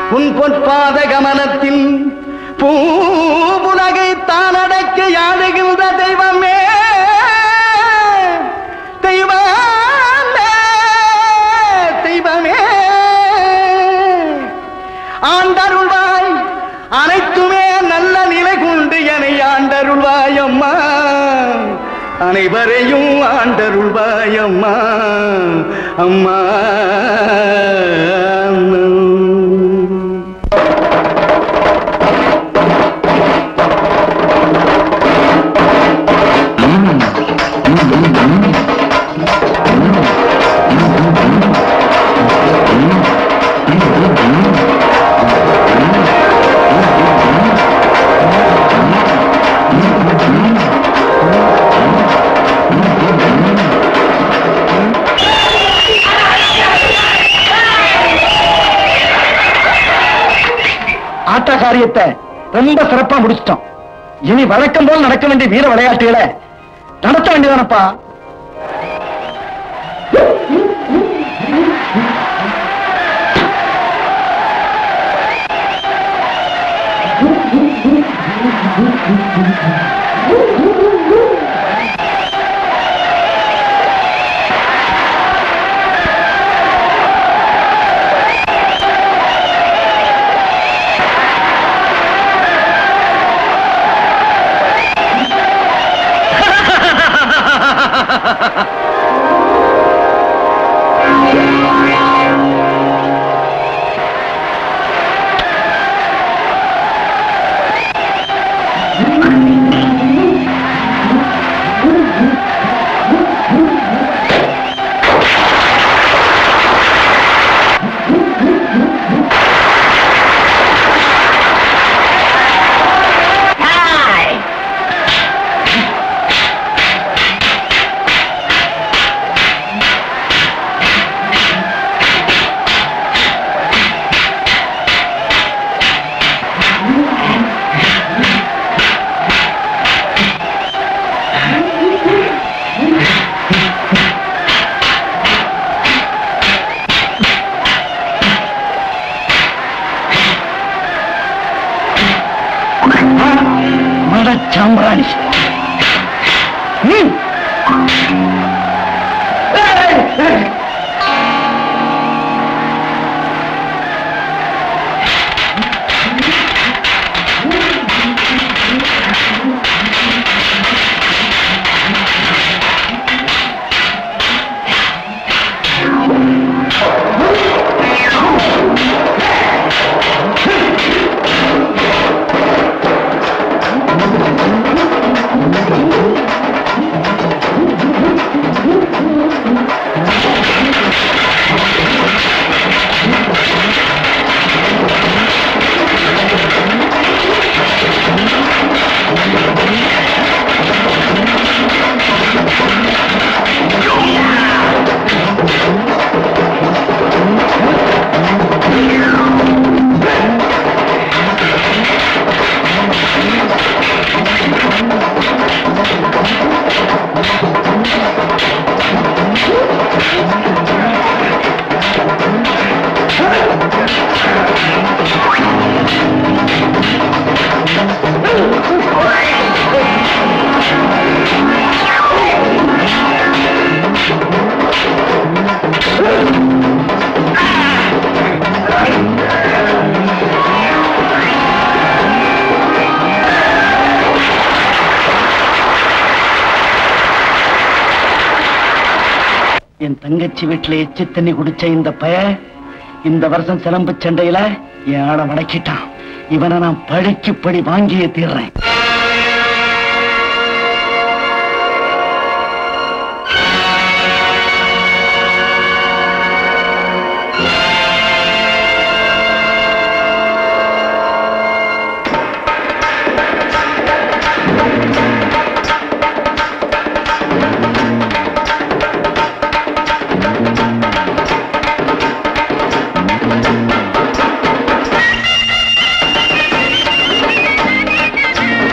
உன் பொற்பாத கமனத்தில் பூவுலகை தானடக்க யாழுகின்ற தெய்வமே தெய்வமே தெய்வமே ஆண்டருள்வாய் அனைத்துமே நல்ல நிலை கொண்டு என ஆண்டருள்வாய் அம்மா அனைவரையும் ஆண்டருள்வாய் அம்மா அம்மா ஆட்ட காரியத்தை ரொம்ப சிறப்பா முடிச்சிட்டோம் இனி வழக்கம் போல் நடக்க வேண்டிய வீர விளையாட்டுகளை நடத்த வேண்டியதானப்பா மட சாம்பிராணி ம். ஏய், ஏய். என் தங்கச்சி வீட்டுல எச்சி தண்ணி குடிச்ச இந்த பய இந்த வருஷம் சிலம்பு சண்டையில என் ஆளை மடக்கிட்டான் இவனை நான் பழிக்கு படி வாங்கியே தீர்றேன் ஆ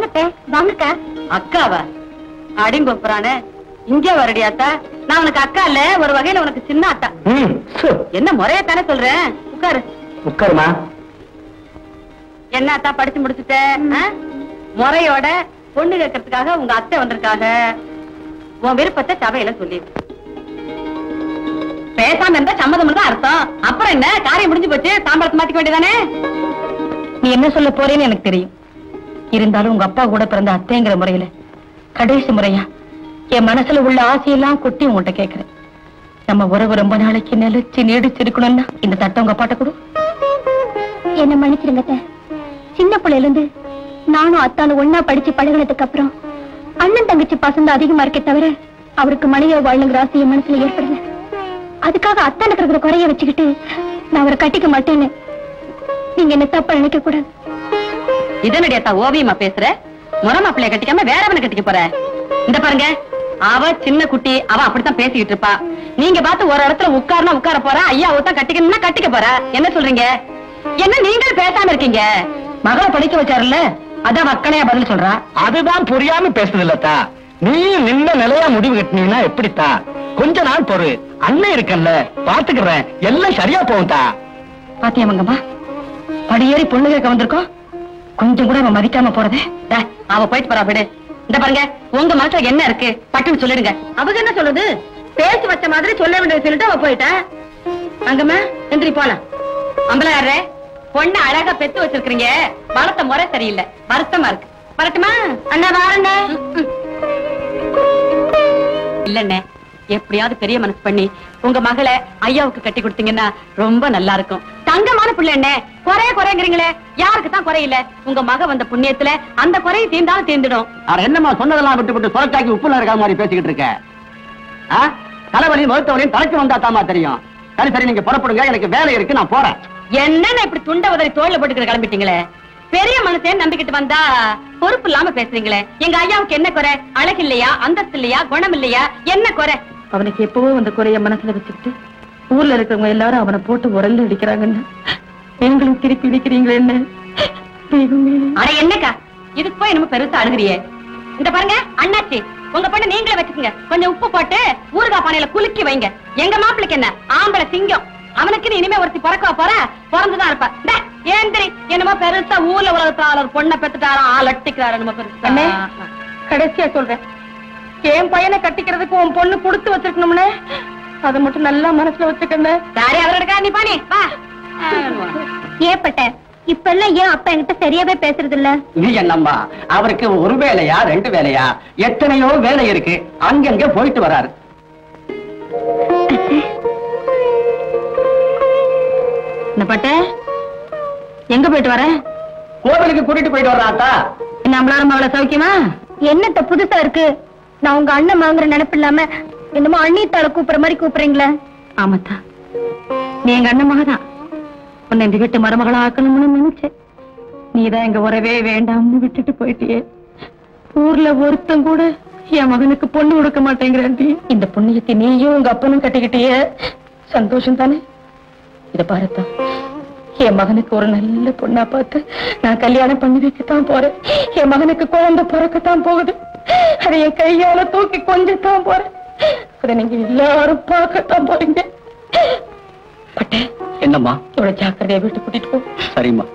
வாங்கத்தே வாங்கக்கா அக்காவா அடிங்கொப்புறானே இங்கே வரடியாத்தா நான் உனக்கு அக்கா இல்ல ஒரு வகையில உனக்கு சின்ன அத்தா ம் சு, என்ன முறையத்தானே சொல்றேன் உட்காரு உட்காருமா என்ன அத்தா படிச்சு முடிச்சுட்ட ஆ? முறையோட பொண்ணு கேட்கறதுக்காக உங்க அத்தை வந்திருக்காக உன் விருப்பத்தை சபையில சொல்லி பேசாம இருந்தா சம்மதம் தான் அர்த்தம் அப்புறம் என்ன காரியம் முடிஞ்சு போச்சு சாம்பளத்தை மாத்திக்க வேண்டியதானே நீ என்ன சொல்ல போறேன்னு எனக்கு தெரியும் இருந்தாலும் உங்க அப்பா கூட பிறந்த அத்தைங்கிற முறையில கடைசி முறையா என் மனசுல உள்ள ஆசையெல்லாம் கொட்டி உங்கள்கிட்ட கேக்குறேன் நம்ம உறவு ரொம்ப நாளைக்கு நிலைச்சு நீடிச்சு இருக்கணும்னா இந்த தட்டை உங்க அப்பாட்ட கொடு என்ன மன்னிச்சிருங்க அத்தை. சின்ன பிள்ளையில இருந்து நானும் அத்தானும் ஒன்னா படிச்சு பழகுனதுக்கு அப்புறம் அண்ணன் தங்கச்சி பசங்க அதிகமா இருக்கே தவிர அவருக்கு மனைவியா வாழணுங்கிற ஆசை என் மனசுல ஏற்படல அதுக்காக அத்தானுக்கு இருக்கிற குறைய வச்சுக்கிட்டு நான் அவரை கட்டிக்க மாட்டேன்னு நீங்க என்ன தப்பா நினைக்க கூடாது இதனடியாத்தா ஓவியமா பேசுற முறமா பிள்ளைய கட்டிக்காம வேறவனை கட்டிக்க போற இந்த பாருங்க அவ சின்ன குட்டி அவ அப்படித்தான் பேசிக்கிட்டு இருப்பா நீங்க பார்த்து ஒரு இடத்துல உட்கார்னா உட்கார போறா ஐயா தான் கட்டிக்கணும்னா கட்டிக்க போறா என்ன சொல்றீங்க என்ன நீங்களும் பேசாம இருக்கீங்க மகளை படிக்க வச்சாருல்ல அதான் மக்களையா பதில் சொல்றா அதுதான் புரியாம பேசுது இல்லத்தா நீ நின்ன நிலையா முடிவு கட்டினீங்கன்னா எப்படித்தா கொஞ்ச நாள் பொறு அண்ணன் இருக்கல்ல பாத்துக்கிறேன் எல்லாம் சரியா போகும்தா பாத்தியா மங்கம்மா படியேறி பொண்ணு கேட்க வந்திருக்கோம் கொஞ்சம் கூட அவன் மதிக்காம போறதே டே, அவ போயிட்டு போறா விடு இந்த பாருங்க உங்க மனசுல என்ன இருக்கு பட்டுன்னு சொல்லிடுங்க அவங்க என்ன சொல்லுது பேச்சு வச்ச மாதிரி சொல்ல வேண்டியது சொல்லிட்டு அவ போயிட்டா அங்கம்மா எந்திரி போலாம் அம்பலாரே பொண்ணு அழகா பெத்து வச்சிருக்கீங்க வளர்த்த முறை சரியில்லை வருத்தமா இருக்கு வரட்டுமா அண்ணா வாரண்ணே இல்லண்ணே எப்படியாவது பெரிய மனசு பண்ணி உங்க மகளை ஐயாவுக்கு கட்டி கொடுத்தீங்கன்னா ரொம்ப நல்லா இருக்கும் தங்கமான பிள்ளை அண்ணே குறைய குறைங்கிறீங்களே யாருக்கு தான் குறையில உங்க மக வந்த புண்ணியத்துல அந்த குறையை தீர்ந்தாலும் தீர்ந்துடும் அட என்னம்மா சொன்னதெல்லாம் விட்டு விட்டு சுரக்காக்கி உப்புல இருக்காத மாதிரி பேசிக்கிட்டு இருக்க ஆ? தலைவலியும் வகுத்தவரையும் தலைக்கு வந்தா தாமா தெரியும் சரி சரி நீங்க புறப்படுங்க எனக்கு வேலை இருக்கு நான் போறேன் என்னன்னு இப்படி துண்ட உதறி தோல்ல போட்டுக்கிற கிளம்பிட்டீங்களே பெரிய மனுஷன் நம்பிக்கிட்டு வந்தா பொறுப்பு இல்லாம பேசுறீங்களே எங்க ஐயாவுக்கு என்ன குறை அழகு இல்லையா அந்தஸ்து இல்லையா குணம் இல்லையா என்ன குறை அவனுக்கு எப்பவோ அந்த குறைய மனசுல வச்சுக்கிட்டு ஊர்ல இருக்கிறவங்க எல்லாரும் அவனை போட்டு உரல்ல அடிக்கிறாங்கன்னு நீங்களும் திருப்பி இடிக்கிறீங்களே என்ன அட என்னக்கா இதுக்கு போய் நம்ம பெருசா அழுகுறியே இந்த பாருங்க அண்ணாச்சி உங்க பொண்ணு நீங்களே வச்சுக்கோங்க கொஞ்சம் உப்பு போட்டு ஊறுகாய் பானையில குலுக்கி வைங்க எங்க மாப்பிளைக்கு என்ன ஆம்பளை சிங்கம் அவனுக்கு இனிமே ஒருத்தி பிறக்க போற பிறந்துதான் இருப்ப டே, ஏந்திரி என்னமோ பெருசா ஊர்ல உலகத்தால ஒரு பொண்ணை பெத்துட்டாராம் ஆள் அட்டிக்கிறாரு என்னமோ பெருசா கடைசியா சொல்றேன் என் பையனை கட்டிக்கிறதுக்கு உன் பொண்ணு கொடுத்து வச்சிருக்கணும்னு அதை மட்டும் நல்லா மனசுல வச்சுக்கணும் சரி அவரோட நீ பாணி வா ஏப்பட்ட இப்ப எல்லாம் ஏன் அப்பா என்கிட்ட சரியாவே பேசுறது இல்ல நீ என்னம்மா அவருக்கு ஒரு வேலையா ரெண்டு வேலையா எத்தனையோ வேலை இருக்கு அங்கங்க போயிட்டு வராரு என்ன பட்ட எங்க போயிட்டு வர கோவிலுக்கு கூட்டிட்டு போயிட்டு வர்றாத்தா நம்மளாரும் அவளை சௌக்கியமா என்னத்த புதுசா இருக்கு நான் உங்க அண்ணன் வாங்குற நினைப்பு இல்லாம என்னமோ அண்ணித்தால கூப்பிடுற மாதிரி கூப்பிடுறீங்களே ஆமாத்தா நீ எங்க அண்ணன் மகதான் உன்னை இந்த வீட்டு மருமகளா ஆக்கணும்னு நினைச்சேன் நீதான் எங்க உறவே வேண்டாம்னு விட்டுட்டு போயிட்டியே ஊர்ல ஒருத்தன் கூட என் மகனுக்கு பொண்ணு கொடுக்க மாட்டேங்கிறாண்டி இந்த புண்ணியத்தை நீயும் உங்க அப்பனும் கட்டிக்கிட்டியே சந்தோஷம் தானே இத பாருத்தா என் மகனுக்கு ஒரு நல்ல பொண்ணா பார்த்து நான் கல்யாணம் பண்ணி வைக்கத்தான் போறேன் என் மகனுக்கு குழந்தை பிறக்கத்தான் போகுது அதை என் கையால தூக்கி கொஞ்சத்தான் போறேன் அதை நீங்க எல்லாரும் பார்க்கத்தான் போறீங்க பட்டே என்னம்மா இவ்வளவு ஜாக்கிரதையா வீட்டு கூட்டிட்டு போ சரிம்மா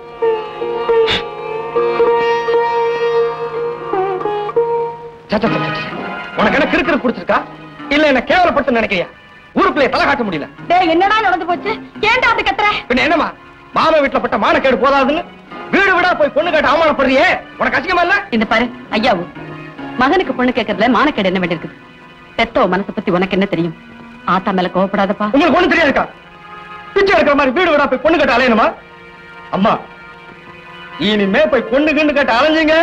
உனக்கு என்ன கிறுக்கிறு குடிச்சிருக்கா இல்ல என்ன கேவலப்படுத்த நினைக்கிறியா ஊருக்குள்ளே தலை காட்ட முடியல டேய் என்னடா நடந்து போச்சு ஏன்டா அப்படி கத்துற பின்ன என்னம்மா மாம வீட்டுல பட்ட மானக்கேடு போதாதுன்னு வீடு வீடா போய் பொண்ணு கேட்டு அவமானப்படுறியே உனக்கு அசிங்கமா இல்ல இந்த பாரு ஐயாவு மகனுக்கு பொண்ணு கேட்கறதுல மானக்கேடு என்ன வேண்டியிருக்குது பெத்தோ மனசை பத்தி உனக்கு என்ன தெரியும் ஆத்தா மேல கோவப்படாதப்பா உங்களுக்கு ஒண்ணு தெரியாதுக்கா பிச்சை எடுக்கிற மாதிரி வீடு வீடா போய் பொண்ணு கேட்டு அலையணுமா அம்மா இனிமே போய் பொண்ணு கிண்ணு கேட்டு அலைஞ்சீங்க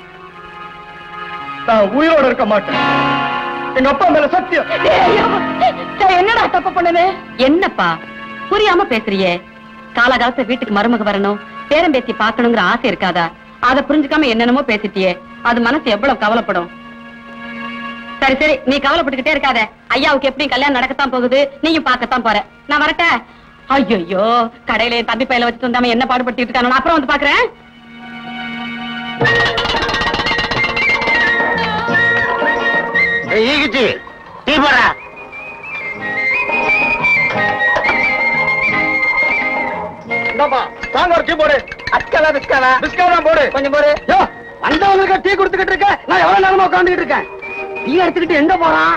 நான் உயிரோட இருக்க மாட்டேன் எங்க அப்பா மேல சத்தியம் என்னடா தப்பு பண்ணனே என்னப்பா புரியாம பேசுறியே காலகாலத்துல வீட்டுக்கு மருமக வரணும் பேரம் பேத்தி பார்க்கணுங்கிற ஆசை இருக்காதா அத புரிஞ்சுக்காம என்னென்னமோ பேசிட்டியே அது மனசு எவ்வளவு கவலைப்படும் சரி சரி நீ கவலைப்பட்டுக்கிட்டே இருக்காத ஐயாவுக்கு எப்படியும் கல்யாணம் நடக்கத்தான் போகுது நீயும் பார்க்கத்தான் போற நான் வரட்டேன் ஐயோ கடையில என் தம்பி பையில வச்சுட்டு வந்தாம என்ன பாடுபடுத்திட்டு இருக்கானோ நான் அப்புறம் வந்து பாக்குறேன் போடாத பிஸ்கட் தான் போடு கொஞ்சம் போடு யோ வந்தவங்களுக்கு டீ கொடுத்துக்கிட்டு இருக்க நான் எவ்வளவு நேரமா உட்காந்துக்கிட்டு இருக்கேன் டீ எடுத்துக்கிட்டு எங்க போறான்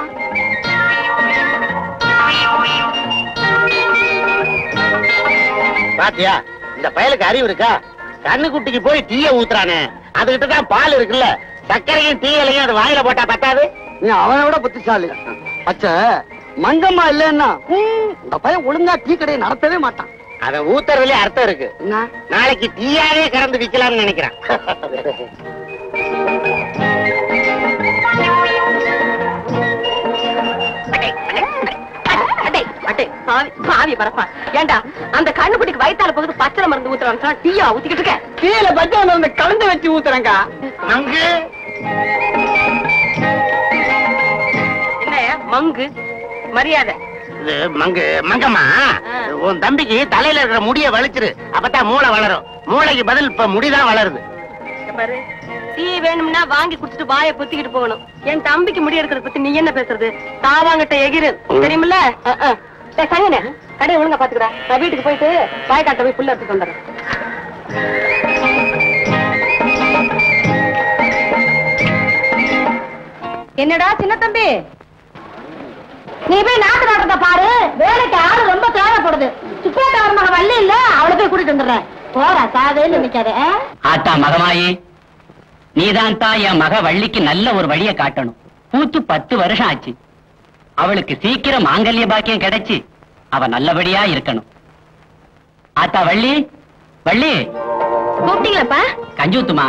பாத்தியா இந்த பயலுக்கு அறிவு இருக்கா கண்ணு குட்டிக்கு போய் டீய ஊத்துறானே அதுகிட்ட தான் பால் இருக்குல்ல சர்க்கரையும் டீயலையும் அது வாயில போட்டா பத்தாது நீ அவனை விட புத்திசாலி அச்சா மங்கம்மா இல்லைன்னா ஹம், இந்த பையன் ஒழுங்கா டீ கடையை நடத்தவே மாட்டான் அத ஊத்துறதுலயே அர்த்தம் இருக்கு என்ன நாளைக்கு டீயாவே கறந்து விக்கலாம்னு நினைக்கிறேன் அடே, அடே, சாவி, சாவி பரப்பா. ஏண்டா அந்த கண்ணுக்குட்டிக்கு வயித்தால போகுது பச்சளை மருந்து ஊத்துறான்னு சொன்னா டீயா ஊத்திக்கிட்டு இருக்க கீழே பச்சை வந்து கலந்து வச்சு ஊத்துறேங்க அங்கு என்ன மங்கு மரியாதை இது மங்கு மங்கம்மா உன் தம்பிக்கு தலையில இருக்கிற முடிய வலிச்சிரு அப்பதான் மூளை வளரும் மூளைக்கு பதில் இப்ப முடிதான் வளருது இங்க பாரு டீ வேணும்னா வாங்கி குடிச்சிட்டு வாயை பொத்திக்கிட்டு போகணும் என் தம்பிக்கு முடி எடுக்கிறத பத்தி நீ என்ன பேசுறது தாவாங்கிட்ட எகிரு தெரியுமில்ல அஹ், அஹ். டேய், சங்கனே கடையை ஒழுங்கா பாத்துக்கிறா நான் வீட்டுக்கு போயிட்டு வாய்க்காட்ட போய் புல்ல எடுத்துட்டு வந்துடுறேன் என்னடா சின்ன தம்பி நீ போய் நாட்டு நாட்டத்தை பாரு வேலைக்கு ஆளு ரொம்ப தேவைப்படுது சுப்பேட்ட மக வள்ளி இல்ல அவளை போய் கூட்டிட்டு வந்துடுறேன் போறா சாதையில நிக்காத ஆ? ஆத்தா மகமாயி நீதான் தான் என் மக வள்ளிக்கு நல்ல ஒரு வழியை காட்டணும் பூத்து பத்து வருஷம் ஆச்சு அவளுக்கு சீக்கிரம் மாங்கல்ய பாக்கியம் கிடைச்சு அவ நல்லபடியா இருக்கணும் ஆத்தா வள்ளி வள்ளி கூப்பிட்டீங்களாப்பா கஞ்சூத்துமா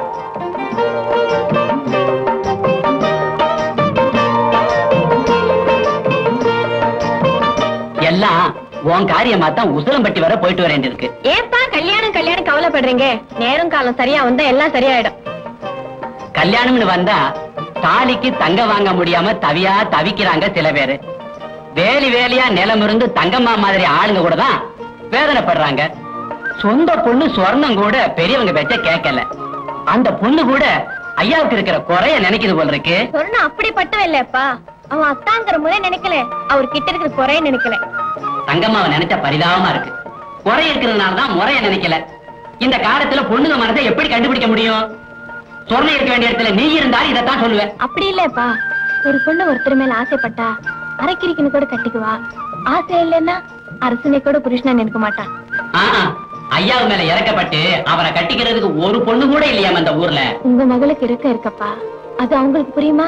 எல்லாம் உன் காரியமா தான் உசிலம்பட்டி வர போயிட்டு வர வேண்டியிருக்கு ஏப்பா கல்யாணம் கல்யாணம் கவலைப்படுறீங்க நேரம் காலம் சரியா வந்தா எல்லாம் சரியாயிடும் கல்யாணம்னு வந்தா தாலிக்கு தங்க வாங்க முடியாம தவியா தவிக்கிறாங்க சில பேரு வேலி வேலியா நிலம் இருந்து தங்கம்மா மாதிரி ஆளுங்க கூட தான் வேதனைப்படுறாங்க சொந்த பொண்ணு சொர்ணம் கூட பெரியவங்க பேச்ச கேட்கல அந்த பொண்ணு கூட ஐயாவுக்கு இருக்கிற குறைய நினைக்குது போல இருக்கு சொன்ன அப்படிப்பட்டவன் இல்லப்பா அவன் அத்தாங்கிற முறை நினைக்கல அவர் கிட்ட இருக்கிற குறைய நினைக்கல தங்கம்மாவை நினைச்சா பரிதாபமா இருக்கு குறை இருக்கிறதுனால தான் முறைய நினைக்கல இந்த காலத்துல பொண்ணுங்க மனசை எப்படி கண்டுபிடிக்க முடியும் சொர்ணம் இருக்க வேண்டிய இடத்துல நீ இருந்தாலும் இதைத்தான் சொல்லுவேன் அப்படி இல்லப்பா ஒரு பொண்ணு ஒருத்தர் மேல ஆசைப்பட்டா அரைக்கிரிக்குன்னு கூட கட்டிக்குவா ஆசை இல்லைன்னா அரசனை கூட புருஷனா நினைக்க மாட்டான் ஆஹா, ஐயாவு மேல இறக்கப்பட்டு அவரை கட்டிக்கிறதுக்கு ஒரு பொண்ணு கூட இல்லையாம் அந்த ஊர்ல உங்க மகளுக்கு இருக்க இருக்கப்பா அது அவங்களுக்கு புரியுமா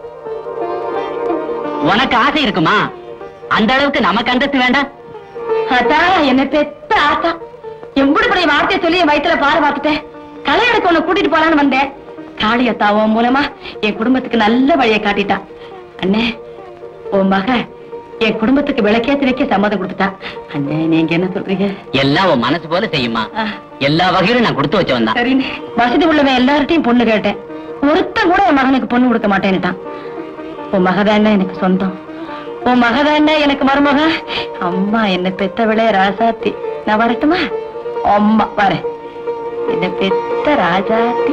உனக்கு ஆசை இருக்குமா அந்த அளவுக்கு நமக்கு அந்தஸ்து வேண்டாம் அதான் என்ன பெத்த ஆத்தா எம்புடி பெரிய வார்த்தையை சொல்லி என் வயித்துல பாரு பார்த்துட்டேன் கல்யாணத்துக்கு உன்னை கூட்டிட்டு போலான்னு வந்தேன் காளியத்தாவோ மூலமா என் குடும்பத்துக்கு நல்ல வழியை காட்டிட்டான் அண்ணே உன் மக என் குடும்பத்துக்கு விளக்கேத்தி வைக்க சம்மதம் கொடுத்துட்டா அண்ணே நீங்க என்ன சொல்றீங்க எல்லாம் உன் மனசு போல செய்யுமா ஆ, எல்லா வகையிலும் நான் கொடுத்து வச்சவன் தான் சரிண்ணே வசதி உள்ளவன் எல்லார்ட்டையும் பொண்ணு கேட்டேன் ஒருத்தன் கூட என் மகனுக்கு பொண்ணு கொடுக்க மாட்டேன்னுட்டான் உன் மகதானே எனக்கு சொந்தம் உன் மகதானே எனக்கு மருமக அம்மா என்ன பெத்தவளே ராசாத்தி நான் வரட்டுமா அம்மா வரேன் என்ன பெத்த ராஜாத்தி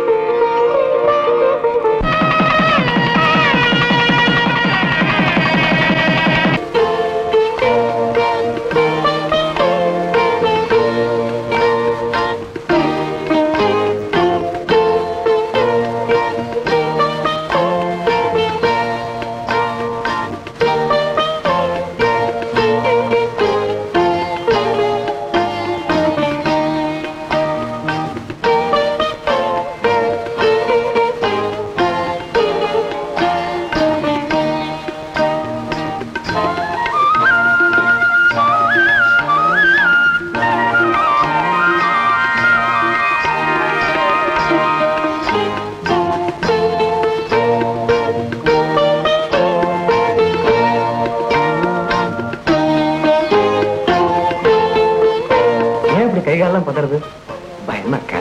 ஏன் இப்படி கை காலெல்லாம் பதறது பயமா இருக்க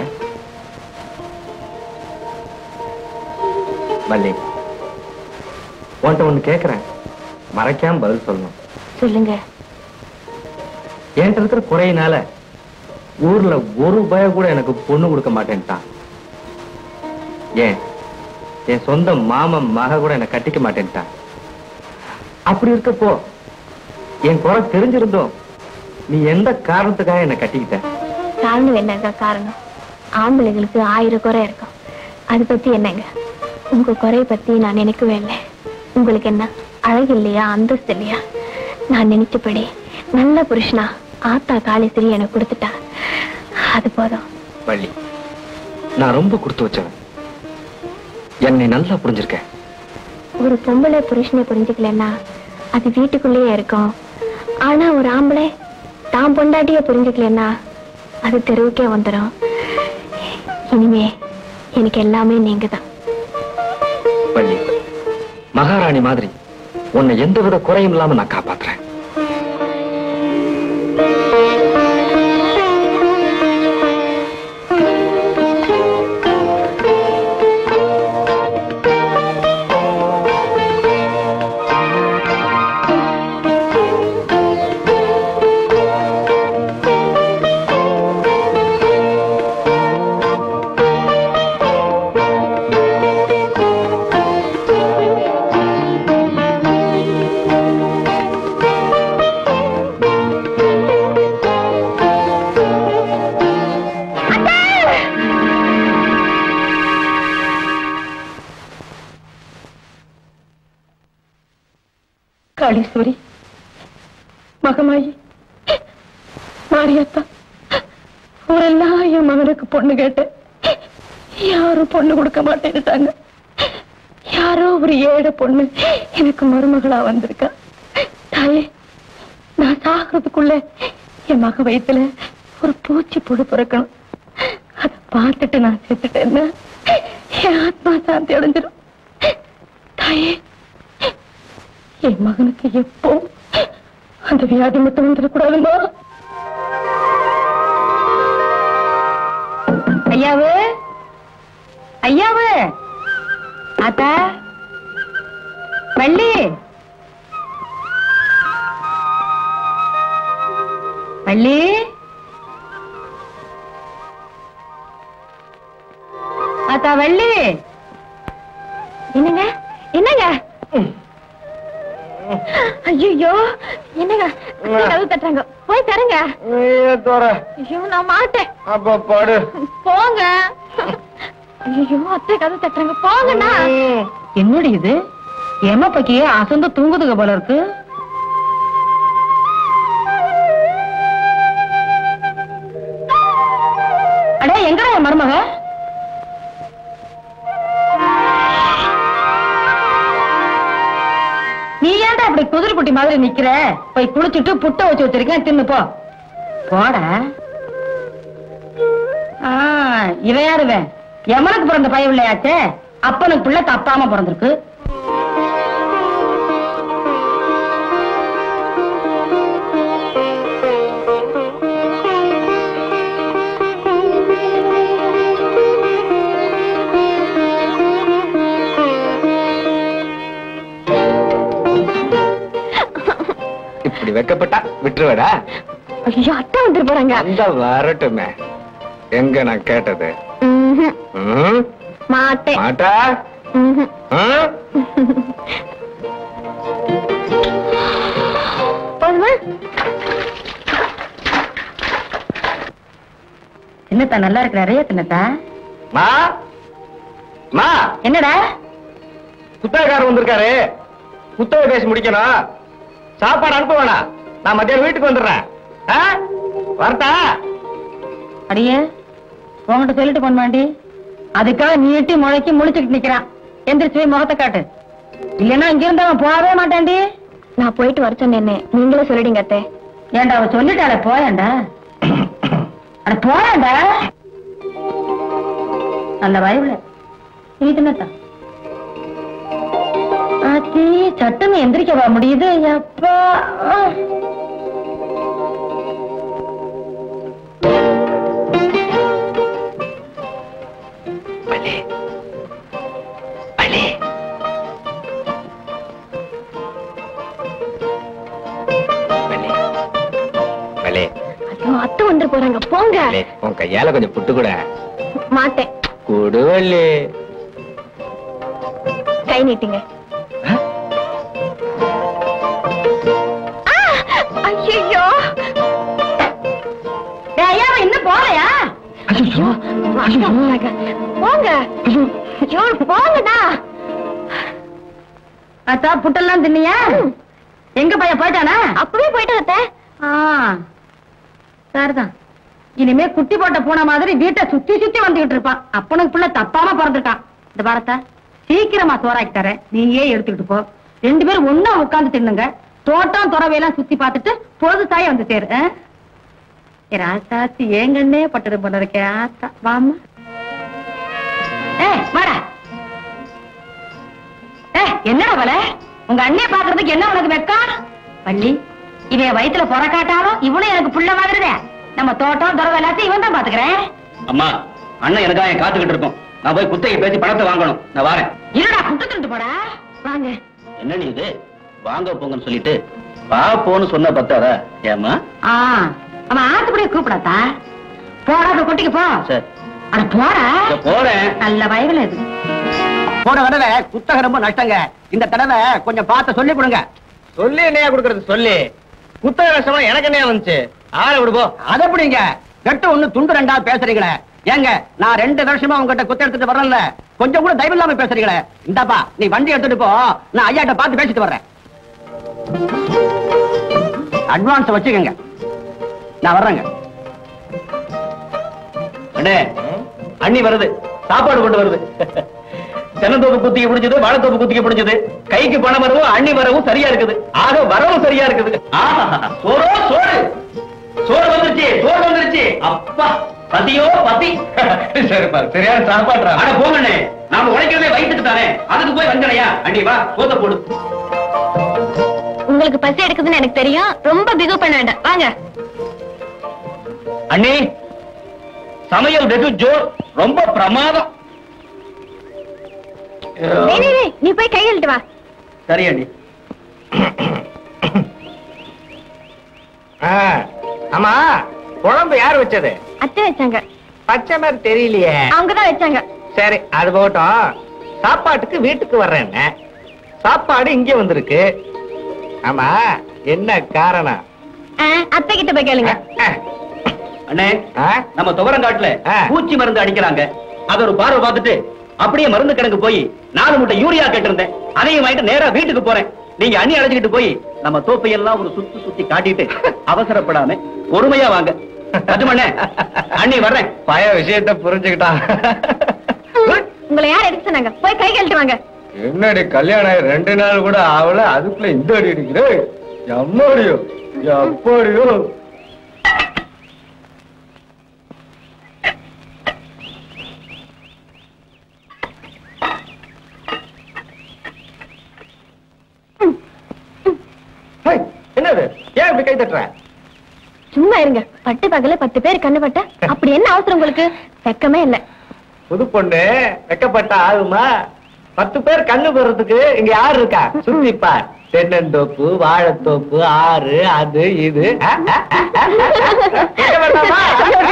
மல்லி உன்கிட்ட ஒண்ணு கேக்குறேன் மறைக்காம பதில் சொல்லணும் சொல்லுங்க என்கிட்ட இருக்கிற குறையினால ஊர்ல ஒரு பய கூட எனக்கு பொண்ணு கொடுக்க மாட்டேன்ட்டான் ஏன் என் சொந்த மாமன் மக கூட என்னை கட்டிக்க மாட்டேன்ட்டான் அப்படி இருக்கப்போ என் குறை தெரிஞ்சிருந்தோம் நீ எந்த காரணத்துக்காக என்னை கட்டிக்கிட்ட காரணம் என்னங்க காரணம் ஆம்பளைங்களுக்கு ஆயிரம் குறை இருக்கும் அது பத்தி என்னங்க உங்க குறைய பத்தி நான் நினைக்கவே இல்லை உங்களுக்கு என்ன அழகு இல்லையா அந்தஸ்து இல்லையா நான் நினைச்சபடி நல்ல புருஷனா ஆத்தா காளீஸ்வரி எனக்கு கொடுத்துட்டா அது போதும் வள்ளி நான் ரொம்ப கொடுத்து வச்சவன் என்னை நல்லா புரிஞ்சிருக்கேன் ஒரு பொம்பளை புருஷனை புரிஞ்சுக்கலன்னா அது வீட்டுக்குள்ளேயே இருக்கும் ஆனா ஒரு ஆம்பளை தான் பொண்டாட்டிய புரிஞ்சுக்கலன்னா அது தெருவுக்கே வந்துடும் இனிமே எனக்கு எல்லாமே நீங்க தான் வள்ளி மகாராணி மாதிரி உன்னை எந்தவித குறையும் இல்லாம நான் காப்பாத்துறேன் காளீஸ்வரி மகமாயி மாரியத்தா ஊரெல்லாம் என் மகனுக்கு பொண்ணு கேட்டு யாரும் பொண்ணு கொடுக்க மாட்டேன்னுட்டாங்க யாரோ ஒரு ஏழை பொண்ணு எனக்கு மருமகளா வந்திருக்கா தாயே நான் சாகிறதுக்குள்ள என் மக வயித்துல ஒரு பூச்சி புழு பிறக்கணும் அதை பார்த்துட்டு நான் செத்துட்டேன்னா என் ஆத்மா சாந்தி அடைஞ்சிடும் தாயே என் மகனுக்கு எப்போ அந்த வியாதி மட்டும் வந்துடக்கூடாதுமா ஐயாவு ஐயாவு ஆத்தா வள்ளி வள்ளி ஆத்தா வள்ளி என்னங்க என்னங்க ஐயோ என்னங்க கதவு தட்டுறாங்க போய் தரங்க ஐயோ நான் மாட்டேன் அப்ப பாடு போங்க ஐயோ அத்தை கதவு தட்டுறாங்க போங்கண்ணா என்னடி இது ஏமா பக்கி அசந்து தூங்குதுக போல இருக்கு அடே எங்கடா என் மருமக நீ ஏன்டா அப்படி குதிரை குட்டி மாதிரி நிக்கிற போய் குளிச்சுட்டு புட்ட வச்சு வச்சிருக்கேன் தின்னு போ போட ஆ, இவன் யாருவன் எமனுக்கு பிறந்த பையன் இல்லையாச்சே அப்பனுக்கு பிள்ளை தப்பாம பிறந்திருக்கு இப்படி வெக்கப்பட்டா விட்டுருவடா ஐயோ அத்தை வந்துட்டு போறாங்க அந்த வரட்டுமே எங்க நான் கேட்டது ம்ஹும். ம்? மாட்டேன் மாட்டா ம்ஹும். ம்? போதுமா என்னத்தா நல்லா இருக்கிற நிறைய தின்னத்தா மா மா என்னடா புத்தகக்காரர் வந்திருக்காரு புத்தகம் பேசி முடிக்கணும் சாப்பாடு அனுப்ப வேணாம் நான் மத்தியானம் வீட்டுக்கு வந்துடுறேன் ஆ? வரட்டா அடியே உன்கிட்ட சொல்லிட்டு போன்மாண்டி அதுக்காக நீட்டி முளைக்கி முழிச்சுக்கிட்டு நிக்கிறான் எந்திரிச்சு போய் முகத்தை காட்டு இல்லைன்னா இங்க இருந்து அவன் போகவே மாட்டான்டி நான் போயிட்டு வர சொன்னேன்னு நீங்களே சொல்லிடுங்க அத்தை ஏண்டா அவ சொல்லிட்டாள போயேண்டா அட போயேண்டா நல்ல வயவுல நீ தின்னத்தா ஆச்சி சட்டுன்னு எந்திரிக்கவா முடியுது அப்பா பலே பலே பலே பலே ஐயோ அத்தை வந்துட்டு போறாங்க போங்க பலே உன் கையால கொஞ்சம் புட்டு கூட மாட்டேன் குடுவல்லே கை நீட்டுங்க ஐயோ ஐயா இன்னும் போலையா ஐயோ, போங்க ஐயோ, போங்கடா அத்தா புட்டெல்லாம் தின்னியா எங்க பையன் போயிட்டானா அப்பவே போயிட்டு அத்தை ஆ, சரிதான் இனிமே குட்டி போட்ட பூனை மாதிரி வீட்டை சுத்தி சுத்தி வந்துகிட்டு இருப்பான் அப்பனுக்கு பிள்ளை தப்பாம பிறந்துட்டான் இந்த பாரத்தா சீக்கிரமா சோறாக்கி தரேன் நீயே எடுத்துக்கிட்டு போ ரெண்டு பேரும் ஒண்ணா உட்கார்ந்து தின்னுங்க தோட்டம் துறவையெல்லாம் சுத்தி பார்த்துட்டு பொழுது தாயே வந்து சேரு ஆ? ஏ ராசாத்தி ஏங்கன்னே பட்டது போல இருக்கே ஆத்தா வாமா ஏ வாடா ஏ என்னடா வல உங்க அண்ணிய பாக்குறதுக்கு என்ன உனக்கு வெக்கம் வள்ளி இவன் வயித்துல பொறக்காட்டாலும் இவனும் எனக்கு புள்ள மாதிரிதான் நம்ம தோட்டம் துறவு எல்லாத்தையும் இவன் தான் பாத்துக்கிறேன் அம்மா அண்ணன் எனக்காக என் காத்துக்கிட்டு இருக்கோம் நான் போய் குத்தகை பேசி பணத்தை வாங்கணும் நான் வரேன் இருடா குட்டு திண்டு போடா வாங்க என்ன நீ இது வாங்க போங்கன்னு சொல்லிட்டு வா போன்னு சொன்ன பத்தாதா ஏம்மா ஆ அவன் ஆத்துப்படியே கூப்பிடாத்தா போடா போய் குட்டிக்கு போ சரி அட போடா இதோ போறேன் நல்ல வயவுல இது போன தடவை குத்தகை ரொம்ப நஷ்டங்க இந்த தடவை கொஞ்சம் பார்த்து சொல்லி கொடுங்க சொல்லி என்னையா கொடுக்கறது சொல்லி குத்தக நஷ்டமா எனக்கு என்ன வந்துச்சு ஆளை விடுபோ அது எப்படிங்க கெட்ட ஒண்ணு துண்டு ரெண்டா பேசுறீங்களே ஏங்க நான் ரெண்டு வருஷமா உங்ககிட்ட குத்த எடுத்துட்டு வரல கொஞ்சம் கூட தயவு இல்லாம பேசுறீங்களே இந்தாப்பா நீ வண்டி எடுத்துட்டு போ நான் ஐயாட்ட பார்த்து பேசிட்டு வர்றேன் அட்வான்ஸ் வச்சுக்கோங்க நான் வர்றேங்க அண்ணே அண்ணி வருது சாப்பாடு கொண்டு வருது தென்னந்தோப்பு குத்திக்க பிடிச்சது வாழைத்தோப்பு குத்திக்க பிடிச்சது கைக்கு பணம் வரவும் அண்ணி வரவும் சரியா இருக்குது ஆக வரவும் சரியா இருக்குது ஆஹா, சோறோ சோறு சோறு வந்துருச்சு சோறு வந்துருச்சு அப்பா பசியோ பசி சரி பாரு சரியான சாப்பாடு அட போங்கண்ணே நாம உழைக்கிறதே வயிற்றுக்கு தானே அதுக்கு போய் வந்தனையா அண்ணி வா சோத்த போடு உங்களுக்கு பசி எடுக்குதுன்னு எனக்கு தெரியும் ரொம்ப பிகு பண்ண வேண்டாம் வாங்க அண்ணி சமையல் வெகு ஜோர் ரொம்ப பிரமாதம் டேய், டேய், டேய், நீ போய் கையெழுத்து வா சரி அண்ணி ஆ, ஆமா குழம்பு யார் வச்சது அத்தை வச்சாங்க பச்சை மாதிரி தெரியலையே அவங்கதான் வச்சாங்க சரி அது போகட்டும் சாப்பாட்டுக்கு வீட்டுக்கு வர்றேன் சாப்பாடு இங்க வந்திருக்கு ஆமா என்ன காரணம் ஆ, அத்தை கிட்ட போய் கேளுங்க அண்ணே ஆ? நம்ம துவரங்காட்டுல ஆ. பூச்சி மருந்து அடிக்கிறாங்க அத ஒரு பார்வை பார்த்துட்டு அப்படியே மருந்து கிடங்கு போய் நாலு மூட்டை யூரியா கேட்டிருந்தேன் அதையும் வாங்கிட்டு நேரா வீட்டுக்கு போறேன் நீங்க அண்ணி அழைச்சிக்கிட்டு போய் நம்ம தோப்பை எல்லாம் ஒரு சுத்தி சுத்தி காட்டிட்டு அவசரப்படாம பொறுமையா வாங்க பத்துமண்ணே அண்ணி வர்றேன் பய விஷயத்த புரிஞ்சுக்கிட்டான் உங்களை யார் எடுக்க சொன்னாங்க போய் கை கழட்டு வாங்க என்னடி கல்யாணம் ஆகி ரெண்டு நாள் கூட ஆகல அதுக்குள்ள இந்த அடி அடிக்கிற எம்மாடியோ எப்படியோ ஹேய், என்னது ஏன் இப்படி கை தட்டுற சும்மா இருங்க பட்டு பகல பத்து பேர் கண்ணு பட்ட அப்படி என்ன அவசரம் உங்களுக்கு வெக்கமே இல்ல புது பொண்ணு வெக்கப்பட்ட ஆகுமா பத்து பேர் கண்ணு போடுறதுக்கு இங்க யாரு இருக்கா சுத்திப்பா தென்னந்தோப்பு வாழைத்தோப்பு ஆறு அது இது ஆ, ஆ, ஆ, ஆ, ஆ. கேட்க வேண்டாமா?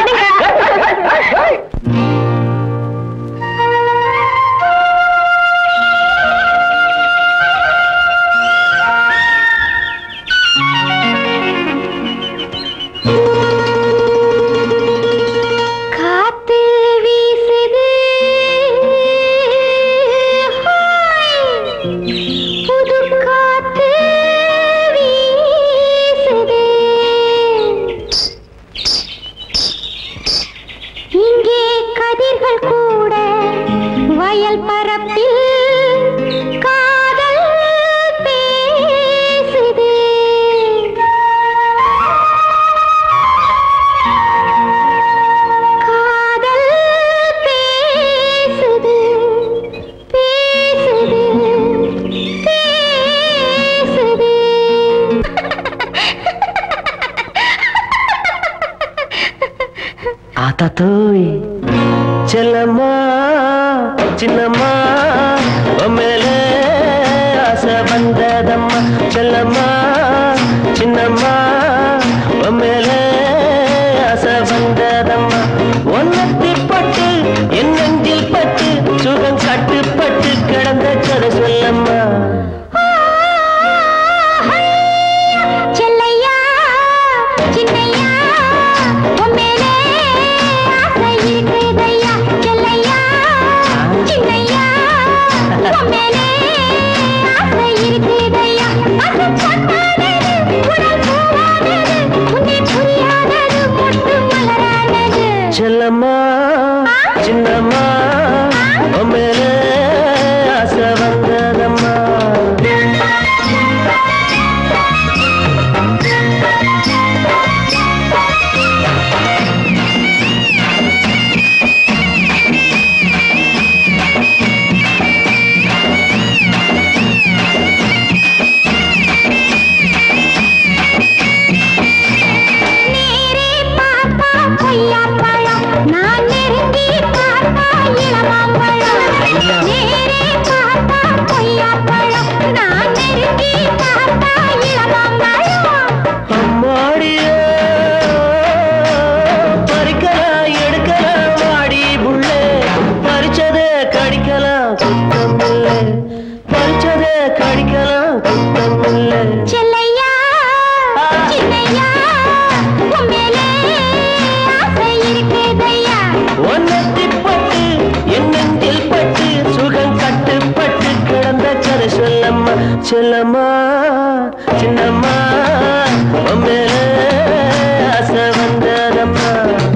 காத்து வீசுது ஹாய். புது காத்து வீசுது இங்கே கதிர்கள் கூட வயல் பரப்பில் காதல் பேசுது காதல் பேசுது பேசுது பேசுது ஆத்தாத்தோய் செல்லம்மா சின்னம்மா உம்மேல ஆசை வந்ததம்மா செல்லம்மா சின்னம்மா உம்மேல ஆசை வந்ததம்மா ஒன்னத்தி பட்டு என் நெஞ்சில் பட்டு சுகம் கட்டுப்பட்டு கிடந்த கதை சொல்லம்மா செல்லையா சின்னையா உன் மேலே ஆசை செல்லம்மா சின்னம்மா உன் மேல ஆசை வந்ததம்மா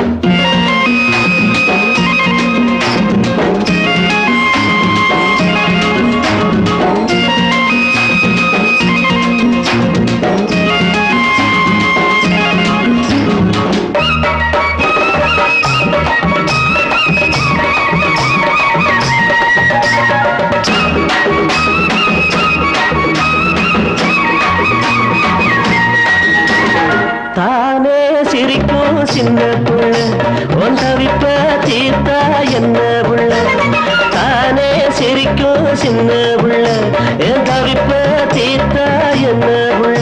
தானே சிரிக்கும் சின்ன புள்ள உன் தவிப்ப தீர்த்தா என்ன புள்ள தானே சிரிக்கும் சின்ன புள்ள என் தவிப்ப தீர்த்தா என்ன புள்ள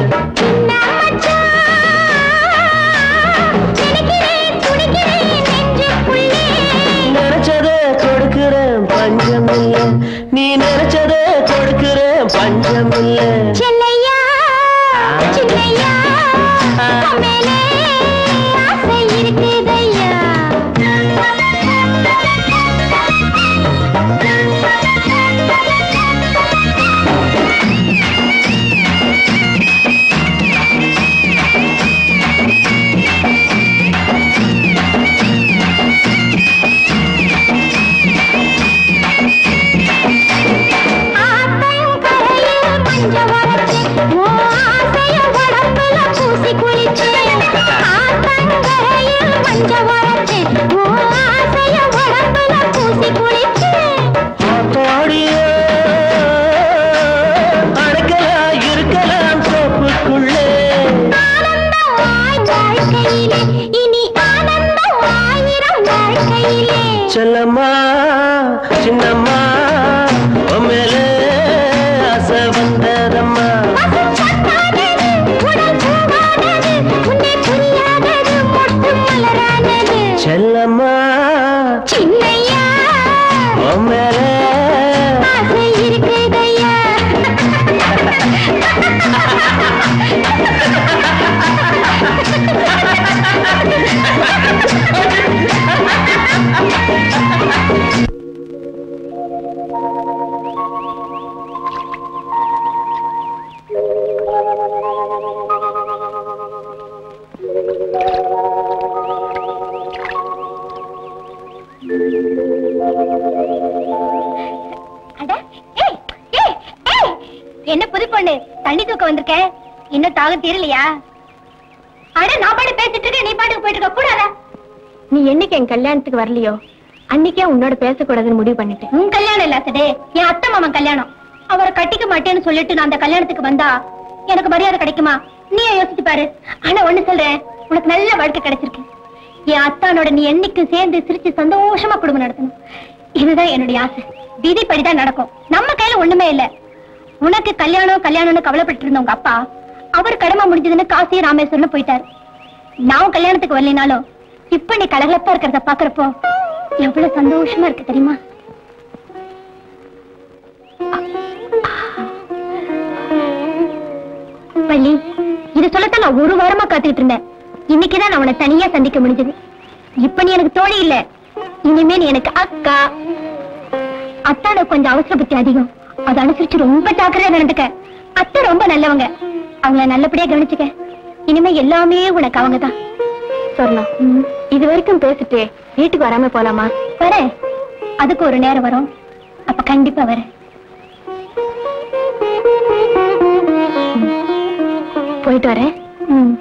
நினைச்சத கொடுக்கிறேன் பஞ்சம் இல்ல நீ நினைச்சத கொடுக்கிறேன் பஞ்சம் இல்ல சின்னையா சின்னையா மேலே ஆசை இருக்குதையா ஆத்தையும் கரையில் மஞ்ச வரைச்சு ஓ ஆசைய உடம்புல பூசி குளிச்சு ஆத்தங்கரையில் மஞ்ச வரைச்சு ஓ ஆசைய உடம்புல பூசி குளிச்சு ஆத்தாடியே, அடைக்கலாம் இருக்கலாம் தோப்புக்குள்ளே ஆனந்தம் வாழ்க்கையிலே இனி ஆனந்தம் ஆயிரம் வாழ்க்கையிலே செல்லம்மா சின்னம்மா உன் மேல ஆசை வந்ததம்மா பசுச்சத்தானது, உடல் பூவானது, உன்னை புரியாதது மொட்டு மலரானது. செல்லம்மா சின்னையா, உன் மேல ஆசை இருக்குதையா. அட, ஏய், ஏய், ஏய், என்ன புது பொண்ணு தண்ணி தூக்க வந்திருக்க இன்னும் தாகம் தீரலையா அட நான் பாட்டு பேசிட்டு இருக்கேன் நீ பாட்டுக்கு போயிட்டு இருக்க கூடாதா நீ என்னைக்கு என் கல்யாணத்துக்கு வரலையோ அன்னைக்கே உன்னோட பேசக்கூடாதுன்னு முடிவு பண்ணிட்டேன் உன் கல்யாணம் இல்ல சடே என் அத்தை மாமன் கல்யாணம் அவரை கட்டிக்க மாட்டேன்னு சொல்லிட்டு நான் அந்த கல்யாணத்துக்கு வந்தா எனக்கு மரியாதை கிடைக்குமா நீ யோசிச்சு பாரு ஆனா ஒண்ணு சொல்றேன் உனக்கு நல்ல வாழ்க்கை கிடைச்சிருக்கு என் அத்தானோட நீ என்னைக்கும் சேர்ந்து சிரிச்சு சந்தோஷமா குடும்பம் நடத்தணும் இதுதான் என்னுடைய ஆசை விதிப்படிதான் நடக்கும் நம்ம கையில ஒண்ணுமே இல்ல உனக்கு கல்யாணம் கல்யாணம்னு கவலைப்பட்டு இருந்த உங்க அப்பா அவர் கடமை முடிஞ்சதுன்னு காசி ராமேஸ்வரன் போயிட்டாரு நான் கல்யாணத்துக்கு வரலைனாலும் இப்ப நீ கலகலப்பா இருக்கிறத பாக்குறப்போ எவ்வளவு சந்தோஷமா இருக்கு தெரியுமா பள்ளி இது சொல்லத்தான் நான் ஒரு வாரமா காத்துக்கிட்டு இருந்தேன் இன்னைக்குதான் நான் உன்னை தனியா சந்திக்க முடிஞ்சது இப்ப நீ எனக்கு தோழி இல்ல இனிமே நீ எனக்கு அக்கா அத்தாட கொஞ்சம் அவசர புத்தி அதிகம் அதை அனுசரிச்சு ரொம்ப ஜாக்கிரதையா நடந்துக்க அத்தை ரொம்ப நல்லவங்க அவங்கள நல்லபடியா கவனிச்சுக்க இனிமே எல்லாமே உனக்கு அவங்கதான் சொர்ணம் இது வரைக்கும் பேசிட்டு வீட்டுக்கு வராம போலாமா வரேன் அதுக்கு ஒரு நேரம் வரும் அப்ப கண்டிப்பா வரேன் போயிட்டு வரேன் ம்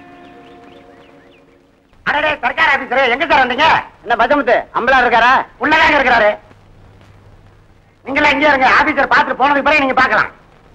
அடடே சர்க்கார் ஆபீசர் எங்க சார் வந்தீங்க என்ன பஜமுத்து அம்பலா இருக்காரா உள்ளதாங்க இருக்கிறாரு நீங்களா இங்கே இருங்க ஆபீசர் பார்த்துட்டு போனதுக்கு பிறகு நீங்க பார்க்கலாம்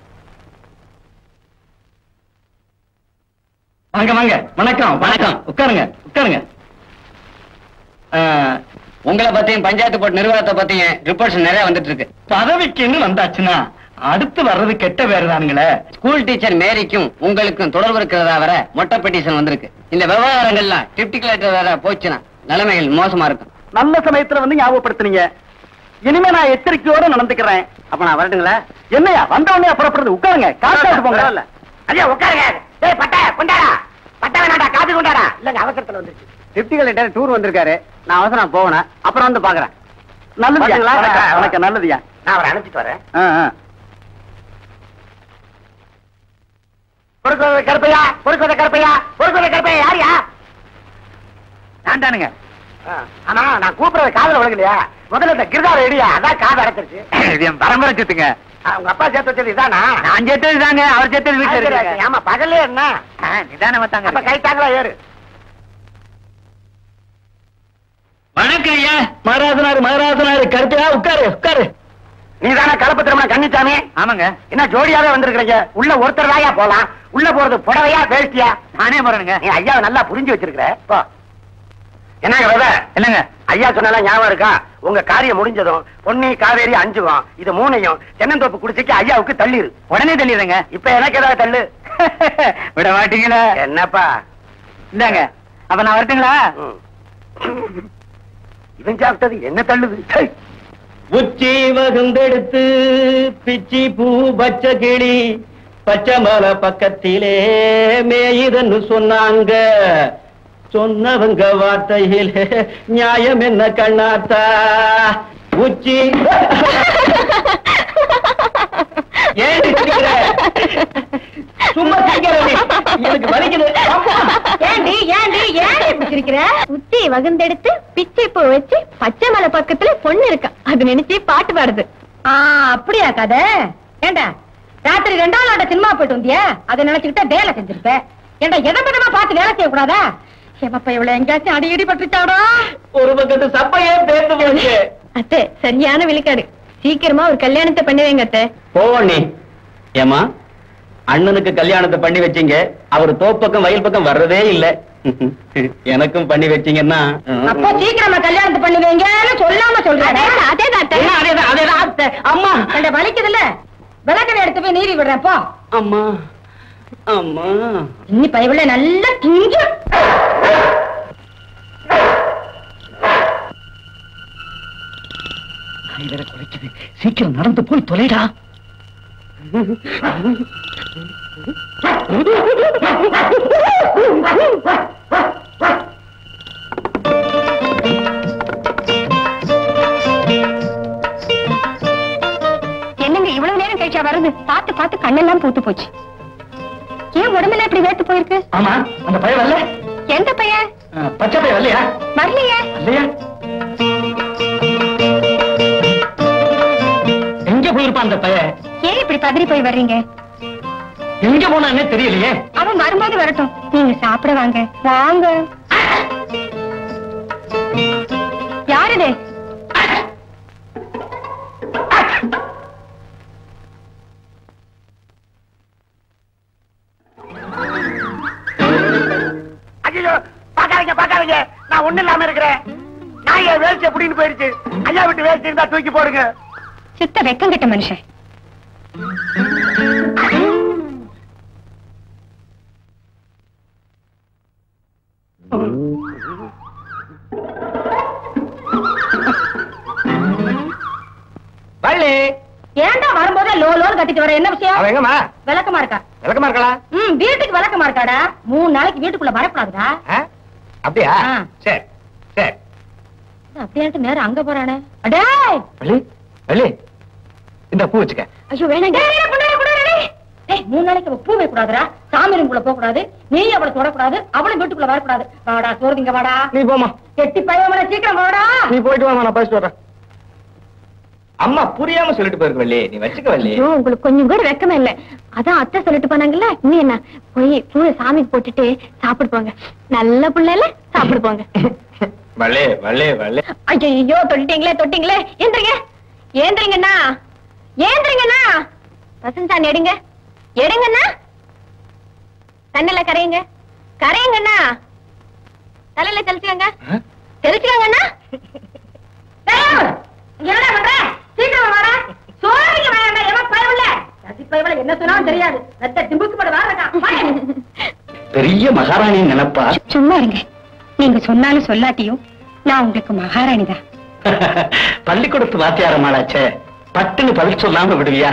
வாங்க வாங்க வணக்கம் வணக்கம் உட்காருங்க உட்காருங்க ஆ, உங்களை பத்தியும் பஞ்சாயத்து போர்டு நிர்வாகத்தை பத்தியும் ரிப்போர்ட்ஸ் நிறைய வந்துட்டு இருக்கு பதவிக்குன்னு வந்தாச்சுன்னா அடுத்து வர்றது கெட்ட பேர் தானுங்களே ஸ்கூல் டீச்சர் மேரிக்கும் உங்களுக்கும் தொடர்பு இருக்கிறதா வர மொட்டை பெட்டிஷன் வந்திருக்கு இந்த விவகாரங்கள்லாம் டிப்டி கலெக்டர் வேற போச்சுன்னா நிலைமைகள் மோசமா இருக்கும் நல்ல சமயத்துல வந்து ஞாபகப்படுத்துனீங்க இனிமே நான் எச்சரிக்கையோட நடந்துக்கிறேன் அப்ப நான் வரட்டுங்களா என்னையா வந்த உடனே புறப்படுறது உட்காருங்க காசு போங்க ஐயா உட்காருங்க டேய் பட்டை கொண்டாடா பட்டை வேணாடா காபி கொண்டாடா இல்லங்க அவசரத்துல வந்துருச்சு டிப்டி கலெக்டர் டூர் வந்திருக்காரு நான் அவசரம் போகணும் அப்புறம் வந்து பாக்குறேன் நல்லதுயா வணக்கம் நல்லதுயா நான் அவரை அனுப்பிச்சிட்டு வரேன் பொறுக்குவத கருப்பையா பொறுக்குவத கருப்பையா பொறுக்குவத கருப்பையா யாரியா நான் தானுங்க ஆனா நான் கூப்பிடுறது காதல விழுகலையா முதல்ல இந்த கிருதார எடியா அதான் காது அடைச்சிருச்சு இது என் பரம்பரை சொத்துங்க உங்க அப்பா சேர்த்து வச்சது இதானா நான் சேர்த்தது தாங்க அவர் சேர்த்தது வீட்டுல இருக்கு ஆமா பகல்ல என்ன நிதானமா தாங்க அப்ப கை தாங்களா ஏறு வணக்கம் ஐயா மகாராசனாரு மகாராசனாரு கருத்தையா உட்காரு உட்காரு நீ தானே கலப்பு திருமணம் கன்னிச்சாமி ஆமாங்க என்ன ஜோடியாவே வந்திருக்கிறீங்க உள்ள ஒருத்தர் தாயா போலாம் உள்ள போறது புடவையா வேஷ்டியா நானே போறேனுங்க நீ ஐயாவை நல்லா புரிஞ்சு வச்சிருக்கிற போ என்னங்க வித என்னங்க ஐயா சொன்னாலும் ஞாபகம் இருக்கா உங்க காரியம் முடிஞ்சதும் பொன்னி காவேரி அஞ்சுவோம் இது மூணையும் தென்னந்தோப்பு குடிச்சிக்கு ஐயாவுக்கு தள்ளிரு உடனே தள்ளிடுங்க இப்ப எனக்கு ஏதாவது தள்ளு விட மாட்டீங்களா என்னப்பா இந்தாங்க அப்ப நான் வரட்டுங்களா இவன் சாப்பிட்டது என்ன தள்ளுது சை. உச்சி வகுந்தெடுத்து பிச்சி பூ பச்சை கிளி பச்சை மலை பக்கத்திலே மேயுதுன்னு சொன்னாங்க சொன்னவங்க வார்த்தையிலே நியாயம் என்ன கண்ணாத்தா உச்சி ஏன் சிரிக்கிற? சும்மா சிரிக்கிற நீ. எனக்கு வலிக்குது அம்மா. ஏண்டி ஏண்டி ஏன் இப்படி சிரிக்கிற உச்சி வகுந்தெடுத்து பிச்சை பூ வச்சு பச்சை மலை பக்கத்துல பொண்ணு இருக்கா அது நினைச்சு பாட்டு பாடுது ஆ அப்படியா கதை ஏண்டா ராத்திரி ரெண்டாம் நாட்ட சினிமா போயிட்டு வந்தியா அதை நினைச்சுக்கிட்ட வேலை செஞ்சிருப்ப ஏண்டா எதை பதமா பார்த்து வேலை செய்யக்கூடாதா ஏப்பா இவ்வளவு எங்கேயாச்சும் அடி இடி பட்டுச்சாடா ஒரு பக்கத்து சப்பையே பேர்ந்து போச்சு அத்தை சரியான விழுக்காடு சீக்கிரமா ஒரு கல்யாணத்தை பண்ணி வைங்க அத்தை போவண்ணி ஏமா அண்ணனுக்கு கல்யாணத்தை பண்ணி வச்சீங்க அவர் தோப்பக்கம் வயல் பக்கம் வர்றதே இல்ல எனக்கும் பண்ணி வச்சீங்கன்னா அப்போ சீக்கிரமா கல்யாணத்தை பண்ணி வைங்கன்னு சொல்லாம சொல்றேன் அதேதான் அத்தை என்ன, அதேதான், அதேதான், அத்தை. அம்மா ரெண்டு வலிக்குதுல்ல விளக்கணை எடுத்து போய் நீவி விடுறேன் போ அம்மா அம்மா இன்னி பயவுல நல்லா திஞ்சு சீக்கிரம் நடந்து போய் தொலைடா என்னங்க இவ்வளவு நேரம் கழிச்சா வருது பார்த்து பார்த்து கண்ணெல்லாம் பூத்து போச்சு ஏன் உடம்பெல்லாம் இப்படி வேத்து போயிருக்கு ஆமா அந்த பையன் வரல எந்த பையன் அஹ், பச்சை பையன் வரலையா வரலையே இல்லையா எங்க போயிருப்பான் அந்த பையன் ஏன் இப்படி பதறி போய் வர்றீங்க எங்க போனான்னே தெரியலையே அவன் வரும்போது வரட்டும் நீங்க சாப்பிட வாங்க வாங்க யாருது ஐயோ பாக்காதீங்க பாக்காதீங்க நான் ஒண்ணு இல்லாம இருக்கிறேன் நான் என் வேஸ்ட் எப்படின்னு போயிருச்சு ஐயா விட்டு வேஸ்ட் இருந்தா தூக்கி போடுங்க சுத்த வெக்கம் கெட்ட மனுஷன் வள்ளி ஏன்டா வரும்போதே லோ லோன்னு கட்டிட்டு வர என்ன விஷயம் அவன் எங்கம்மா விளக்கமா இருக்கா விளக்கமா இருக்கலாம் ம் வீட்டுக்கு விளக்கமா இருக்காடா மூணு நாளைக்கு வீட்டுக்குள்ள வரக்கூடாதுடா அப்படியா ஆ. சரி சரி அப்படியாட்டு நேரம் அங்க போறானே அடே வள்ளி வள்ளி இந்த பூ வச்சுக்க ஐயோ வேணாங்க ஏய் மூணு நாளைக்கு அவ பூ வைக்க கூடாதுடா சாமி ரூம்குள்ள போக கூடாது நீ அவளை தொடக்கூடாது அவளும் வீட்டுக்குள்ள வரக்கூடாது வாடா சோறுதிங்க வாடா நீ போமா கெட்டி பையன் சீக்கிரம் வாடா நீ போயிட்டு வாமா நான் பேசிட்டு வரேன் அம்மா புரியாம சொல்லிட்டு போயிருக்க வள்ளி நீ வச்சுக்க வள்ளி ஐயோ உங்களுக்கு கொஞ்சம் கூட வெக்கமே இல்ல அதான் அத்தை சொல்லிட்டு போனாங்கல்ல இன்னும் என்ன போய் பூவை சாமிக்கு போட்டுட்டு சாப்பிடு போங்க நல்ல புள்ள இல்ல சாப்பிடு போங்க வள்ளி வள்ளி வள்ளி ஐயோ தொட்டிங்களே தொட்டிங்களே ஏந்திரிங்க ஏந்திரிங்கண்ணா ஏந்திரிங்கண்ணா வசந்தானி எடுங்க எடுங்கண்ணா தண்ணில கரையுங்க கரையுங்கண்ணா தலையில தெளிச்சுக்கங்க தெளிச்சுக்கங்கண்ணா டேய், இங்க என்னடா பண்ற சீக்கிரம் வாடா சோறுக்கு வேண்டாம் எவன் பயவுல சசி பயவுல என்ன சொன்னாலும் தெரியாது ரத்த திம்புக்கு போட வாடா பெரிய மகாராணி நினைப்பா சும்மா இருங்க நீங்க சொன்னாலும் சொல்லாட்டியும் நான் உங்களுக்கு மகாராணி தான் பள்ளிக்கூடத்து வாத்தியாரமாளாச்சே பட்டுன்னு பதில் சொல்லாம விடுவியா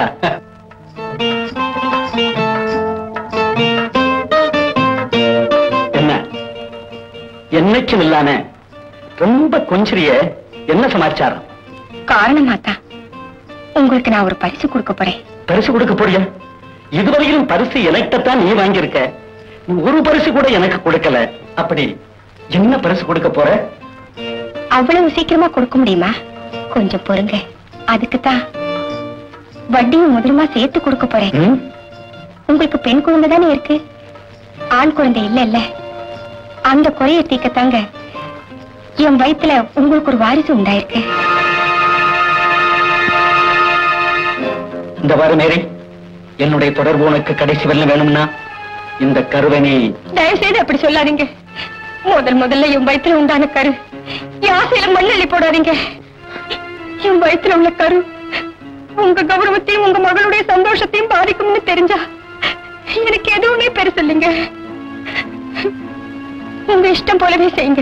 என்ன என்னைக்கும் இல்லாம ரொம்ப கொஞ்சிரிய என்ன சமாச்சாரம் காரணமாத்தா உங்களுக்கு நான் ஒரு பரிசு கொடுக்க போறேன் பரிசு கொடுக்க போறியா இதுவரையிலும் பரிசு எனக்கிட்டத்தான் நீ வாங்கியிருக்க நீ ஒரு பரிசு கூட எனக்கு கொடுக்கல அப்படி என்ன பரிசு கொடுக்க போற அவ்வளவு சீக்கிரமா கொடுக்க முடியுமா கொஞ்சம் பொறுங்க அதுக்குத்தான் வட்டியும் முதலுமா சேர்த்து கொடுக்க போறேன் ம்? உங்களுக்கு பெண் குழந்தை தானே இருக்கு ஆண் குழந்தை இல்ல இல்ல அந்த குறைய தீக்கத்தாங்க என் வயித்துல உங்களுக்கு ஒரு வாரிசு உண்டாயிருக்கு இந்த வாரம் மேரி என்னுடைய தொடர்பு உனக்கு கடைசி வரல வேணும்னா இந்த கருவை நீ தயவு செய்து அப்படி சொல்லாதீங்க முதல் முதல்ல என் வயித்துல உண்டான கரு என் ஆசையில மண்ணள்ளி போடாதீங்க என் வயித்துல உள்ள கரு உங்க கௌரவத்தையும் உங்க மகளுடைய சந்தோஷத்தையும் பாதிக்கும்னு தெரிஞ்சா எனக்கு எதுவுமே பெருசு இல்லைங்க உங்க இஷ்டம் போலவே செய்யுங்க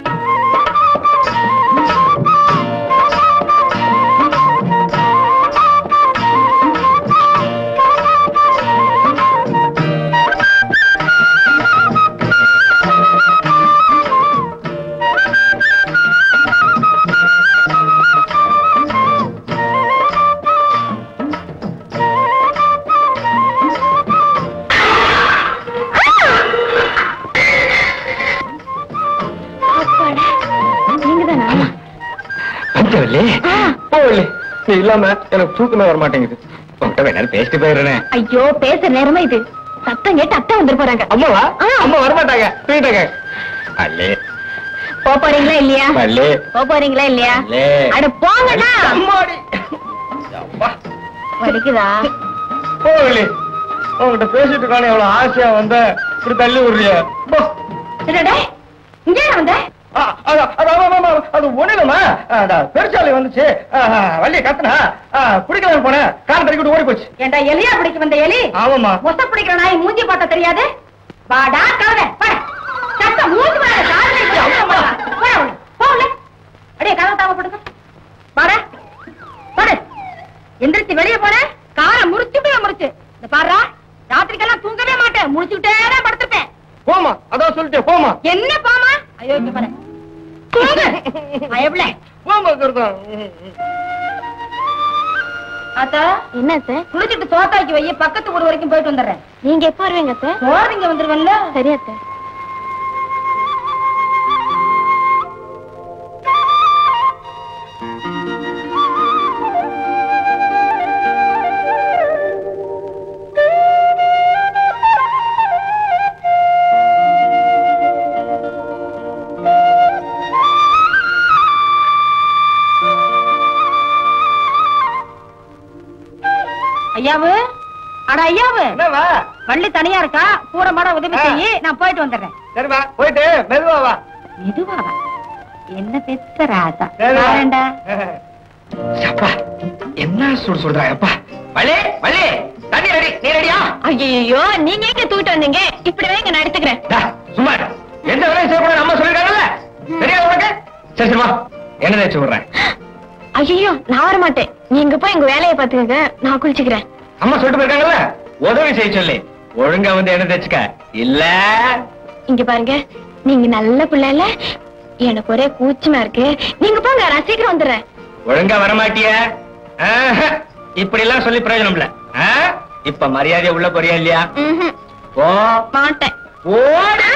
நீங்கதானா பஞ்சவல்லி போவல்லி நீ இல்லாம எனக்கு தூக்கமே வர மாட்டேங்குது உன்கிட்ட வேணாலும் பேசிட்டு போயிடுறேன் ஐயோ பேசுற நேரமா இது சத்தம் கேட்டு அத்தை வந்துட்டு போறாங்க அம்மாவா ஆ. அம்மா வரமாட்டாங்க போயிட்டாங்க அல்லே போக போறீங்களா இல்லையா அல்லே போக போறீங்களா இல்லையா அல்லே அட போங்கடா அம்மாடி அப்பா வலிக்குதா போவல்லி உன்கிட்ட பேசிட்டு இருக்கானே எவ்வளவு ஆசையா வந்த இப்படி தள்ளி விடுறிய போ என்னடா இங்கே வந்த ஆ, அது அது ஆமா, ஆமா, ஆமா, அது ஒண்ணுலமா பெருசாலை வந்துச்சு ஆ, ஆ, வள்ளிய கத்துனா குடிக்கலாம் போனேன் கால் தறிக்கிட்டு ஓடி போச்சு ஏண்டா எலியா பிடிக்க வந்த எலி ஆமாமா மொச பிடிக்கிற நாய் மூஞ்சி பார்த்தா தெரியாது வாடா கலவை வர சத்தம் மூஞ்சி வர அடியே கதவை தாம போடுங்க வர வர எந்திரிச்சு வெளியே போன காரை முறிச்சுட்டு முறிச்சு இந்த பாருடா ராத்திரிக்கெல்லாம் தூங்கவே மாட்டேன் முடிச்சுக்கிட்டே தான் படுத்திருப்பேன் போமா அதான் சொல்லிட்டேன் போமா என்ன பாமா ஐயோ இங்க பாரு தூங்கு பயப்பட போமா கருதான் ஆத்தா என்ன சார் குளிச்சிட்டு சோத்தாக்கி வை பக்கத்து ஊர் வரைக்கும் போயிட்டு வந்துடுறேன் நீங்க எப்ப வருவீங்க சார் சோறு இங்க வந்துருவல்ல சரியா சார் ஐயாவு அட ஐயாவு என்னவா பள்ளி தனியா இருக்கா கூட மாட உதவி செய்யி நான் போயிட்டு வந்துடுறேன் சரிம்மா போயிட்டு மெதுவா வா மெதுவாவா என்ன பெத்த ராசா சரி, வா. வரேன்டா அப்பா என்ன சுடு சுடுறா அப்பா வள்ளி வள்ளி தண்ணி ரெடி நீ ரெடியா ஐயோ நீங்க எங்க தூக்கிட்டு வந்தீங்க இப்படி வைங்க நான் எடுத்துக்கிறேன் டா, சும்மா இரு. எந்த வேலையும் செய்யக்கூடாது அம்மா சொல்லிருக்காங்கல்ல சரியா உனக்கு சரி சரிமா என்ன தேய்ச்சி விடுறேன் ஐயோ நான் வர மாட்டேன் நீங்க போய் எங்க வேலையை பாத்துக்கங்க நான் குளிச்சுக்கிறேன் அம்மா சொல்லிட்டு போயிருக்காங்கல்ல உதவி செய்ய சொல்லி ஒழுங்கா வந்து என்ன தேய்ச்சுக்க இல்ல இங்க பாருங்க நீங்க நல்ல பிள்ளை இல்ல எனக்கு ஒரே கூச்சமா இருக்கு நீங்க போங்க நான் சீக்கிரம் வந்துடுறேன் ஒழுங்கா வரமாட்டிய இப்படி எல்லாம் சொல்லி பிரயோஜனம் இல்ல ஆ? இப்ப மரியாதையா உள்ள போறியா இல்லையா ம்ஹும். போ மாட்டேன் ஓடு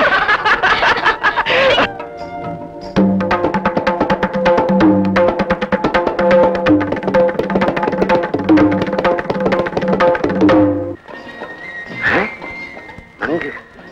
மங்கு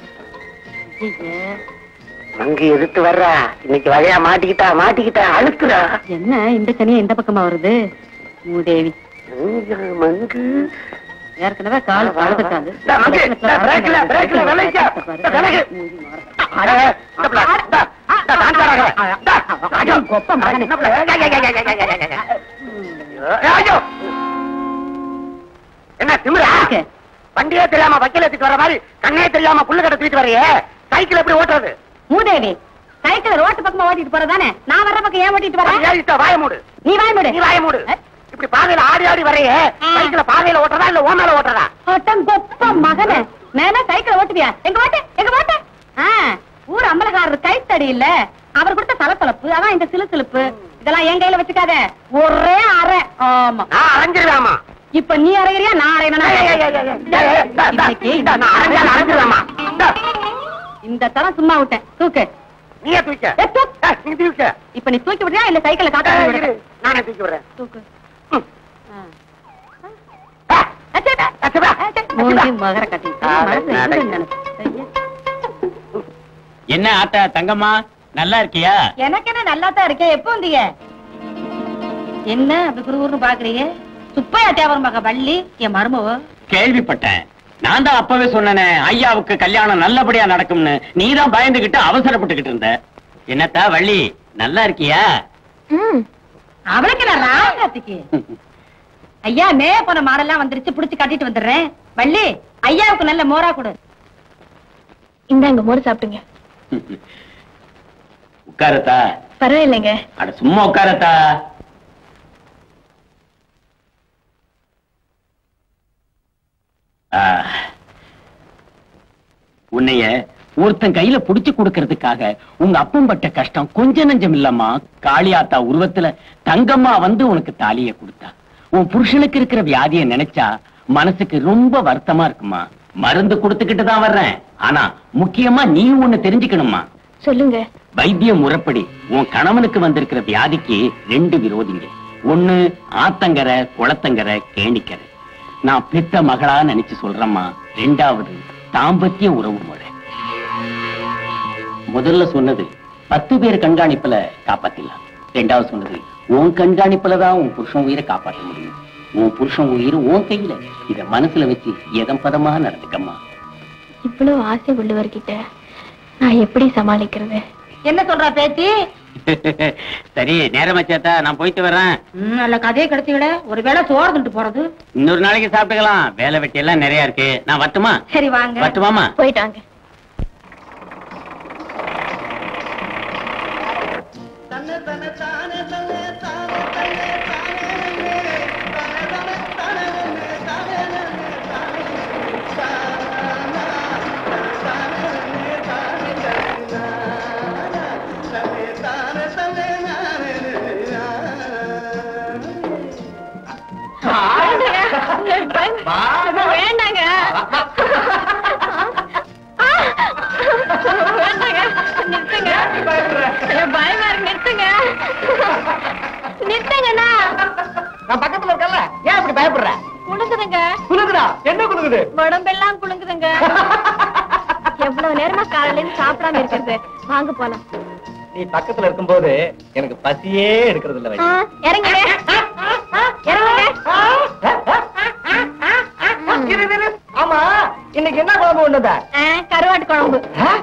மங்கு எதிர்த்து வர்றா இன்னைக்கு வகையா மாட்டிக்கிட்டா மாட்டிக்கிட்டா அழுத்துறா என்ன இந்த சனியா இந்த பக்கமா வருது மூதேவி மங்கு மங்கு ஏற்கனவே கால் பழந்துட்டாது டா, மங்கு, டா, பிரேக்ல, பிரேக்ல, விலைக்கா. டா, விலகு. அட, இந்த பிள்ளை, டா, டா, டான்ஸ் ஆடாத. டா, ஐயோ, கொப்ப மகனே. இந்த பிள்ளை, ஐயா, ஐயா, ஐயா, ஐயா, ஐயா, ஐயா, ஐயா. ஐயோ. என்ன திமிரா இருக்கு. வண்டியே தெரியாம வக்கீல தூக்கிட்டு வர மாதிரி கண்ணே தெரியாம புல்லு கட்ட தூக்கிட்டு வரையே சைக்கிள் எப்படி ஓட்டுறது மூதேவி சைக்கிள் ரோட்டு பக்கமா ஓட்டிட்டு போறதானே நான் வர்ற பக்கம் ஏன் ஓட்டிட்டு வரேன் ஏறிட்ட வாய மூடு நீ வாய் மூடு நீ வாய மூடு இப்படி பாதையில ஆடி ஆடி வரையே சைக்கிள பாதையில ஓட்டுறதா இல்ல ஓ மேல ஓட்டுறதா ஒட்டம் கொப்ப மகனே மேல சைக்கிள் ஓட்டுவியா எங்க ஓட்டு எங்க ஓட்டு ஆ, ஊர் அம்பலகாரர் கைத்தடி இல்ல அவர் கொடுத்த தலத்தலப்பு அதான் இந்த சிலு சிலுப்பு இதெல்லாம் என் கையில வச்சுக்காத ஒரே அரை ஆமா நான் அரைஞ்சிருவேமா இப்ப நீ அரைகிறியா நான் அரையணும் இந்த தரம் சும்மா விட்டேன் தூக்கு நீயே தூக்க ஏ, தூக்கு. ஏய், நீ தூக்க இப்ப நீ தூக்கி விடுறியா இல்ல சைக்கிள ஏய், காக்க இரு. நானே தூக்கி விடுறேன் தூக்கு ம். ஆ. ஆ. அச்சேடா. அச்சப்பா. மூஞ்சி மகர கட்டி ஆ, மனசு நான் இதுன்னு நினைச்சு. ஐயா. என்ன ஆத்தா தங்கம்மா நல்லா இருக்கியா எனக்கு என்ன நல்லா தான் இருக்கேன் எப்போ வந்தீங்க என்ன அப்படி குறுகுறுன்னு பாக்குறீங்க சுப்பையா தேவரம் மக வள்ளி என் மருமவ கேள்விப்பட்டேன் நான் தான் அப்பவே சொன்னேனே ஐயாவுக்கு கல்யாணம் நல்லபடியா நடக்கும்னு நீ தான் பயந்துகிட்டு அவசரப்பட்டுக்கிட்டு இருந்த என்னத்தா வள்ளி நல்லா இருக்கியா ம் அவளுக்கு நான் ராசாத்திக்கு ஐயா மே போன மாடெல்லாம் வந்துருச்சு புடிச்சு கட்டிட்டு வந்துடுறேன் வள்ளி ஐயாவுக்கு நல்ல மோரா கொடு இந்தாங்க மோர் சாப்பிடுங்க உட்காரத்தா பரவாயில்லைங்க அட சும்மா உட்காரத்தா ஆ. உன்னைய ஒருத்தன் கையில புடிச்சு கொடுக்கறதுக்காக உங்க அப்பன் பட்ட கஷ்டம் கொஞ்ச நஞ்சம் இல்லம்மா காளியாத்தா உருவத்துல தங்கம்மா வந்து உனக்கு தாலிய கொடுத்தா உன் புருஷனுக்கு இருக்கிற வியாதியை நினைச்சா மனசுக்கு ரொம்ப வருத்தமா இருக்குமா மருந்து கொடுத்துக்கிட்டு தான் வர்றேன் ஆனா முக்கியமா நீ ஒண்ணு தெரிஞ்சுக்கணுமா சொல்லுங்க வைத்திய முறைப்படி உன் கணவனுக்கு வந்திருக்கிற வியாதிக்கு ரெண்டு விரோதிங்க ஒண்ணு ஆத்தங்கரை குளத்தங்கரை கேணிக்கரை நான் பெத்த மகளா நினைச்சு சொல்றேம்மா ரெண்டாவது தாம்பத்திய உறவு முறை முதல்ல சொன்னது பத்து பேர் கண்காணிப்புல காப்பாத்திடலாம் ரெண்டாவது சொன்னது உன் கண்காணிப்புல தான் உன் புருஷன் உயிரை காப்பாற்ற முடியும் உன் புருஷன் உயிர் உன் கையில இத மனசுல வச்சு எதம் பதமா நடந்துக்கம்மா இவ்வளவு ஆசை உள்ளவர்கிட்ட நான் எப்படி சமாளிக்கிறது என்ன சொல்றா பேத்தி சரி நேரமாச்சாத்தா நான் போயிட்டு வரேன் ம், நல்ல கதையை கிடைச்சி விட ஒரு வேளை சோறு தின்ட்டு போறது இன்னொரு நாளைக்கு சாப்பிட்டுக்கலாம் வேலை வெட்டி எல்லாம் நிறைய இருக்கு நான் வரட்டுமா சரி வாங்க வரட்டுமாமா போயிட்டாங்க வேண்டாங்க வேண்டாங்க நிறுத்துங்க ஐயோ, பயமா இருக்கு நிறுத்துங்க நிறுத்துங்கண்ணா நான் பக்கத்துல இருக்கல ஏன் இப்படி பயப்படுற குளுங்குதுங்க குலுக்குதா என்ன குலுக்குது உடம்பெல்லாம் குளுங்குதுங்க எவ்வளவு நேரமா காலையில இருந்து சாப்பிடாம இருக்கிறது வாங்க போலாம் நீ பக்கத்துல இருக்கும்போது எனக்கு பசியே எடுக்கிறது இல்ல ஆ, இறங்குங்க இறங்குங்க இரு, இரு, இரு. ஆமா இன்னைக்கு என்ன குழம்பு ஒண்ணுதா ஆ, கருவாட்டு குழம்பு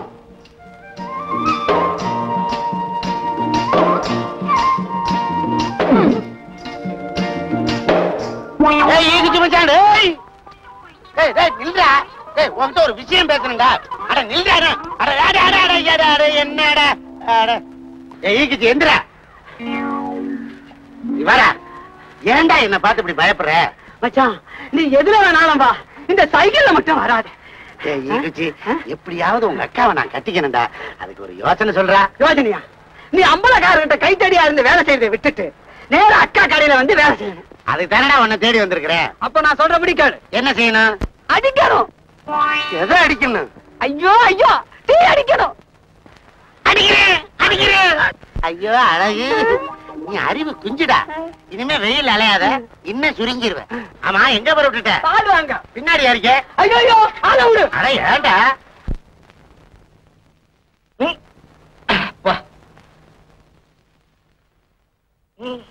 ஏய் டேய் நில்றா டேய் உன்கிட்ட ஒரு விஷயம் பேசணும்டா அட நில்றா அட அட அட அட அட அட அட என்னடா அட ஏய் ஈகிச்சு எந்திரா நீ வாடா ஏன்டா என்ன பார்த்து இப்படி பயப்படுற மச்சான் நீ எதுல வேணாலும் வா இந்த சைக்கிள்ல மட்டும் வராத ஏய் ஈகிச்சு எப்படியாவது உங்க அக்காவை நான் கட்டிக்கணும்டா அதுக்கு ஒரு யோசனை சொல்றா யோசனையா நீ அம்பலக்காரர்கிட்ட கைத்தடியா இருந்து வேலை செய்யறதை விட்டுட்டு நேரா அக்கா கடையில வந்து வேலை செய்யணும் அதுக்கு தானடா உன்னை தேடி வந்திருக்கிறேன் அப்ப நான் சொல்றபடி கேளு என்ன செய்யணும் அடிக்கணும் எதை அடிக்கணும் ஐயோ ஐயோ தீ அடிக்கணும் அடிக்கிறேன் அடிக்கிறேன் ஐயோ அழகு நீ அறிவு குஞ்சுடா இனிமே வெயில் அலையாத இன்னும் சுருங்கிருவேன் ஆமா எங்க போற விட்டுட்ட பால் வாங்க பின்னாடி யாருக்க ஐயோ ஆள விடு அட ஏண்டா ம். வா. ம்.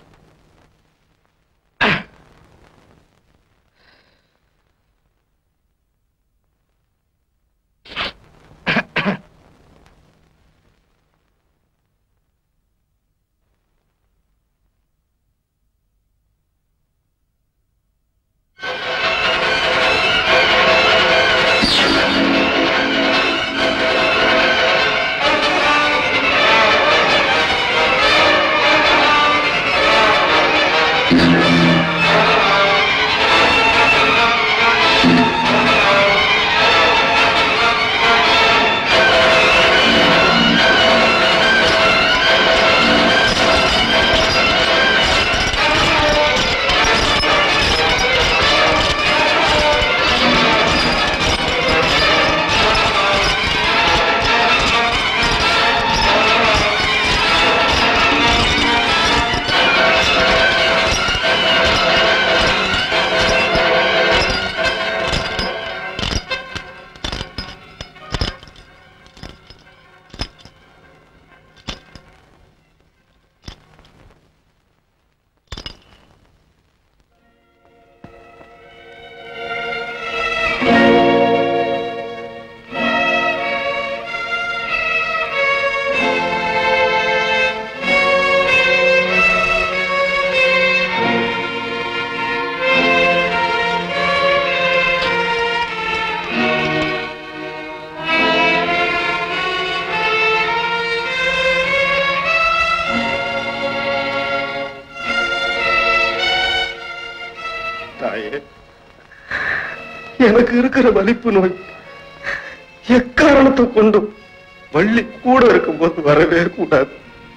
எனக்கு இருக்கிற வலிப்பு நோய் எக்காரணத்தை கொண்டும் வள்ளி கூட இருக்கும்போது வரவே கூடாது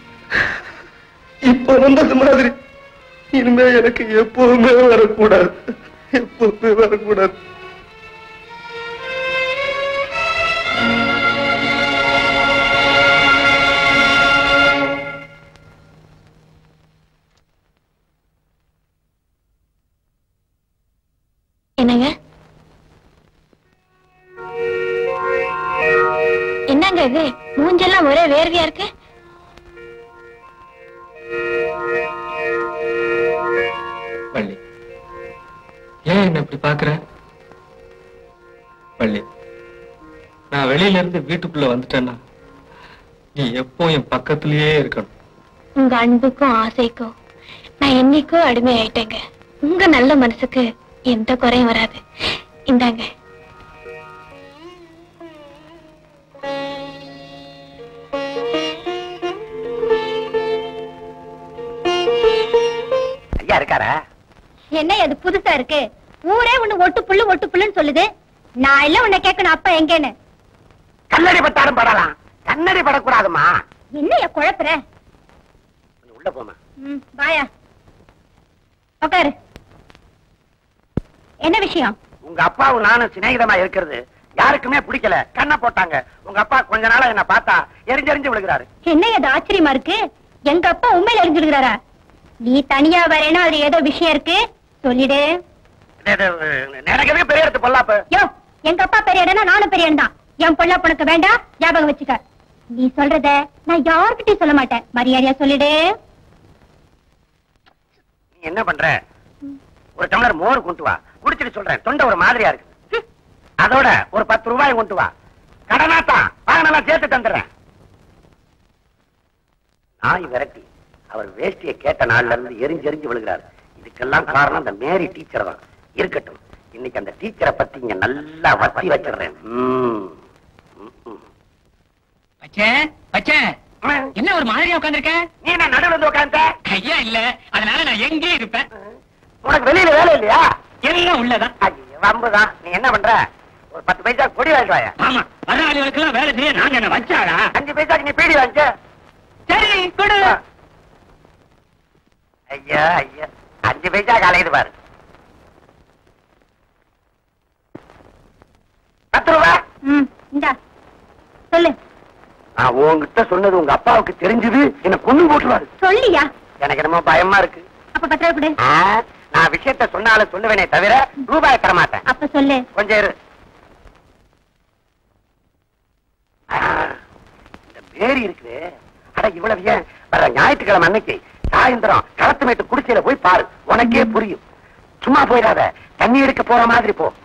இப்ப வந்தது மாதிரி இனிமே எனக்கு எப்பவுமே வரக்கூடாது எப்பவுமே வரக்கூடாது என்னங்க என்னங்க இது மூஞ்செல்லாம் ஒரே வேர்வையா இருக்கு வள்ளி ஏன் என்ன இப்படி பாக்குற வள்ளி நான் வெளியில இருந்து வீட்டுக்குள்ள வந்துட்டேன்னா நீ எப்போ என் பக்கத்திலேயே இருக்கணும் உங்க அன்புக்கும் ஆசைக்கும் நான் என்னைக்கோ அடிமை ஆயிட்டேங்க உங்க நல்ல மனசுக்கு எந்த குறையும் வராது இந்தாங்க ஐயா இருக்காரா என்ன அது புதுசா இருக்கு ஊரே உன்னை ஒட்டு புல்லு ஒட்டு புல்லுன்னு சொல்லுது நான் இல்ல உன்னை கேட்கணும் அப்பா எங்கன்னு கண்ணடி பட்டாலும் படலாம் கண்ணடி படக்கூடாதுமா என்னைய குழப்புற கொஞ்சம் உள்ள போமா ம், வாயா உட்காரு என்ன விஷயம் உங்க அப்பாவும் நானும் சிநேகிதமா இருக்கிறது யாருக்குமே பிடிக்கல கண்ணை போட்டாங்க உங்க அப்பா கொஞ்ச நாளா என்ன பார்த்தா எரிஞ்செறிஞ்சு விழுகிறாரு என்ன அது ஆச்சரியமா இருக்கு எங்க அப்பா உண்மையில எரிஞ்சிருக்கிறாரா நீ தனியா வரேனா அது ஏதோ விஷயம் இருக்கு சொல்லிடு இது- இது- எனக்கு எதுக்கு பெரிய இடத்து பொல்லாப்பு யோ எங்க அப்பா பெரிய இடம்னா நானும் பெரிய இடம் தான் என் பொல்லா உனக்கு வேண்டாம் ஞாபகம் வச்சுக்க நீ சொல்றத நான் யார்கிட்டயும் சொல்ல மாட்டேன் மரியாதையா சொல்லிடு நீ என்ன பண்ற ஒரு டம்ளர் மோர் கொண்டு வா குடிச்சிட்டு சொல்றேன் தொண்டை ஒரு மாதிரியா இருக்கு ஹம். அதோட ஒரு பத்து ரூபாய் கொண்டு வா கடனாத்தான் வாங்கினெல்லாம் சேர்த்து தந்துடுறேன் நாய் விரட்டி அவர் வேஷ்டியை கேட்ட நாள்ல இருந்து எரிஞ்சு எரிஞ்சு விழுகிறாரு இதுக்கெல்லாம் காரணம் அந்த மேரி டீச்சர் தான் இருக்கட்டும் இன்னைக்கு அந்த டீச்சரை பத்தி இங்க நல்லா வத்தி வச்சிடுறேன் ம். ம், ம். பச்சே பச்சே ம். என்ன ஒரு மாதிரியா உட்கார்ந்திருக்க நீ என்ன நடுவில் வந்து உட்கார்ந்த ஐயா இல்ல அதனால நான் எங்கேயும் இருப்பேன் உனக்கு வெளியில வேலை இல்லையா எல்லாம் உள்ளதான் ஐயோ, வம்புதான் நீ என்ன பண்ற ஒரு பத்து பைசா கொடி வாங்கிட்டு வாயா ஆமா வர்றாளிகளுக்கு எல்லாம் வேலை செய்ய நாங்க என்ன வச்சாடா அஞ்சு பைசாக்கு நீ பீடி வாங்கிக்க சரி கொடு ஐயா ஐயா அஞ்சு பைசா கலையுது பாரு பத்து ரூபா ம் இந்தா சொல்லு நான் உன்கிட்ட சொன்னது உங்க அப்பாவுக்கு தெரிஞ்சது என்ன கொண்டு போட்டுருவாரு சொல்லியா எனக்கு என்னமோ பயமா இருக்கு அப்ப பத்து ரூபாய் கொடு ஆ, நான் விஷயத்த சொன்னாலும் சொல்லுவேனே தவிர ரூபாய் தர மாட்டேன் அப்ப சொல்லு கொஞ்சம் இரு ஆ, இந்த பேரி இருக்குது அட இவ்வளவு ஏன் வர ஞாயிற்றுக்கிழமை அன்னைக்கு சாயந்தரம் களத்து மேட்டு குடிசையில போய் பாரு உனக்கே புரியும் சும்மா போயிடாத தண்ணி எடுக்க போற மாதிரி போ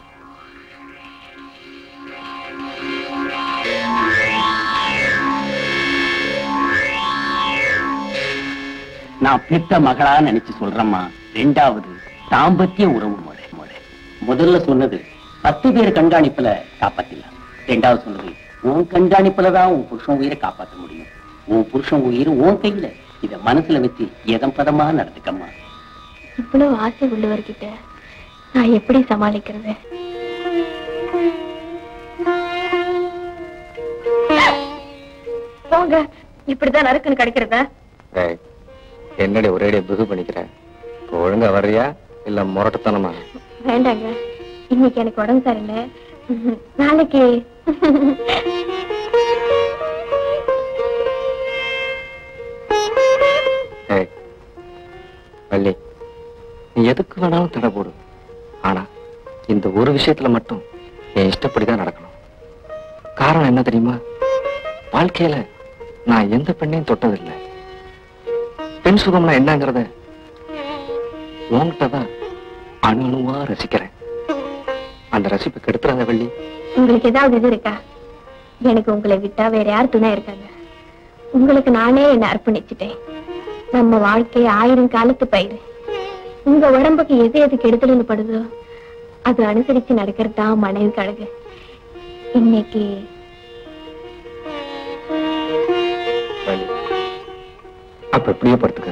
நான் பித்த மகளா நினைச்சு சொல்றேம்மா ரெண்டாவது தாம்பத்திய உறவு முறை முறை முதல்ல சொன்னது பத்து பேர் கண்காணிப்புல காப்பாத்திடலாம் ரெண்டாவது சொன்னது உன் கண்காணிப்புல தான் உன் புருஷன் உயிரை காப்பாத்த முடியும் உன் புருஷன் உயிர் உன் கையில இத மனசுல வச்சு எதம் பதமா நடந்துக்கம்மா இவ்வளவு ஆசை உள்ளவர்கிட்ட நான் எப்படி சமாளிக்கிறது போங்க இப்படிதான் நறுக்குன்னு கிடைக்கிறதா டேய், என்னடி ஒரேடியா பிகு பண்ணிக்கிற ஒழுங்கா வர்றியா இல்ல முரட்டுத்தனமா வேண்டாங்க இன்னைக்கு எனக்கு உடம்பு சரியில்லை நாளைக்கு ஏய், வள்ளி நீ எதுக்கு வேணாலும் தடை போடு ஆனா இந்த ஒரு விஷயத்துல மட்டும் என் இஷ்டப்படிதான் நடக்கணும் காரணம் என்ன தெரியுமா வாழ்க்கையில நான் எந்த பெண்ணையும் தொட்டதில்லை பெண் சுகம்னா என்னங்கிறத உன்கிட்ட தான் அணு அணுவா ரசிக்கிறேன் அந்த ரசிப்பை கெடுத்துறாத வள்ளி உங்களுக்கு ஏதாவது இது இருக்கா எனக்கு உங்களை விட்டா வேற யார் துணை இருக்காங்க உங்களுக்கு நானே என்ன அர்ப்பணிச்சுட்டேன் நம்ம வாழ்க்கை ஆயிரம் காலத்து பயிர் உங்க உடம்புக்கு எது எது கெடுதல் படுதோ அது அனுசரிச்சு நடக்கிறது தான் மனைவி கழகு இன்னைக்கு வள்ளி அப்ப இப்படியே படுத்துக்க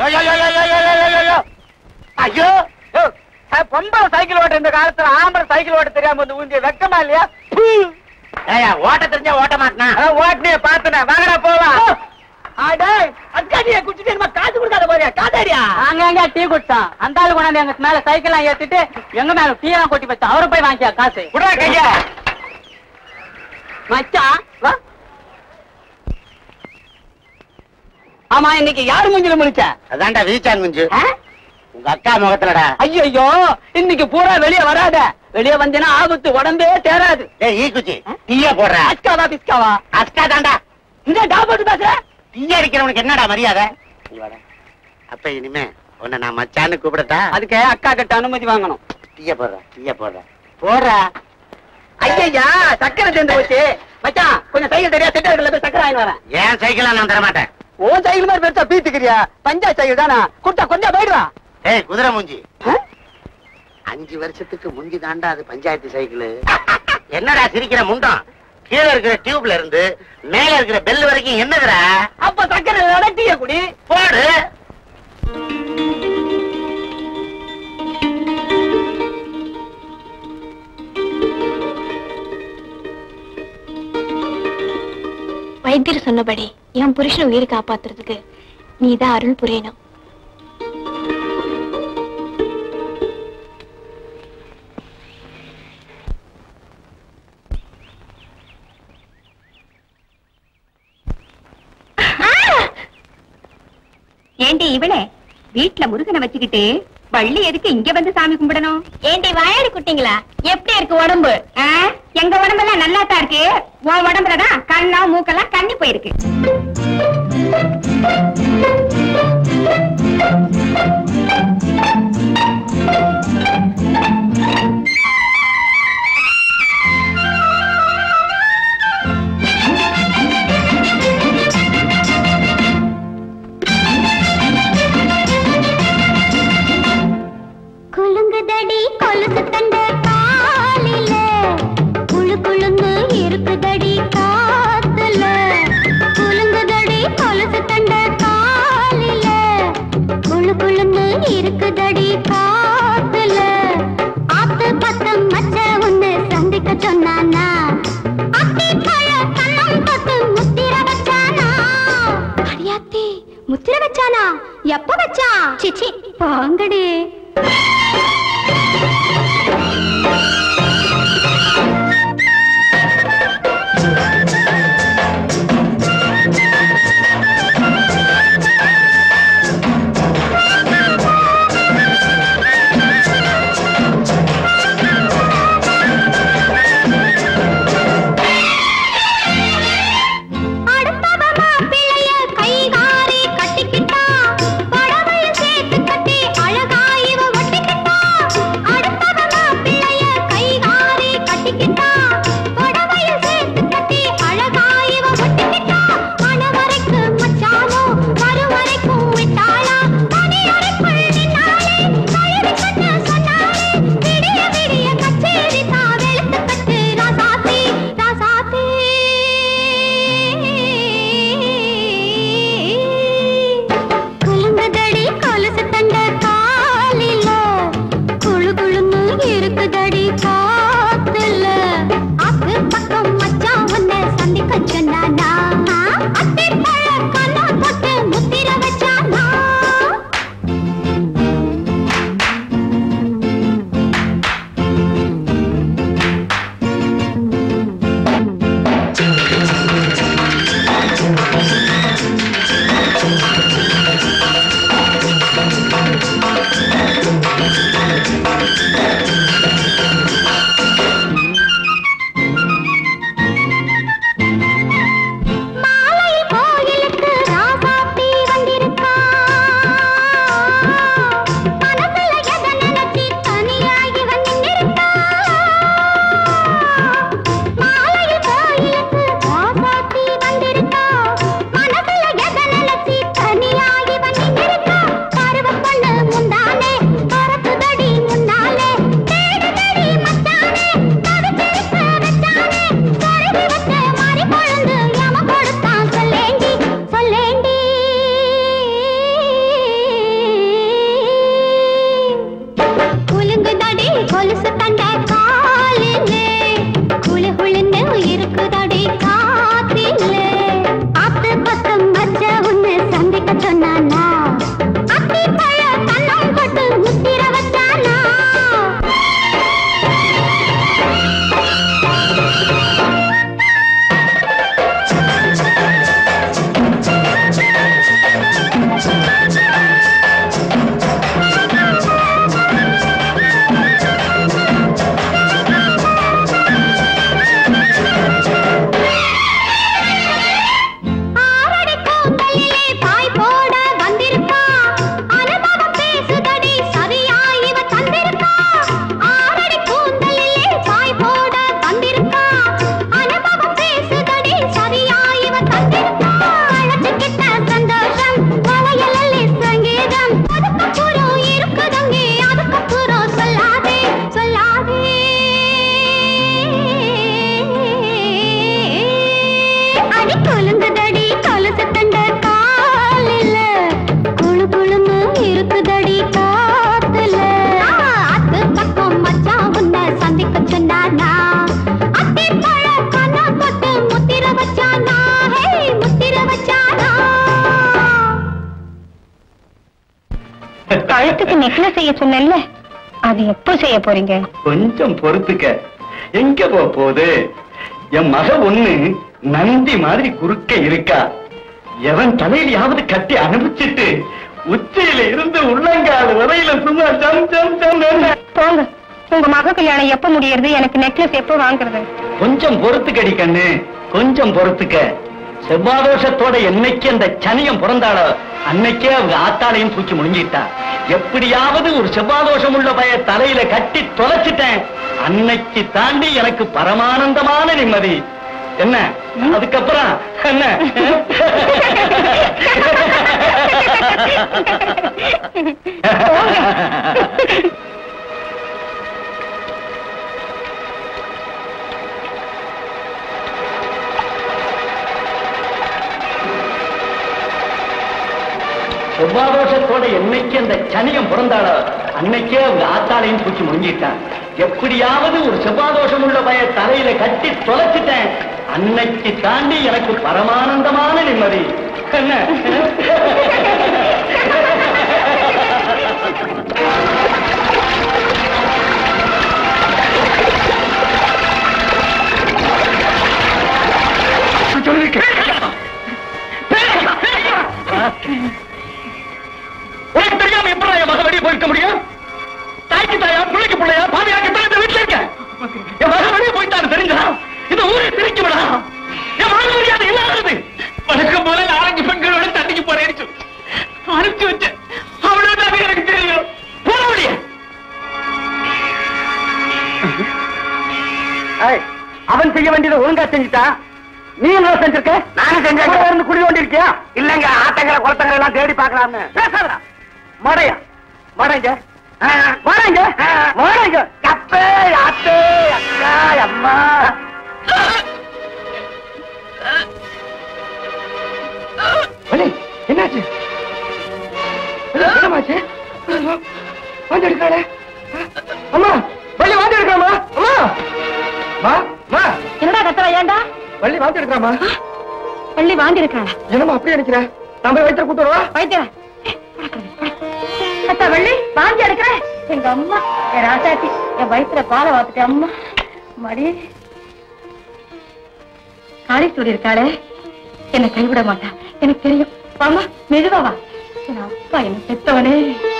ஐயோ யோ, அஹ், பொம்பளை சைக்கிள் ஓட்ட இந்த காலத்துல ஆம்பளை சைக்கிள் ஓட்ட தெரியாம வந்து ஊந்திய வெக்கமா இல்லையா ஏயா ஓட்ட தெரிஞ்சா ஓட்ட மாட்டேனா ஓட்டினே பாத்துனேன் வாங்கடா போலாம் அடே அக்காடிய குடிச்சிட்டு நம்ம காசு கொடுக்காத போறியா காதாரியா அங்க அங்க டீ குடிச்சான் அந்த ஆளு கொண்டாந்து எங்க மேல சைக்கிள் எல்லாம் ஏத்திட்டு எங்க மேல டீ எல்லாம் கொட்டி வச்சா அவரை போய் வாங்கியா காசு குடா கையா மச்சான் வா ஆமா இன்னைக்கு யாரு மூஞ்சில முடிச்ச அதான்டா வீச்சான் குஞ்சு உங்க அக்கா முகத்துலடா ஐயோ இன்னைக்கு பூரா வெளிய வராத வெளிய வந்தேன்னா ஆபத்து உடம்பே தேராது ஏய் ஈ குச்சி டீய போடுற அஸ்காவா பிஸ்காவா அஸ்கா தாண்டா இந்த டாபோட்டு பேசுற டீ அடிக்கிறவனுக்கு என்னடா மரியாதை இங்க வாடா. அப்ப இனிமே உன்னை நான் மச்சான்னு கூப்பிடட்டா அதுக்கு அக்கா கிட்ட அனுமதி வாங்கணும் டீய போடுற டீய போடுற போடுறா ஐயா சக்கரை சேர்ந்து போச்சு மச்சான் கொஞ்சம் சைக்கிள் தெரியா செட்டு போய் சக்கரை வாங்கி வரேன் ஏன் சைக்கிள நான் தர மாட்டேன் ஓ சைக்கிள் மாதிரி பெருசா பீத்துக்கிறியா பஞ்சாயத்து சைக்கிள் தானா குட்டா கொஞ்சம் போயிடுவா ஏய் குதிரை மூஞ்சி அஞ்சு வருஷத்துக்கு முந்தி தாண்டா அது பஞ்சாயத்து சைக்கிள் என்னடா சிரிக்கிற முண்டம் கீழே இருக்கிற டியூப்ல இருந்து மேல இருக்கிற பெல் வரைக்கும் என்னதுடா அப்ப சக்கரை நடத்திய குடி போடு வைத்தியர் சொன்னபடி என் புருஷன் உயிரை காப்பாத்துறதுக்கு நீதான் அருள் புரியணும் ஏண்டி இவளே வீட்ல முருகனை வச்சுக்கிட்டு வள்ளி எதுக்கு இங்க வந்து சாமி கும்பிடணும் ஏண்டி வாயாடி குட்டிங்களா எப்படி இருக்கு உடம்பு ஆ, எங்க உடம்பெல்லாம் நல்லா தான் இருக்கு உன் உடம்புலதான் கண்ணா மூக்கெல்லாம் கண்ணி போயிருக்கு குலுங்குதடி கொலுசு தண்ட காலில குழு குழுங்கு இருக்குதடி காத்துல குலுங்குதடி கொலுசு தண்ட காலில குழு குழுங்கு இருக்குதடி காத்துல ஆத்து பத்தம் மச்ச ஒண்ணு சந்திக்க சொன்னானா அத்தி பழ கண்ணம் தொட்டு முத்திர வச்சானா அடியாத்தி முத்திர வச்சானா எப்ப வச்சான் சிச்சி பாங்கடி அடுத்தவ மாப்பிள்ளைய கைகாரி கட்டிக்கிட்டா புடவைய சேர்த்து கட்டி அழகா இவ ஒட்டிக்கிட்டா அடுத்தவ கழுத்துக்கு நெக்லஸ் செய்ய சொன்னேன்ல அது எப்போ செய்ய போறீங்க கொஞ்சம் பொறுத்துக்க எங்க போக போகுது என் மக ஒண்ணு நந்தி மாதிரி குறுக்க இருக்கா எவன் தலையிலையாவது கட்டி அனுப்பிச்சிட்டு உச்சியில இருந்து உள்ளங்கால் வரையில சும்மா ஜம் ஜம் ஜம் போங்க உங்க மக கல்யாணம் எப்ப முடியறது எனக்கு நெக்லஸ் எப்போ வாங்குறது கொஞ்சம் பொறுத்துக்கடி கண்ணு கொஞ்சம் பொறுத்துக்க செவ்வாதோஷத்தோட என்னைக்கு அந்த சனியம் பிறந்தாளோ அன்னைக்கே அவங்க ஆத்தாளையும் தூக்கி முடிஞ்சிட்டா எப்படியாவது ஒரு செவ்வாதோஷம் உள்ள பய தலையில கட்டி தொலைச்சிட்டேன் அன்னைக்கு தாண்டி எனக்கு பரமானந்தமான நிம்மதி என்ன அதுக்கப்புறம் என்ன செவ்வாதோஷத்தோட என்னைக்கு அந்த சனியம் பிறந்தாளோ அன்னைக்கே அவங்க ஆத்தாளையும் தூக்கி முடிஞ்சிட்டான் எப்படியாவது ஒரு செவ்வாதோஷம் உள்ள பய தலையில கட்டி தொலைச்சிட்டேன் அன்னைக்கு தாண்டி எனக்கு பரமானந்தமான நிம்மதி என்ன உனக்கு தெரியாம எப்படி என் மகன் வெளியே போயிருக்க முடியும் தாய்க்கு தாயா பிள்ளைக்கு பிள்ளையா பாவியாக்கு தான் இந்த வீட்டுல இருக்க என் மகன் வெளியே போயிட்டான்னு தெரிஞ்சா இந்த ஊரை திருச்சி விடா என் மகன் மரியாதை இல்லாதது வணக்கம் போல நாலஞ்சு பெண்களோட தண்ணிக்கு போறேன்னு சொல்லி அனுப்பிச்சு வச்சேன் அவ்வளவுதான் எனக்கு தெரியும் போட முடியும் அவன் செய்ய வேண்டியதை ஒழுங்கா செஞ்சுட்டான் நீ என்ன செஞ்சிருக்க நானும் செஞ்சேன் இருந்து குடி கொண்டு இருக்கியா இல்லங்க ஆட்டங்களை குளத்தங்களை எல்லாம் தேடி பார்க்கலாம்னு பேசாதடா மடையா மடைங்க மடைங்க மடைங்க கப்பே அத்தே அக்கா அம்மா என்னாச்சு என்னமாச்சு வந்து எடுக்காளே அம்மா வள்ளி வாந்தி எடுக்கலாமா அம்மா மா மா என்னடா கத்துறா ஏண்டா வள்ளி வாந்தி எடுக்கலாமா பள்ளி வாந்தி இருக்காளா என்னம்மா அப்படியே நினைக்கிற நம்ம போய் வயிற்று கூட்டு வரவா வைத்தியரா அத்தா வள்ளி வாந்தி எடுக்கிறேன் எங்க அம்மா என் ராசாத்தி என் வயித்துல பாலை வாத்துட்டு அம்மா மடி காளீஸ்வரி இருக்காளே என்னை கைவிட மாட்டா எனக்கு தெரியும் வாமா மெதுவா வா என் அப்பா என்ன பெத்தவனே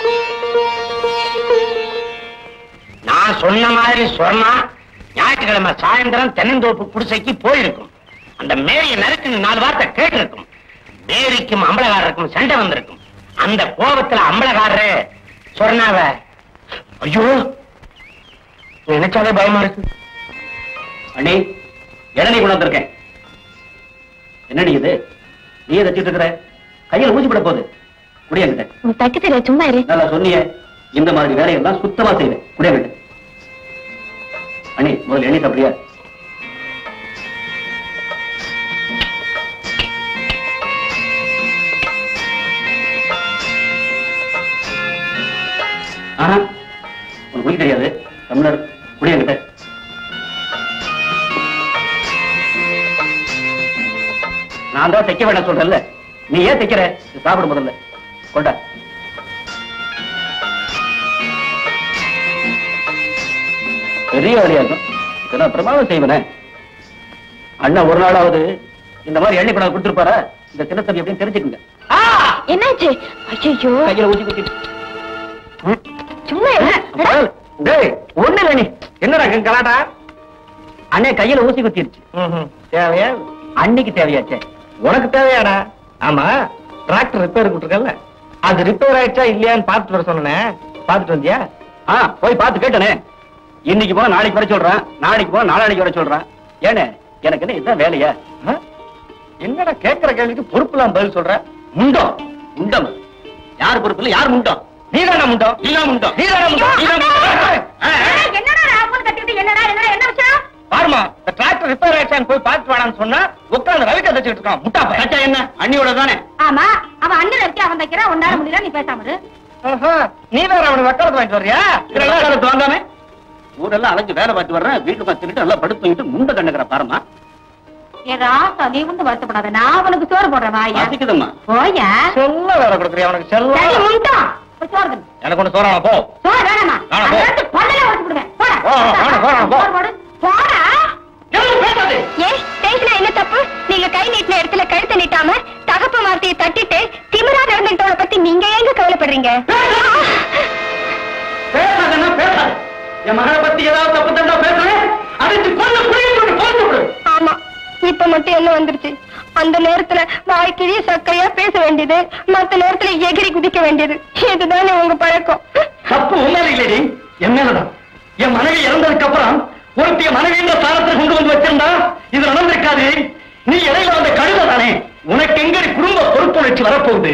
நான் சொன்ன மாதிரி சொன்னா ஞாயிற்றுக்கிழமை சாயந்தரம் தென்னந்தோப்பு குடிசைக்கு போயிருக்கும் அந்த மேரிய நறுக்கு நாலு வார்த்தை கேட்டிருக்கும் மேரிக்கும் அம்பளகாரருக்கும் சண்டை வந்திருக்கும் அந்த கோபத்துல அம்பளகாரரு சொன்னாவ ஐயோ நினைச்சாலே பயமா இருக்கு அண்ணி இளநீ கொண்டு வந்திருக்கேன் என்னடி இது நீ தச்சிட்டு இருக்கிற கையில ஊசி போட போகுது குடியங்கிட்ட உன் தைக்க தெரிய சும்மா இரு நல்லா சொன்னியே இந்த மாதிரி வேலையெல்லாம் சுத்தமா செய்வேன் குடியங்கிட்ட அண்ணி முதல்ல எண்ணி சாப்பிடியா ஆஹா உனக்கு குடிக்க தெரியாது தமிழர் குடியங்கிட்ட நான் தான் தைக்க வேண்டாம் சொல்றேன்ல நீ ஏன் தைக்கிற இது சாப்பிடு முதல்ல கொண்டா பெரிய வழியா இருக்கும் இதை நான் பிரமாதம் செய்வனே அண்ணா ஒரு நாளாவது இந்த மாதிரி எண்ணெய் கொண்டாந்து கொடுத்துருப்பாரா இந்த தினத்தம்பி எப்படின்னு தெரிஞ்சுக்குங்க என்னாச்சு ஐயோ கையில ஊசி குத்திட்டு சும்மா இரு பரவாயில்ல. டேய் ஒண்ணு இல்ல நீ என்னடா இங்க கலாட்டா அண்ணே கையில ஊசி குத்திருச்சு தேவையா அன்னைக்கு தேவையாச்சே உனக்கு தேவையாடா ஆமா டிராக்டர் ரிப்பேர் கொடுத்துருக்கல அது ரிப்பேர் ஆயிடுச்சா இல்லையான்னு பார்த்துட்டு வர சொன்னேன் பார்த்துட்டு வந்தியா ஆ போய் பார்த்து கேட்டனே இன்னைக்கு போனா நாளைக்கு வர சொல்றேன் நாளைக்கு போனா நாளானைக்கு வர சொல்றேன் ஏனே எனக்கு என்ன இதுதான் வேலையா ஆ? என்னடா கேட்கிற கேள்விக்கு பொறுப்புலாம் பதில் சொல்ற முண்டம் முண்டம் யார் பொறுப்பு இல்ல யார் முண்டம் நீதானா முண்டம் இல்ல முண்டம் நீதானா முண்டம் நீதானா முண்டம்? என்னடா ராப்பன் கட்டிட்டு என்னடா என்னடா என்ன விஷயம் பாருமா இந்த டிராக்டர் ரிப்பேர் ஆயிடுச்சான்னு போய் பார்த்துட்டு வாடான்னு சொன்னா உட்கார்ந்து ரவிக்க தச்சுட்டு இருக்கான் முட்டா பையன். கச்சா என்ன அண்ணியோட தானே ஆமா அவன் அண்ணன் இருக்கே அவன் தைக்கிறான் ஒன்னால முடியல நீ பேசாம இரு ஆஹா, நீ வேற அவனுக்கு வக்காலத்து வாங்கிட்டு வர்றியா இதெல்லாம் காலத்து வாங்காம ஊரெல்லாம் அலைஞ்சு வேலை பார்த்து வர்றேன் வீட்டுக்கு வந்து தின்னுட்டு நல்லா படுத்து தூங்கிட்டு முண்டை கண்டுக்கிற பாருமா ஏ ராசா நீ வந்து வருத்தப்படாத நான் அவனுக்கு சோறு போடுறேன் வாயா பசிக்குதும்மா போயா செல்ல வேற கொடுக்குறியா அவனுக்கு செல்லம் சரி முண்டா போய் சோறு தின்னு. எனக்கு ஒண்ணு சோறான போ சோறு வேணாமா வேணாம், போ. அதை எடுத்து பல்லுல உடைச்சு விடுவேன். போடா. போ, வேணாம், வேணாம், போ. சோறு போடு. போடா. ஏன் பேசினா என்ன தப்பு நீங்க கை நீட்டின இடத்துல கழுத்தை நீட்டாம தகப்ப வார்த்தையை தட்டிட்டு திமிரா நடந்துட்டவளை பத்தி நீங்க ஏங்க கவலைப்படுறீங்க பேசாதன்னா பேசாத என் மகளை பத்தி ஏதாவது தப்பு தண்டா பேசுறேன் அடிச்சு கொண்டு புரியும் கொண்டு போட்டு விடு ஆமா இப்ப மட்டும் என்ன வந்துருச்சு அந்த நேரத்துல வாய்க்கிழிய சக்கையா பேச வேண்டியது மத்த நேரத்துல எகிரி குதிக்க வேண்டியது இதுதானே உங்க பழக்கம் தப்பு உண்மையில இல்லடி என் மேலதான் என் மனைவி இறந்ததுக்கு அப்புறம் ஒருத்திய மனைவின்ற சாரத்தை கொண்டு வந்து வச்சிருந்தா இது நடந்திருக்காது நீ இடையில வந்த கழுத தானே உனக்கு எங்கடி குடும்ப பொறுப்புணர்ச்சி வரப்போகுது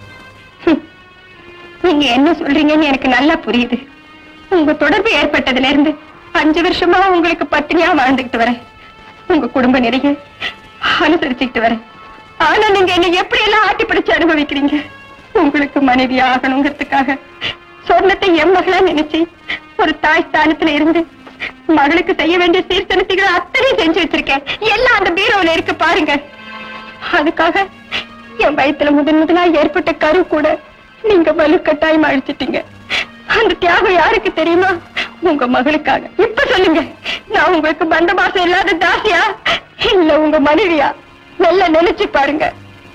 நீங்க என்ன சொல்றீங்கன்னு எனக்கு நல்லா புரியுது உங்க தொடர்பு ஏற்பட்டதுல இருந்து அஞ்சு வருஷமா உங்களுக்கு பத்தினியா வாழ்ந்துகிட்டு வரேன் உங்க குடும்ப நிறைய அனுசரிச்சுக்கிட்டு வரேன் ஆனா நீங்க என்ன எப்படி எல்லாம் ஆட்டி பிடிச்சு அனுபவிக்கிறீங்க உங்களுக்கு மனைவி ஆகணுங்கிறதுக்காக சொர்ணத்தை என் மகளா நினைச்சு ஒரு தாய் ஸ்தானத்துல இருந்து மகளுக்கு செய்ய வேண்டிய சீர்திருத்திகளை அத்தனையும் செஞ்சு வச்சிருக்கேன் எல்லாம் அந்த பீரோல இருக்கு பாருங்க அதுக்காக என் வயித்துல முதன் முதலா ஏற்பட்ட கரு கூட நீங்க வலுக்கட்டாயம் அழிச்சிட்டீங்க அந்த தியாகம் யாருக்கு தெரியுமா உங்க மகளுக்காக இப்ப சொல்லுங்க நான் உங்களுக்கு பந்த மாசம் இல்லாத தாசியா இல்ல உங்க மனைவியா நல்லா நினைச்சு பாருங்க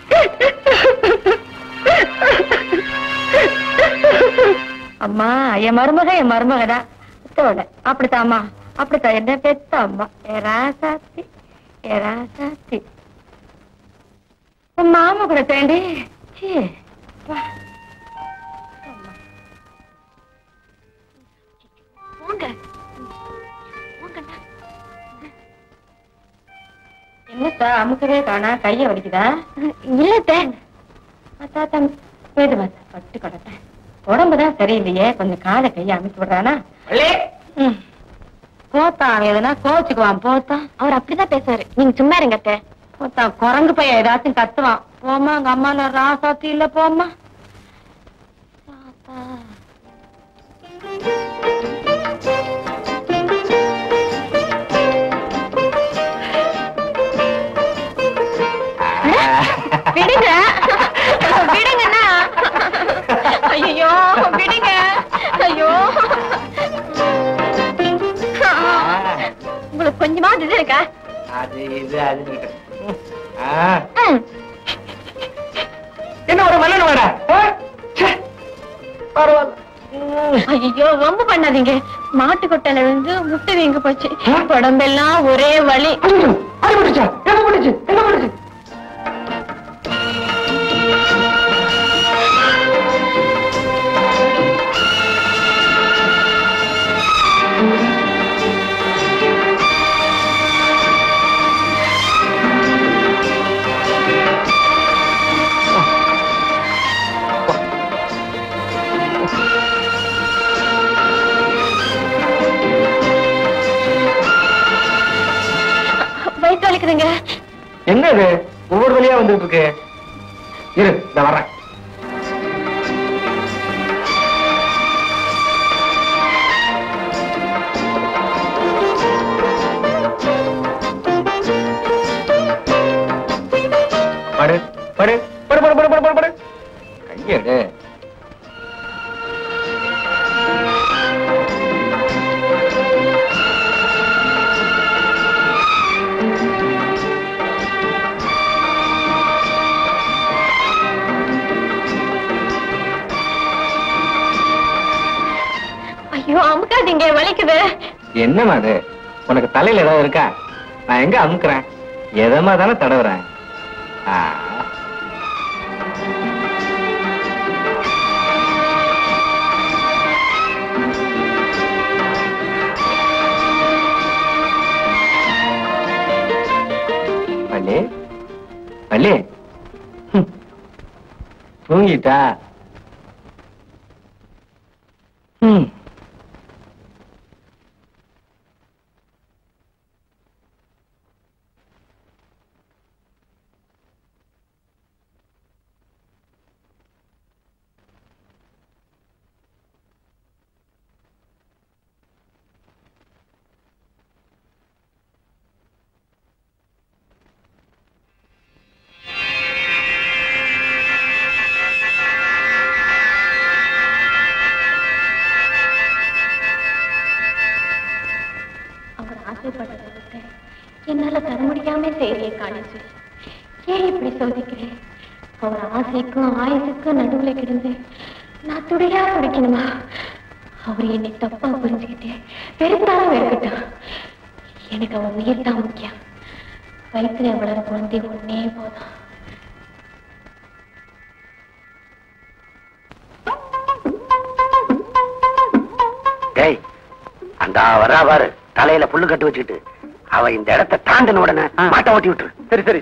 அம்மா என் மருமக என் மருமகதான் தோட அப்படித்தாம்மா அப்படித்தான் என்ன பெத்த அம்மா ஏ ராசாத்தி ஏ ராசாத்தி உன் மாமா கூட தேண்டி சீ, வா. அம்மா. போங்க. போங்கண்ணா. என்னத்தா அமுக்கவே காணா கைய வலிக்குதா இல்லத்த அத்தாத்தா வேது மாத்தா பட்டு கிடப்பேன் உடம்புதான் சரியில்லையே கொஞ்சம் காலை கைய அமைச்சு விடுறானா ம். போத்தா அவன் எதுனா கோச்சுக்குவான் போத்தா அவர் அப்படிதான் பேசுவாரு நீங்க சும்மா இருங்க அத்தை போத்தா குரங்கு பையன் ஏதாச்சும் கத்துவான் போமா எங்க அம்மா நான் ராசாத்தி இல்ல போமா தாத்தா. விடுங்க விடுங்கண்ணா ஐயோ விடுங்க ஐயோ உங்களுக்கு கொஞ்சமா இது இருக்கா அது இது அது ம். என்ன ஒரு மன்னன் வாடா பரவாயில்ல ஐயோ ரொம்ப பண்ணாதீங்க மாட்டு கொட்டையில விழுந்து முட்டை வீங்க போச்சு உடம்பெல்லாம் ஒரே வலி அடிபட்டுச்சா என்ன பண்ணுச்சு என்ன பண்ணுச்சு வயிற்று வலிக்குதுங்க என்ன இது ஒவ்வொரு வழியா வந்துட்டு இருக்கு இரு இந்த வர்றேன் படு படு படு படு படு படு படு படு கையெடு ஐயோ அமுக்காதீங்க வலிக்குது என்னம்மா அது உனக்கு தலையில ஏதாவது இருக்கா நான் எங்க அமுக்குறேன் எதமா தானே தடவுறேன் ஆ. வள்ளி வள்ளி ஹம். தூங்கிட்டா ம் எல்லாமே செய்றியே காணேஸ்வரி ஏன் இப்படி சோதிக்கிறேன் அவர் ஆசைக்கும் ஆயுசுக்கும் நடுவுல கிடந்து நான் துடையா துடைக்கணுமா அவர் என்னை தப்பா புரிஞ்சுக்கிட்டு வெறுத்தாலும் வெறுக்கட்டும் எனக்கு அவன் உயிர் தான் முக்கியம் வயிற்றுல வளர குழந்தை ஒன்னே போதும் டேய் அந்த வரா பாரு தலையில புல்லு கட்டு வச்சுக்கிட்டு அவ இந்த இடத்தை தாண்டின உடனே மாட்டை ஓட்டி விட்டுரு சரி சரி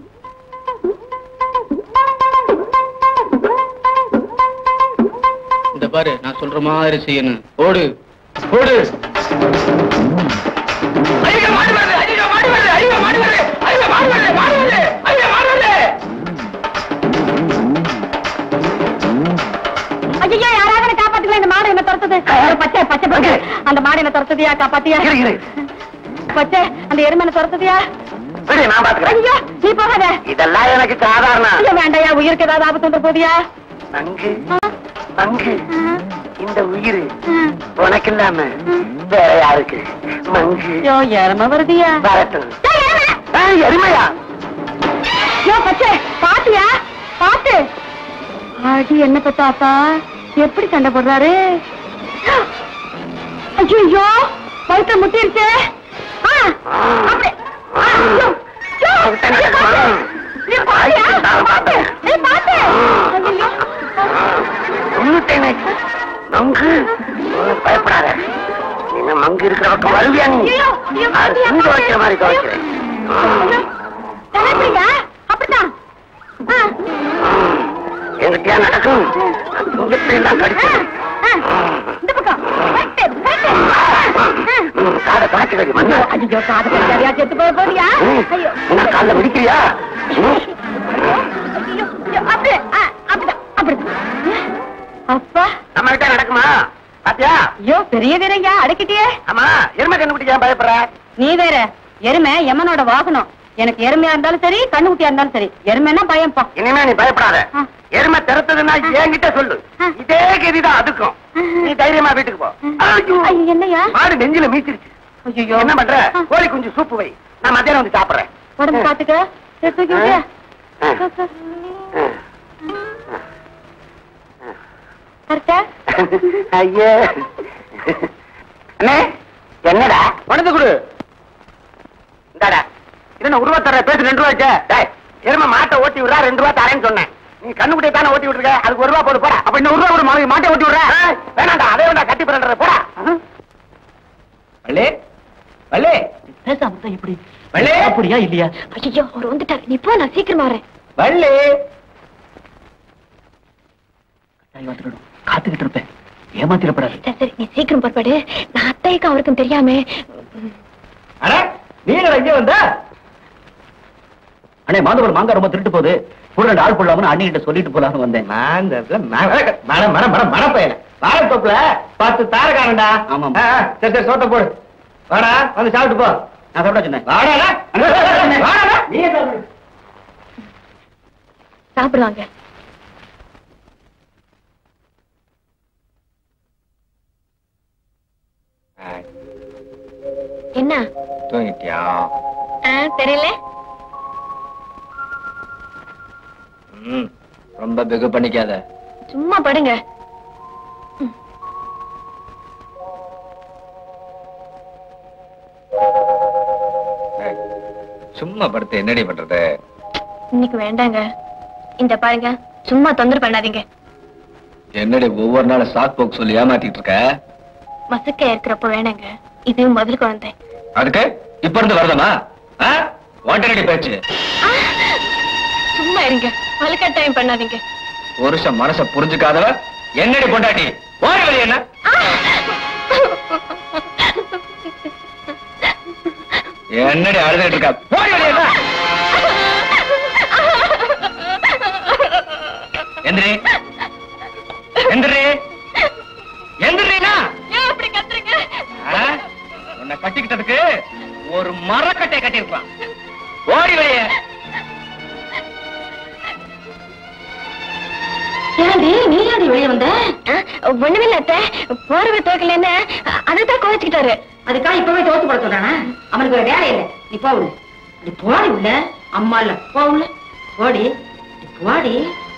இந்த பாரு நான் சொல்ற மாதிரி செய்யணும் ஓடு ஓடு ஐயோ யாராவது என்னை காப்பாத்துக்கல இந்த மாடு என்ன துரத்துது ஒரு பச்சை பச்சை பங்கு அந்த மாடு என்ன துரத்துதியா காப்பாத்தியா இரு, இரு. பச்சை அந்த எருமை என்ன துரத்துதியா விடு, நான் பாத்துக்கிறேன் ஐயோ நீ போகாத இதெல்லாம் எனக்கு சாதாரணம் ஐயோ வேண்டாயா உயிருக்கு ஏதாவது ஆபத்து வந்து போதியா நங்கு நங்கு இந்த உயிர் உனக்கு இல்லாம வேற யாருக்கு மங்கு ஐயோ எருமை வருதியா வரட்டும் ஏய், எருமையா ஐயோ பச்சை பாத்தியா பாத்து அடி என்ன பத்தாப்பா எப்படி சண்டை போடுறாரு ஐயோ வயிற்று முட்டிருச்சு ஆ, அப்படி. ஆ, ஐயோ, ஐயோ, ஐயோ, பாத்து. நீ பாத்தியா? பாத்து. ஏய், பாத்து. ஐயையோ. கொன்னுட்டேனே. மங்கு ஒண்ணும் பயப்படாத நீங்க மங்கு இருக்கிற பக்கம் வருவியா நீ ஐயோ, ஐயோ, அது பாத்தியா, துண்டு பாத்து. வைக்கிற மாதிரி துவைக்கிறேன் ஐயோ, தலைப்பிடியா? அப்படித்தான் ஆ, எங்கிட்டயா நடக்கும் துண்டத்தை எல்லாம் ஆ, கடிச்சு ஆ, இந்த பக்கம் வெட்டு, வெட்டு. ஆ, ஆ. காதை காய்ச்சி கடி மண்ணு ஐயோ காது கடிக்காரியா செத்து போக போறியா ஐயோ என்ன காலில் வெடிக்கிறியா ம். ஐயோ, ஐயோ, ஐயோ, அப்படி ஆ, அப்படிதான் அப்படிதான் அப்பா நம்ம கிட்ட நடக்குமா பாத்தியா ஐயோ பெரிய வீரையா அடக்கிட்டியே ஆமா எருமை கண்டுபிடிக்க ஏன் பயப்படுற நீ வேற எருமை எமனோட வாகனம் எனக்கு எருமையா இருந்தாலும் சரி கண்ணுக்குட்டியா இருந்தாலும் சரி எருமைன்னா பயம்பா இனிமே நீ பயப்படாத ஆ. எருமை திறத்ததுன்னா என்கிட்ட சொல்லு ஆ. இதே கதிதான் அதுக்கும் நீ தைரியமா வீட்டுக்கு போ ஐயோ. ஐயோ என்னையா மாடு நெஞ்சில மீச்சிருச்சு ஐயோ என்ன பண்ற கோழி குஞ்சு சூப்பு வை நான் மத்தியானம் வந்து சாப்பிடுறேன் உடம்பு பாத்துக்க சரி, தூக்கி விட்டியா ஆ. கரெக்டா ஐயே அண்ணே என்னடா பணத்தை கொடு இந்தாடா இது என்ன உருவத்தர பேசி ரெண்டு ரூபாய்க்கு டேய் எருமை மாட்டை ஓட்டி விடுறா ரெண்டு ரூபா தரேன்னு சொன்னேன் நீ கண்ணுக்குட்டியை தானே ஓட்டி விட்டுருக்க அதுக்கு ஒரு ரூபா போடு போடா அப்ப இன்னும் ஒரு ரூபா ஒரு மாட்டை மாட்டை ஓட்டி விடுற வேணாண்டா அதே வேண்டாம் கட்டி பிறன்ற போடா வள்ளி வள்ளி பேசாம தான் எப்படி வள்ளி அப்படியா இல்லையா ஐயோ அவர் வந்துட்டார் நீ போ நான் சீக்கிரமா வரேன் வள்ளி கட்டாயம் வந்துடணும் காத்துக்கிட்டு இருப்பேன் ஏமாத்திரப்படாது சரி சரி நீ சீக்கிரம் புறப்படு நான் அத்தைக்கும் அவருக்கும் தெரியாம ம், அட நீங்க இங்க வந்த அண்ணே மாதவர் மாங்காய் ரொம்ப திருட்டு போகுது கூட ரெண்டு ஆள் போடலாம்னு அண்ணி கிட்ட சொல்லிட்டு போலாம்னு வந்தேன் நான் இந்த இடத்துல மர மர மர மர மர பையன வாழைத்தோப்புல பத்து தாரக்காரன்டா ஆமாம். ஆ, ஆ, சரி சரி சோத்த போடு வாடா வந்து சாப்பிட்டு போ நான் சாப்பிட சொன்னேன் வாடாடா வாடாடா நீ சாப்பிடு சாப்பிடுவாங்க என்ன தூங்கிட்டியா ஆ, தெரியல ம் ரொம்ப பிகு பண்ணிக்காத சும்மா படுங்க ஏய், சும்மா படுத்து என்னடி பண்றது இன்னைக்கு வேண்டாங்க இந்த பாருங்க சும்மா தொந்தரவு பண்ணாதீங்க என்னடி ஒவ்வொரு நாளும் சாக் போக்கு சொல்லி ஏமாத்திட்டு இருக்க மசக்க இருக்கிறப்ப வேணாங்க இது முதல் குழந்தை அதுக்கு இப்ப இருந்து வருதமா ஓட்டனடி பேச்சு ஆ, சும்மா இருங்க வலுக்கட்டாயம் பண்ணாதீங்க புருஷன் மனச புரிஞ்சுக்காதவ என்னடி பொண்டாட்டி ஓடி வெளிய என்ன ஆ! என்னடி அழுதுட்டு இருக்கா ஓடி வெளிய என்ன எந்திரி எந்திரி எந்திரினா ஏன் அப்படி கத்துறீங்க ஆ? உன்னை கட்டிக்கிட்டதுக்கு ஒரு மரக்கட்டை கட்டியிருப்பான் ஓடி வெளியே ஏன்டி நீ ஏன்டி வெளியே வந்த ஒண்ணுமில்ல அத்தை போறவ தோக்கலன்னு அதுதான் கோச்சுக்கிட்டாரு அதுக்காக இப்பவே தோத்து போட சொல்றானா அவனுக்கு ஒரு வேலை இல்லை நீ போகுது நீ போடி உள்ள அம்மா இல்ல போ உள்ள போடி நீ போடி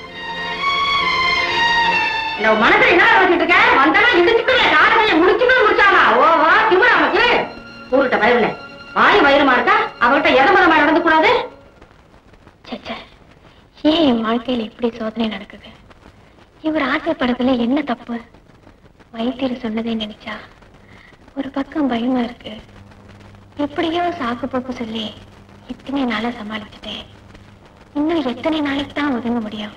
இந்த மனசுல என்ன வச்சுட்டு இருக்க வந்தாலும் இடிச்சுக்கல நாடகம் முடிச்சுமே முடிச்சானா ஓஹோ திமுறா நமக்கு ஊருட்ட பயவில்ல வாய் வயிறுமா இருக்கா அவகிட்ட எதமரமா நடந்து கூடாது சச்சா ஏன் என் வாழ்க்கையில இப்படி சோதனை நடக்குது இவர் ஆசைப்படுறதுல என்ன தப்பு வைத்தியர் சொன்னதே நினைச்சா ஒரு பக்கம் பயமா இருக்கு எப்படியோ சாக்கு போக்கு சொல்லி இத்தனை நாளா சமாளிச்சுட்டேன் இன்னும் எத்தனை நாளைக்கு தான் ஒதுங்க முடியும்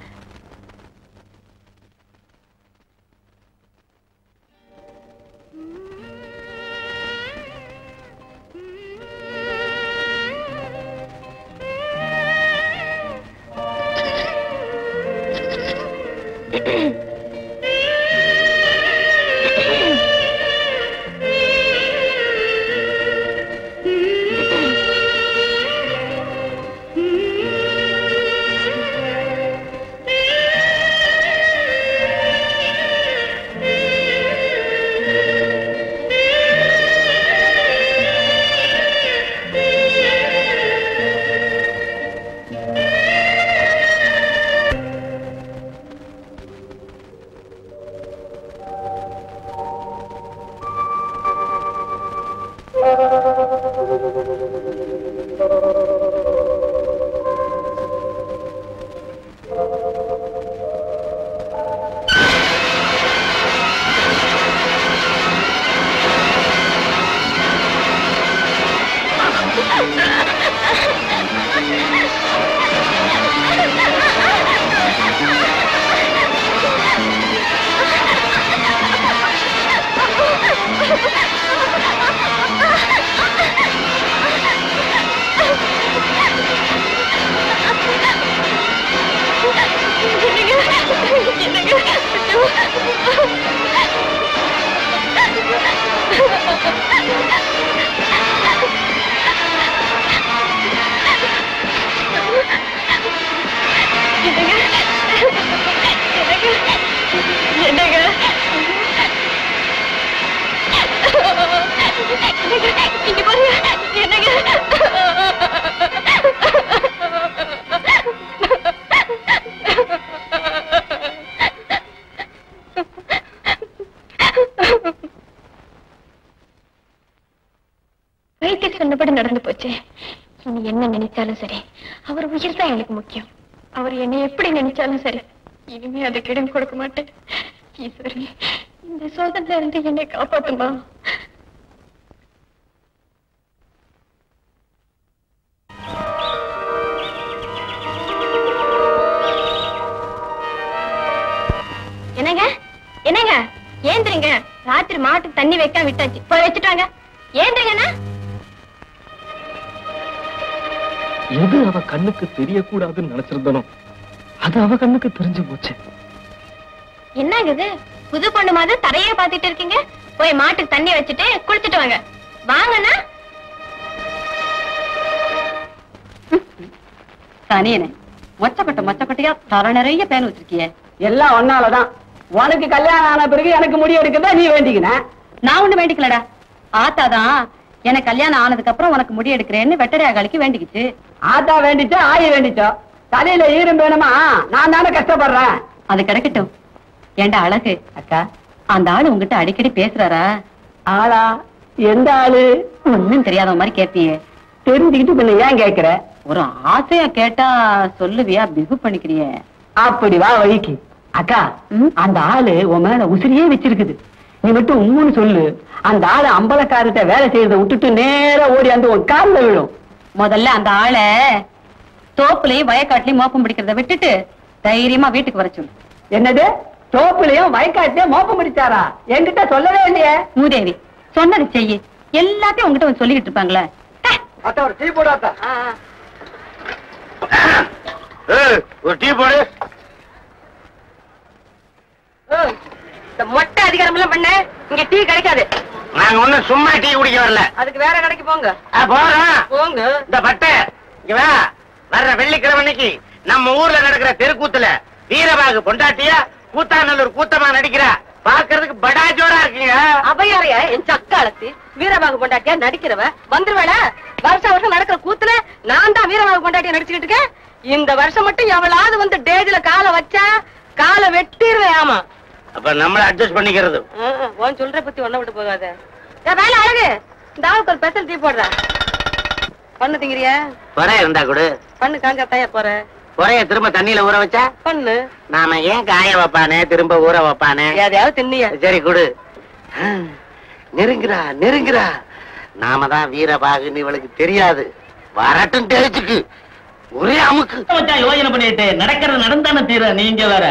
இங்க பாருங்க என்னங்க வைத்தியர் சொன்னபடி நடந்து போச்சு இனி என்ன நினைச்சாலும் சரி அவர் உயிர் தான் எனக்கு முக்கியம் அவர் என்னை எப்படி நினைச்சாலும் சரி இனிமே அதுக்கு இடம் கொடுக்க மாட்டேன் ஈஸ்வரி இந்த சோதனையில இருந்து என்னை காப்பாத்துமா என்னங்க என்னங்க ஏந்திரிங்க ராத்திரி மாட்டுக்கு தண்ணி வைக்க விட்டாச்சு போய் வச்சுட்டு வாங்க ஏந்திரிங்கண்ணா எது அவ கண்ணுக்கு தெரியக்கூடாதுன்னு நினைச்சிருந்தனோ அது அவ கண்ணுக்கு தெரிஞ்சு போச்சு என்னங்க இது புது பொண்ணு மாதிரி தரையே பாத்துட்டு இருக்கீங்க போய் மாட்டுக்கு தண்ணி வச்சுட்டு குளிச்சுட்டு வாங்க வாங்கண்ணா தனியனே மொச்சக்கட்டை மொச்சக்கட்டையா தர நிறைய பேன் வச்சிருக்கியே எல்லாம் ஒன்னாலதான் உனக்கு கல்யாணம் ஆன பிறகு எனக்கு முடி எடுக்கதான் நீ வேண்டிக்கின நான் ஒண்ணு வேண்டிக்கலடா ஆத்தாதான் எனக்கு கல்யாணம் ஆனதுக்கு அப்புறம் உனக்கு முடி எடுக்கிறேன்னு வெட்டரையாகாலிக்கு வேண்டிக்கிச்சு ஆத்தா வேண்டிச்சோ ஆயி வேண்டிச்சோ தலையில ஈரம் வேணுமா நான் தானே கஷ்டப்படுறேன் அது கிடைக்கட்டும் ஏண்டா அழகு அக்கா அந்த ஆளு உங்ககிட்ட அடிக்கடி பேசுறாரா ஆளா எந்த ஆளு ஒண்ணும் தெரியாத மாதிரி கேட்பியே தெரிஞ்சுக்கிட்டு பின்ன ஏன் கேக்குற ஒரு ஆசையா கேட்டா சொல்லுவியா பிகு பண்ணிக்கிறியே அப்படி வா வழிக்கு அக்கா ம்? அந்த ஆளு உன் மேல உசிரியே வச்சிருக்குது நீ மட்டும் உம்முன்னு சொல்லு அந்த ஆளு அம்பலக்காரத்தை வேலை செய்யறத விட்டுட்டு நேரா ஓடி அந்த உன் கால்ல விழும் முதல்ல அந்த ஆளை தோப்புலயும் வயக்காட்டுலயும் மோப்பம் பிடிக்கிறத விட்டுட்டு தைரியமா வீட்டுக்கு வர சொல்லு என்னது தோப்புலயும் வயக்காட்டிலயும் மோப்பம் முடிச்சாரா என்கிட்ட சொல்லவே இல்லையே மூதேவி சொன்னது செய்யு எல்லாத்தையும் உங்ககிட்ட வந்து சொல்லிக்கிட்டு இருப்பாங்களே அத்தா ஒரு டீ போடாத்தா ஒரு டீ போடு இந்த மொட்டை அதிகாரம் எல்லாம் பண்ண இங்க டீ கிடைக்காது நாங்க ஒண்ணும் சும்மா டீ குடிக்க வரல அதுக்கு வேற கடைக்கு போங்க ஆ, போறோம் போங்க இந்த பட்டை இங்க வா வர்ற வெள்ளிக்கிழமை அன்னைக்கு நம்ம ஊர்ல நடக்கிற தெருக்கூத்துல வீரபாகு பொண்டாட்டியா கூத்தாநல்லூர் கூத்தமா நடிக்கிறா பாக்குறதுக்கு படா ஜோரா இருக்குங்க அவையாரைய என் சக்காலத்து வீரபாகு பொண்டாட்டியா நடிக்கிறவ வந்துருவேல வருஷம் வருஷம் நடக்கிற கூத்துல நான் தான் வீரபாகு பொண்டாட்டியா நடிச்சுக்கிட்டு இருக்கேன் இந்த வருஷம் மட்டும் எவளாவது வந்து டேஜ்ல காலை வச்சா காலை வெட்டிடுவேன் ஆமா அப்ப நம்மள அட்ஜஸ்ட் பண்ணிக்கிறது ஆ, ஆ, உன் சொல்ற பத்தி ஒன்ன விட்டு போகாத ஏ, வேலை அழகு இந்த ஆளுக்கு ஒரு பெசல் டீ போடுற பண்ணு திங்கிறியா குறைய இருந்தா கொடு பண்ணு காஞ்சா தயா போற குறைய திரும்ப தண்ணியில ஊற வச்சா பண்ணு நாம ஏன் காய வைப்பானே திரும்ப ஊற வைப்பானே எதையாவது தின்னிய சரி கொடு ஆ, நெருங்குறா நெருங்குறா நாம தான் வீரபாகுன்னு இவளுக்கு தெரியாது வரட்டும் தெரிச்சுக்கு ஒரே அமுக்கு மச்சான் யோசனை பண்ணிட்டு நடக்கிறது நடந்தானே தீர நீங்க வேற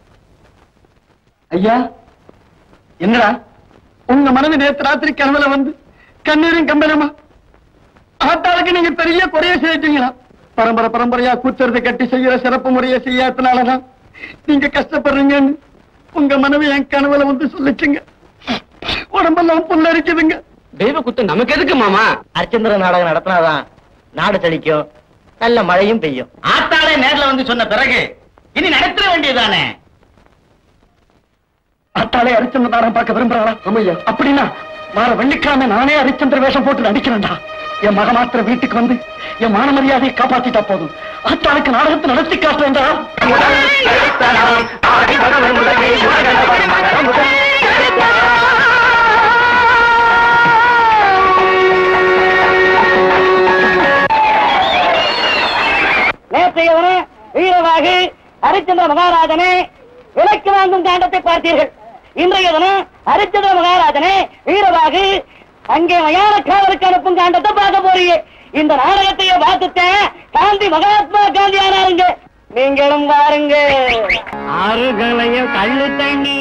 ஐயா என்னடா உங்க மனைவி நேத்து ராத்திரி கனவுல வந்து கண்ணீரும் கம்பளமா ஆத்தாளுக்கு நீங்க பெரிய குறைய செஞ்சுங்களா பரம்பரை பரம்பரையா கூத்துறது கட்டி செய்யற சிறப்பு முறையை செய்யாதனாலதான் நீங்க கஷ்டப்படுறீங்கன்னு உங்க மனைவி என் கனவுல வந்து சொல்லிச்சுங்க உடம்பெல்லாம் புல்லரிக்குதுங்க தெய்வ குத்து நமக்கு எதுக்கு மாமா அர்ச்சந்திர நாடகம் நடத்தினாதான் நாடு செழிக்கும் நல்ல மழையும் பெய்யும் ஆத்தாளே நேர்ல வந்து சொன்ன பிறகு இனி நடத்த வேண்டியதானே ஆத்தாளே ஹரிச்சந்திரனாரம் பார்க்க விரும்புறாளா ஆமையா அப்படின்னா வார வெள்ளிக்கிழமை நானே ஹரிச்சந்திர வேஷம் போட்டு நடிக்கிறேன்டா என் மக மாத்திர வீட்டுக்கு வந்து என் மான மரியாதையை காப்பாத்திட்டா போதும் ஆத்தாளுக்கு நாடகத்தை நடத்தி காட்டுறேன்டா நேற்றையவனே வீரவாகு ஹரிச்சந்திர மகாராஜனே விலைக்கு வாங்கும் காண்டத்தை பார்த்தீர்கள் இன்றைய தினம் ஹரிச்சந்திர மகாராஜனே வீரவாகு அங்கே மயான காவலுக்கு அனுப்பும் காண்டத்தை பார்க்க போறீங்க இந்த நாடகத்தையே பார்த்துட்டேன் காந்தி மகாத்மா காந்தி ஆனாருங்க நீங்களும் பாருங்க ஆறுகளையும் கள்ளு தண்ணி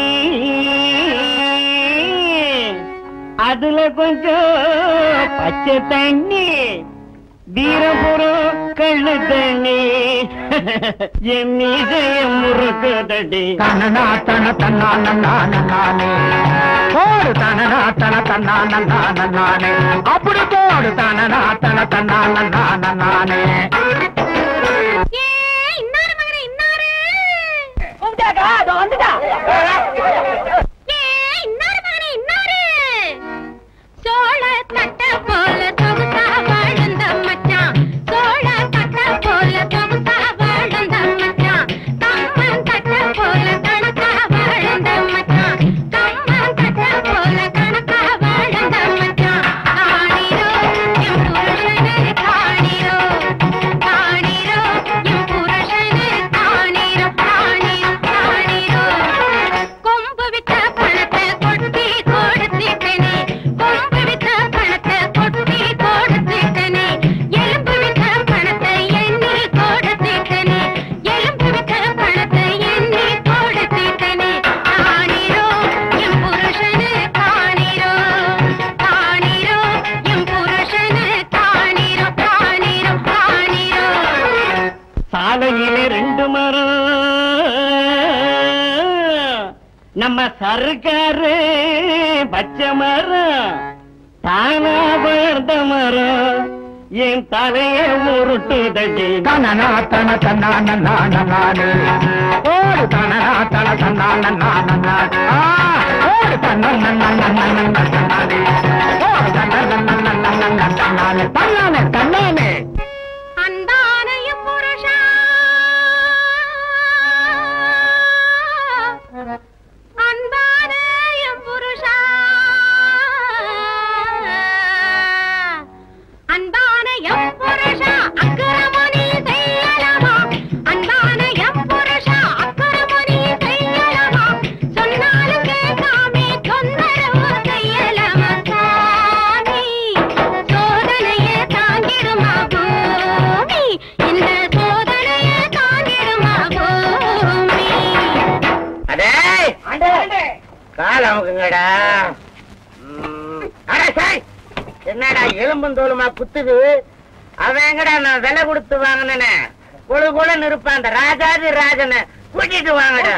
அதுல கொஞ்சம் பச்சை தண்ணி வீரபுரம் கள்ளு தண்ணி என் மீசையம் முறுக்குதடி தனனா தன தன்னான நானே போடு தனனா தன தன்னான நானே அப்படி போடு தனனா தன தன்னான நானே இன்னாரு மகனே இன்னாரு வந்துட்டா ஏ இன்னாரு மகனே இன்னாரு சோழ தட்ட போல சொகுசா வாழ்ந்த மச்சான் சோழ தட்ட போல சொகுசா வாழ்ந்த மச்சான் கம்மன் தட்ட போல கணக்கா வாழ்ந்த மச்சான் கம்மன் தட்ட போல கணக்கா வாழ்ந்த மச்சான் காணிரோ என் புருஷனே காணிரோ காணிரோ என் புருஷனே காணிரோ காணிரோ காணிரோ கொம்பு விட்ட பணத்தை கொட்டி கொடுத்திட்டனே கொம்பு விட்ட பணத்தை கொட்டி கொடுத்திட்டனே எலும்பு விட்ட பணத்தை எண்ணி கொடுத்திட்டனே எலும்பு விட்ட பணத்தை எண்ணி கொடுத்திட்டனே காணிரோ என் புருஷனு காணிரோ காணிரோ என் புருஷனு காணிரோ காணிரோ காணிரோ சாலையிலே ரெண்டு மரம் நம்ம சர்க்காரு பச்சை மரம் தானா வளர்ந்த மரம் என் தலைய உருட்டுதடி தனனா தன தன்னான நானே ஓடு தனனா தன தன்னான நானே ஓடு தன்னானே ஓடு தன்னானே தன்னானே தன்னானே அன்பானைய புருஷா அன்பானைய புருஷா அன்பானைய புருஷா அக்கிரமணி செய்யலாமா அன்பானைய புருஷா அக்கிரமணி செய்யலாமா சொன்னாலும் கேட்காமே தொந்தரவு செய்யலாமா சாமி சோதனையே தாங்கிடுமா பூமி இந்த சோதனையே தாங்கிடுமா பூமி அடே கால் அமுக்குங்கடா ம், அட சை என்னடா எலும்பும் தோலுமா குத்துது அவன் எங்கடா நான் விலை கொடுத்து வாங்கினே குழு குழுன்னு இருப்பான் அந்த ராஜாதி ராஜனை கூட்டிட்டு வாங்கடா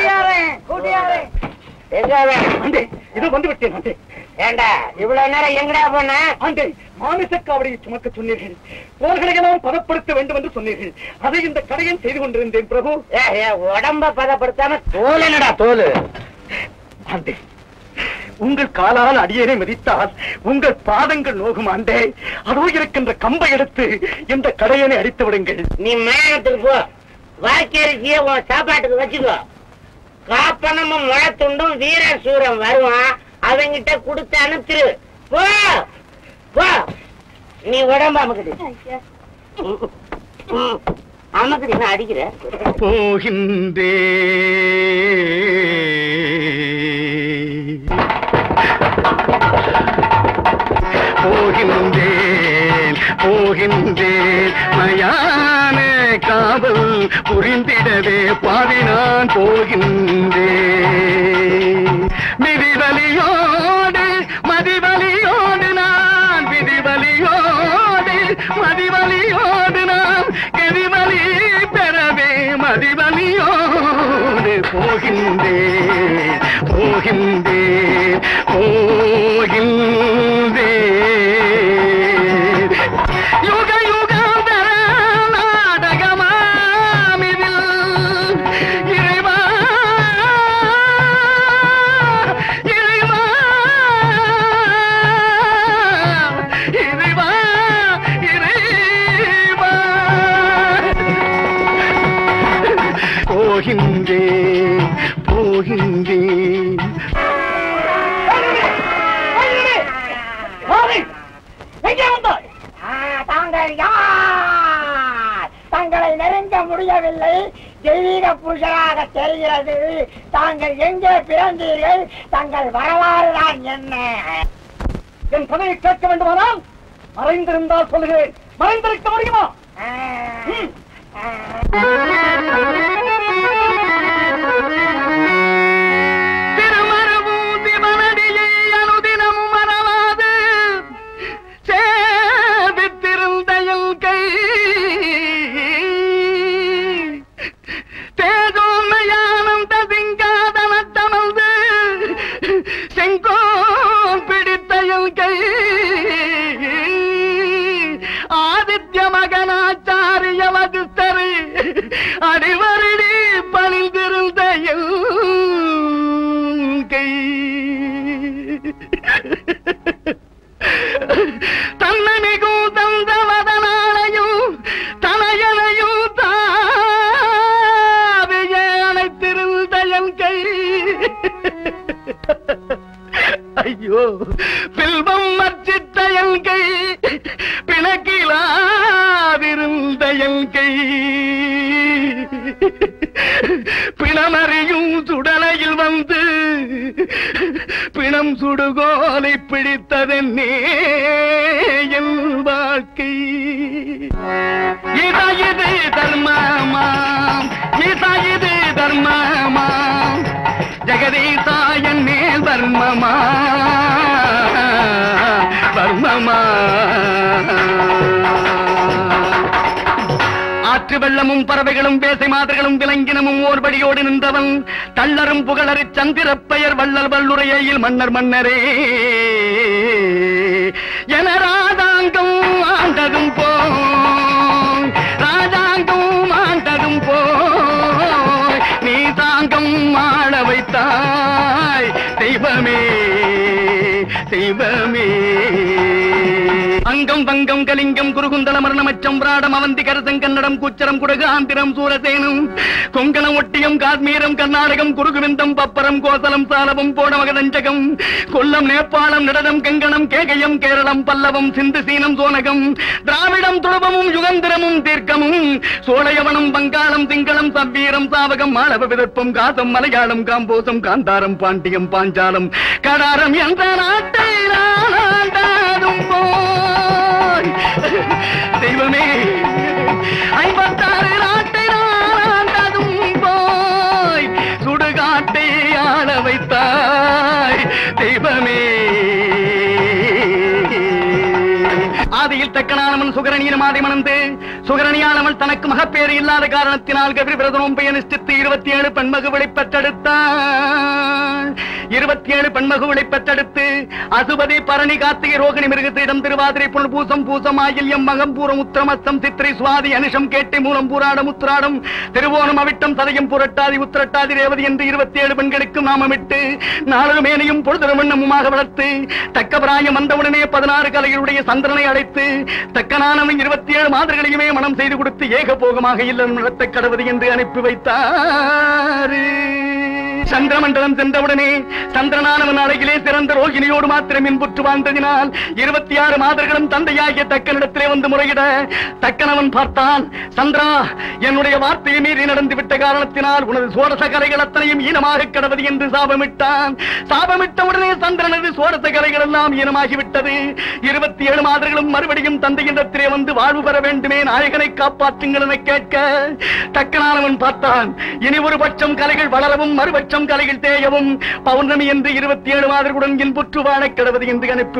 எங்க அவன்? இது வந்து விட்டேன் ஆண்டே ஏண்டா இவ்வளவு நேரம் எங்கடா போன ஆண்டே மாமிச காவடியை சுமக்க சொன்னீர்கள் போர்களையெல்லாம் பதப்படுத்த வேண்டும் என்று சொன்னீர்கள் அதை இந்த கடையன் செய்து கொண்டிருந்தேன் பிரபு ஏ, ஏ, உடம்ப பதப்படுத்தாம தோல் என்னடா தோல் ஆண்டே உங்கள் காலால் அடியேனை மிதித்தால் உங்கள் பாதங்கள் நோகும் ஆண்டே அதோ இருக்கின்ற கம்பை எடுத்து இந்த கடையனை அடித்து விடுங்கள் நீ மேகத்துக்கு போ வாக்கரிசிய உன் சாப்பாட்டுக்கு வச்சுக்கோ காப்பனமும் முளத்துண்டும் வீர சூரம் வருவான் அவங்கிட்ட கொடுத்து அனுப்பிச்சிரு போ போ நீ உடம்பு அமுக்குது அமுக்குது நான் அடிக்கிற போகின்றே போகின்றேன் போகின்றேன் மயான காவல் புரிந்திடவே பாவி நான் போகின்றேன் மிதிவலியோடு மதிவலியோடு நான் விதிவலியோடு மதிவலியோடு நான் கெதிவலி பெறவே மதிவலியோடு போகின்றேன் போகின்றேன் போகின்றேன் யுக யுகாந்தர நாடகமாமிதில் இறைவா இறைவா இறைவா இறைவா போகின்றேன் போகின்றேன் தாங்கள் யார் தங்களை நெருங்க முடியவில்லை தெய்வீக புருஷராக தெரிகிறது தாங்கள் எங்கே பிறந்தீர்கள் தங்கள் வரலாறு தான் என்ன என் கதையை கேட்க வேண்டுமானால் மறைந்திருந்தால் சொல்லுகிறேன் மறைந்திருக்க முடியுமா ம். திருமருபூதி மனடியை அனுதினமும் மறவாது சேவித்திருந்த என் கை தேஜோமயானந்த சிங்காதனத்தமர்ந்து செங்கோல் பிடித்த என் கை ஆதித்ய மகனாச்சாரிய வகுத்தரை அடிவருடி பணிந்திருந்த என் கை தன்னை மிகும் தந்தவதனாலையும் தனையனையும் தாவிய அணைத்திருந்த என் கை ஐயோ பில்வம் மர்ச்சித்த என் கை பிணக்கிலாதிருந்த என் கை பிணமறியும் சுடலையில் வந்து பிணம் சுடுகோலை பிடித்ததென்னே என் வாழ்க்கை இதா இது தர்மமாம் இதா இது தர்மமாம் ஜெகதீசா என் மேல் வர்மமா வர்மமா ஆற்று வெள்ளமும் பறவைகளும் பேசை மாதிர்களும் விலங்கினமும் ஓர்படியோடு நின்றவன் தள்ளரும் புகழறி சந்திரப் பெயர் வள்ளல் வல்லுரையில் மன்னர் மன்னரே என ராஜாங்கம் ஆண்டதும் போய் ராஜாங்கம் ஆண்டதும் போய் நீ தாங்கம் ஆள வைத்தாய் தெய்வமே தெய்வமே அங்கம் வங்கம் கலிங்கம் குருகுந்தல மரணமச்சம் பிராடம் அவந்தி கரசம் கன்னடம் குச்சரம் குடகாந்திரம் சூரசேனம் கொங்கணம் ஒட்டியம் காஷ்மீரம் கர்நாடகம் குருகுவிந்தம் பப்பரம் கோசலம் சாலவம் போடமகதஞ்சகம் கொல்லம் நேபாளம் நடனம் கங்கணம் கேகயம் கேரளம் பல்லவம் சிந்து சீனம் சோனகம் திராவிடம் துளபமும் யுகந்திரமும் தீர்க்கமும் சோழையவனம் வங்காளம் சிங்களம் சவ்வீரம் சாவகம் மாளவ விதர்ப்பம் காசம் மலையாளம் காம்போசம் காந்தாரம் பாண்டியம் பாஞ்சாலம் கடாரம் என்ற நாட்டை நான் ஆண்டாடும் போய் தெய்வமே ஐம்பத்தாறு நாட்டை நான் ஆண்டதும் போய் சுடுகாட்டை ஆள வைத்தாய் தெய்வமே ஆதியில் தக்கனான சுந்தரனானவன் சுகரணியின் மாதை மணந்து சுகரணியானவன் தனக்கு மகப்பேறு இல்லாத காரணத்தினால் கபிரி பிரதமம் பயனிஷ்டித்து இருபத்தி ஏழு பெண்மகுகளை பெற்றெடுத்தான் இருபத்தி ஏழு பெண்மகுகளை பெற்றெடுத்து அசுபதி பரணி கார்த்திகை ரோகிணி மிருகத்திடம் திருவாதிரை புனல் பூசம் பூசம் ஆயில்யம் மகம் பூரம் உத்திரமஸ்தம் சித்திரை சுவாதி அனுஷம் கேட்டை மூலம் பூராடம் உத்திராடம் திருவோணம் அவிட்டம் சதயம் புரட்டாதி உத்திரட்டாதி ரேவதி என்று இருபத்தி ஏழு பெண்களுக்கு நாமமிட்டு நாளொரு மேனையும் பொழுதொரு வண்ணமுமாக வளர்த்து தக்க பிராயம் வந்தவுடனே பதினாறு கலைகளுடைய சந்திரனை அழைத்து தக்கனானவன் இருபத்தி ஏழு மாதர்களையுமே மனம் செய்து கொடுத்து ஏகபோகமாக இல்லம் நடத்த கடவுது என்று அனுப்பி வைத்தார் சந்திரமண்டலம் சென்றவுடனே சந்திரனானவன் அழகிலே சிறந்த ரோகிணியோடு மாத்திரம் இன்புற்று வாழ்ந்ததினால் இருபத்தி ஆறு மாதர்களும் தந்தையாகிய தக்கனிடத்திலே வந்து முறையிட தக்கனவன் பார்த்தான் சந்திரா என்னுடைய வார்த்தையை மீறி நடந்து விட்ட காரணத்தினால் உனது சோடச கலைகள் அத்தனையும் ஈனமாக கிடவது என்று சாபமிட்டான் சாபமிட்ட உடனே சந்திரனது சோடச கலைகள் எல்லாம் ஈனமாகிவிட்டது இருபத்தி ஏழு மாதர்களும் மறுபடியும் தந்தையிடத்திலே வந்து வாழ்வு பெற வேண்டுமே நாயகனை காப்பாற்றுங்கள் என கேட்க தக்கனானவன் பார்த்தான் இனி ஒரு பட்சம் கலைகள் வளரவும் மறுபட்சம் கலைகள் தேயவும் பௌர்ணமி என்று இருபத்தி ஏழு மாதர்களுடன் இன்புற்று வாழக் கிடவது என்று அனுப்பி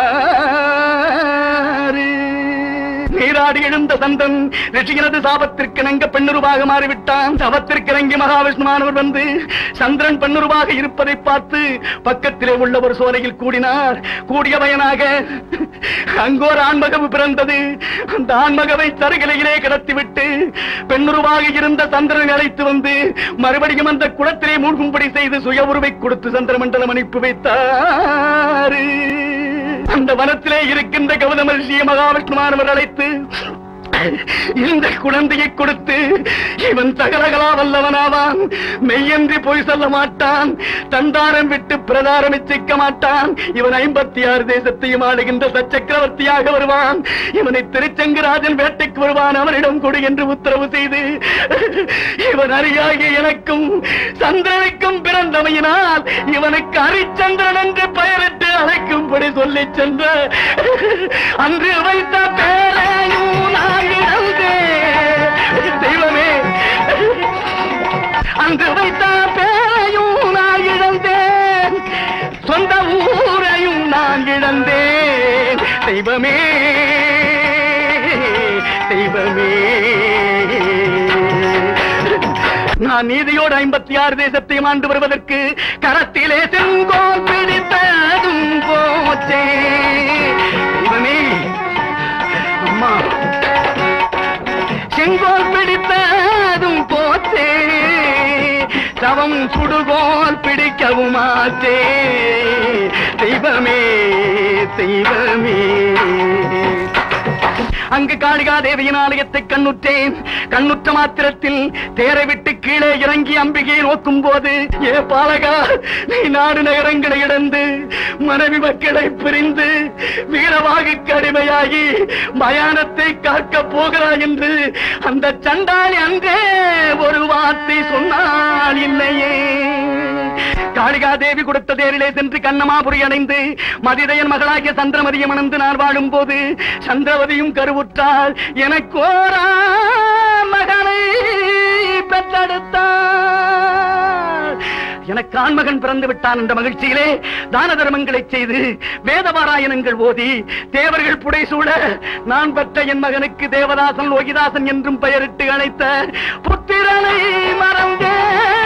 வைத்தார் நீராடி எழுந்த சந்தன் ரிஷிகளது சாபத்திற்கு நங்க பெண்ணுருவாக மாறிவிட்டான் சபத்திற்கு இறங்கி மகாவிஷ்ணுவானவர் வந்து சந்திரன் பெண்ணுருவாக இருப்பதை பார்த்து பக்கத்திலே உள்ள ஒரு சோலையில் கூடினார் கூடிய பயனாக அங்கோர் ஆண்மகவு பிறந்தது அந்த ஆண்மகவை தருகிலையிலே கிடத்திவிட்டு பெண்ணுருவாக இருந்த சந்திரனை அழைத்து வந்து மறுபடியும் அந்த குளத்திலே மூழ்கும்படி செய்து சுய உருவை கொடுத்து சந்திரமண்டலம் அனுப்பி வைத்தார் அந்த வனத்திலே இருக்கின்ற கௌதம ரிஷிய மகாவிஷ்ணுவானவர் அழைத்து இந்த குழந்தையை கொடுத்து இவன் சகலகலா வல்லவனாவான் மெய்யன்றி பொய் சொல்ல மாட்டான் தந்தாரம் விட்டு பிரதாரம் இச்சிக்க மாட்டான் இவன் ஐம்பத்தி ஆறு தேசத்தையும் ஆளுகின்ற சச்சக்கரவர்த்தியாக வருவான் இவனை திருச்செங்கராஜன் வேட்டைக்கு வருவான் அவனிடம் கொடு என்று உத்தரவு செய்து இவன் அறியாகிய எனக்கும் சந்திரனுக்கும் பிறந்தமையினால் இவனுக்கு ஹரிச்சந்திரன் என்று பெயரிட்டு அழைக்கும்படி சொல்லிச் சென்ற அன்று வைத்த பேரையும் நான் இழந்தேன். தெய்வமே அன்று வைத்த பேரையும் நான் இழந்தேன் சொந்த ஊரையும் நான் இழந்தேன் தெய்வமே தெய்வமே நான் நீதியோடு ஐம்பத்தி ஆறு தேசத்தையும் ஆண்டு வருவதற்கு கரத்திலே செங்கோல் பிடித்ததும் போச்சே தெய்வமே அம்மா செங்கோல் பிடித்ததும் போச்சே சவம் சுடுகோல் பிடிக்கவும் ஆச்சே தெய்வமே தெய்வமே அங்கு காளிகா தேவியின் ஆலயத்தை கண்ணுற்றேன் கண்ணுற்ற மாத்திரத்தில் தேரை விட்டு கீழே இறங்கி அம்பிகையை நோக்கும் போது ஏ பாலகா நீ நாடு நகரங்களை இழந்து மனைவி மக்களை பிரிந்து வீரவாகு கடுமையாகி மயானத்தை காக்க போகிறாய் என்று அந்த சண்டாளி அன்றே ஒரு வார்த்தை சொன்னால் இல்லையே காளிகா தேவி கொடுத்த தேரிலே சென்று கண்ணமாபுரி அடைந்து மதிதையன் மகளாகிய சந்திரமதியை மணந்து நான் வாழும் போது சந்திரவதியும் கருவுற்றால் எனக்கோரா மகனை பெற்றெடுத்தார் எனக்கு ஆண்மகன் பிறந்து விட்டான் என்ற மகிழ்ச்சியிலே தான தர்மங்களை செய்து வேதபாராயணங்கள் ஓதி தேவர்கள் புடைசூழ நான் பெற்ற என் மகனுக்கு தேவதாசன் லோகிதாசன் என்றும் பெயரிட்டு அழைத்த புத்திரனை மறந்தேன்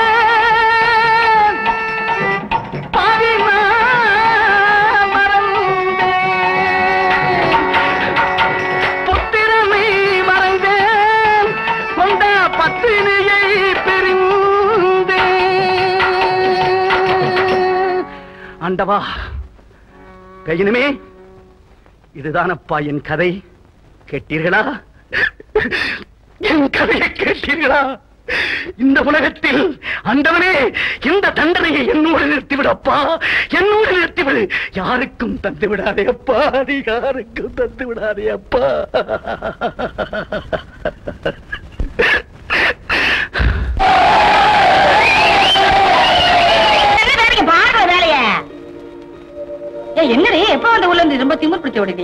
பாவிமா மறந்தேன். புத்திரனை மறந்தேன் கொண்ட பத்தினியை பிரிந்தேன் ஆண்டவா கையினுமே இதுதானப்பா என் கதை கேட்டீர்களா என் கதையை கேட்டீர்களா இந்த உலகத்தில் அண்டவனே இந்த தண்டனையை என்னோடு நிறுத்திவிடப்பா என்னோடு நிறுத்திவிடு யாருக்கும் தந்து விடாதே அப்பா நீ யாருக்கும் தந்து விடாதே அப்பா பாடுற வேலைய என்னடி எப்ப வந்து உள்ள இருந்து ரொம்ப திமிர் பிடிச்ச விடுடி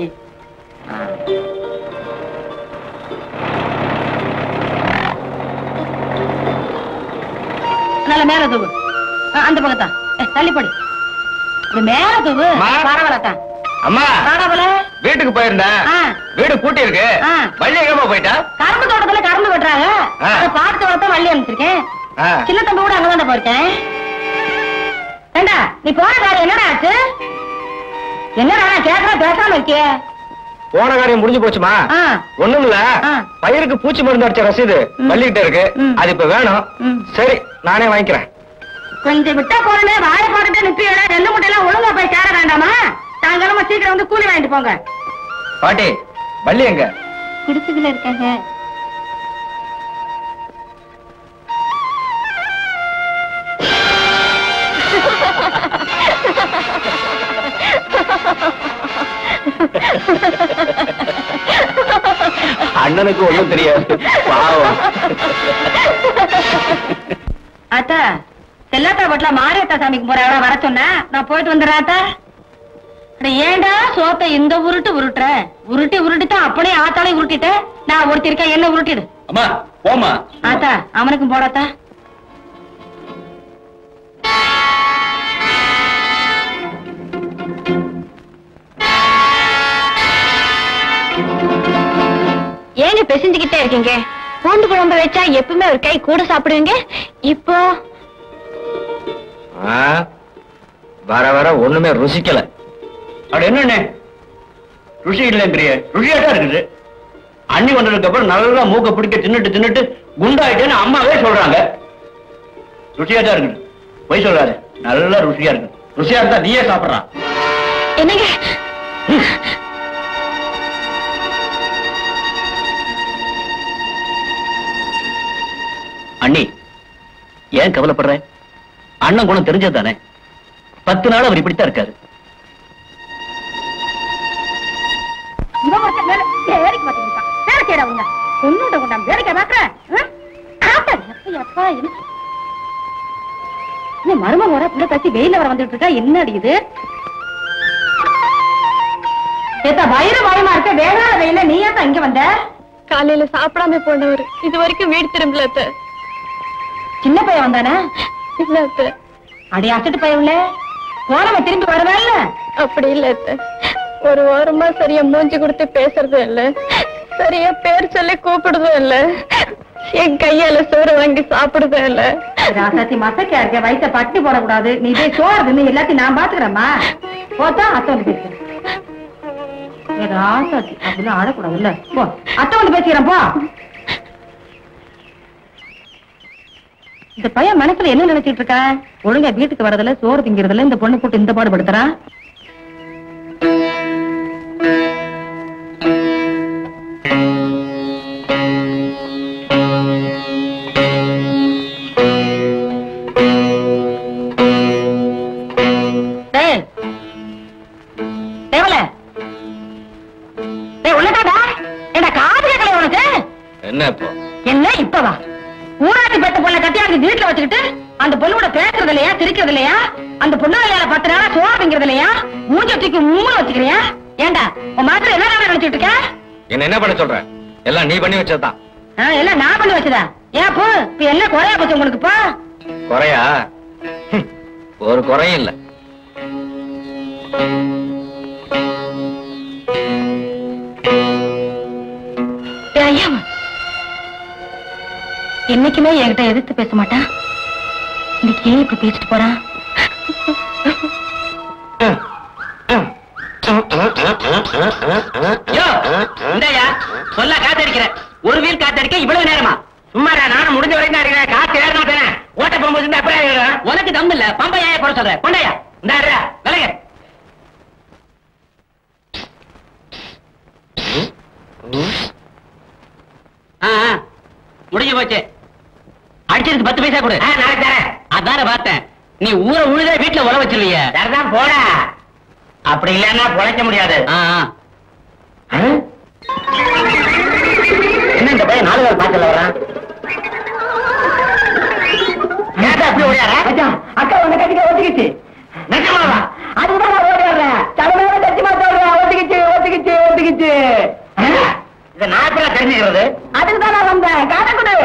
நல்ல மேல தூவு ஆ, அந்த பக்கத்தான் ஏ, தள்ளி போடு இப்படி மேல தூவு அம்மா. பரவாயில்லத்தான் அம்மா பரவாயில்ல வீட்டுக்கு போயிருந்தேன் ஆ. வீடு பூட்டி இருக்கு ஆ. வள்ளி எங்கம்மா போயிட்டா கரும்பு தோட்டத்துல கரும்பு வெட்டுறாங்க ஆ. அதை பார்த்து வரத்தான் வள்ளி அனுப்பிச்சிருக்கேன் ஆ. சின்ன தம்பி கூட அங்கதான் போயிருக்கேன் ஏண்டா நீ போன காரியம் என்னடா ஆச்சு என்னடா நான் கேட்கறேன் பேசாம இருக்கியே போன காரியம் முடிஞ்சு போச்சுமா ஆ. ஒண்ணும் இல்ல ஆ. பயிருக்கு பூச்சி மருந்து அடிச்ச ரசீது ம். வள்ளிக்கிட்ட இருக்கு ம். அது இப்ப வேணும் ம். சரி நானே வாங்கிக்கிறேன் கொஞ்சம் விட்டா போறேன் வாழை போட்டுட்டு நிப்பியோட நெல்லு முட்டையெல்லாம் ஒழுங்கா போய் சேர வேண்டாமா சாயங்காலமா சீக்கிரம் வந்து கூலி வாங்கிட்டு போங்க பாட்டி வள்ளி எங்க குடிசுக்குள்ள இருக்காங்க அண்ணனுக்கு ஒண்ணும் தெரியாது பாவம் அத்தா செல்லாத்தா வீட்டுல மாரியத்தா சாமிக்கு போற வர சொன்ன நான் போயிட்டு வந்துடுறேன் அத்தா அட ஏன்டா சோத்தை இந்த உருட்டு உருட்டுற உருட்டி உருட்டி தான் அப்படியே ஆத்தாலே உருட்டிட்ட நான் ஒருத்தி இருக்கேன் என்ன உருட்டிடு அம்மா போமா ஆத்தா அவனுக்கும் போடாத்தா ஏங்க பெசிஞ்சுக்கிட்டே இருக்கீங்க பூண்டு குழம்பு வச்சா எப்பவுமே ஒரு கை கூட சாப்பிடுவீங்க இப்போ ஆ, வர வர ஒண்ணுமே ருசிக்கல அப்படி என்னண்ணே ருசி இல்லைங்கிறிய ருசியா தான் இருக்குது அண்ணி வந்ததுக்கு அப்புறம் நல்லா மூக்க பிடிக்க தின்னுட்டு தின்னுட்டு குண்டாயிட்டேன்னு அம்மாவே சொல்றாங்க ருசியா தான் இருக்குது போய் சொல்லாத நல்லா ருசியா இருக்கு ருசியா இருந்தா நீயே சாப்பிடுறான் என்னங்க அண்ணி ஏன் கவலைப்படுற அண்ணன் குணம் தெரிஞ்சது தானே பத்து நாள் அவர் இப்படித்தான் இருக்காரு இவன் ஒருத்தன் மேல வேலைக்கு மாட்டேங்கிறான் வேலை செய்யறவங்க கொண்டுட்ட கொண்டாம் வேலைக்கு பாக்குறேன் எப்பா என்ன இந்த மரும முறை புள்ள கட்டி வெயில வர வந்துட்டு இருக்கா என்ன அடிக்குது ஏத்தா வயிறு பயமா இருக்க வேகாத வெயில நீ ஏத்தா இங்க வந்த காலையில சாப்பிடாம போனவர் இது வரைக்கும் வீடு திரும்பல அத்தை. சின்ன பையன் வந்தானே இல்ல அத்தை. அடி அசட்டு பையன் உள்ள போனவ திரும்பி வருவேல்ல அப்படி இல்ல அத்தை. ஒரு வாரமா சரியா மூஞ்சி கொடுத்து பேசுறதும் இல்ல சரியா பேர் சொல்லி கூப்பிடுறதும் இல்ல என் கையால சோறு வாங்கி சாப்பிடுறதும் இல்ல ராசாத்தி மசக்கா இருக்க வயிற்ற பட்டி போடக்கூடாது நீ போய் சோறு தின்னு எல்லாத்தையும் நான் பாத்துக்கிறேம்மா போத்தா அத்தை வந்து பேசுறேன் ஏ ராசாத்தி அப்படிலாம் ஆடக்கூடாது இல்ல போ அத்தை வந்து பேசிக்கிறேன் போ இந்த பையன் மனசுல என்ன நினைச்சிட்டு இருக்கா ஒழுங்கா வீட்டுக்கு வரதுல சோறு திங்கிறதுல இந்த பொண்ணு போட்டு இந்த பாடுபடுத்துறா டேய் தேவல டேய் உள்ளதாடா என்ன காது கேட்கல உனக்கு என்ன இப்போ என்ன இப்பவா ஊராட்சி பெத்த பொண்ணை கட்டியாந்து வீட்டுல வச்சுக்கிட்டு அந்த பொண்ணோட பேசுறது இல்லையா சிரிக்கிறது இல்லையா அந்த பொண்ணு வேலையில பத்து நாளா சோறுங்கிறது இல்லையா மூஞ்ச தூக்கி மூணு வச்சுக்கிறியா ஏண்டா உன் மாதிரி என்ன நினைச்சிட்டு இருக்க என்ன என்ன பண்ண சொல்ற எல்லாம் நீ பண்ணி வச்சதுதான் ஆ, எல்லாம் நான் பண்ணி வச்சதா ஏன் போ இப்ப என்ன குறையா போச்சு உங்களுக்கு போ குறையா ஹம், ஒரு குறையும் இல்ல ஏய், ஐயா என்னைக்குமே என்கிட்ட எதிர்த்து பேச மாட்டான் இன்னைக்கு ஏன் இப்படி பேசிட்டு போறான் யோ, இந்தாயா, சொல்ல காத்தடிக்கிற ஒரு வீல் காத்தடிக்க இவ்வளவு நேரமா சும்மாடா நானும் முடிஞ்ச வரைக்கும் தான் இருக்கிறேன் காத்து ஏறினா தானே ஓட்ட போகும்போது இருந்தா அப்படியே ஏறும். உனக்கு தம் இல்ல பம்பை ஏன் குறை சொல்ற கொண்டாயா இந்தா இருடா, விலகு. ஆ, ஆ, முடிஞ்சு போச்சு அடிச்சதுக்கு பத்து பைசா கொடு ஆ, நாளைக்கு தரேன் அதான பார்த்தேன் நீ ஊரை உழுத வீட்டுல உழ வச்சிருவிய சரிதான் போடா அப்படி இல்லன்னா பொழைக்க முடியாது ஆ, ஆ. ஆ? என்ன இந்த பையன் நாலு நாள் பாக்கல வரான் ஏன்டா அப்படி ஓடியாரா அக்கா உன்னை கட்டிக்க ஒத்துக்கிச்சு நிஜமாவா அதுதான் நான் ஓடியாடுறேன் தலைமையில சத்தியமா சொல்றேன் ஒத்துக்கிச்சு ஒத்துக்கிச்சு ஒத்துக்கிச்சு இதை நான் எப்படி தெரிஞ்சுக்கிறது அதுக்கு தான் நான் வந்தேன் காட்ட கொடு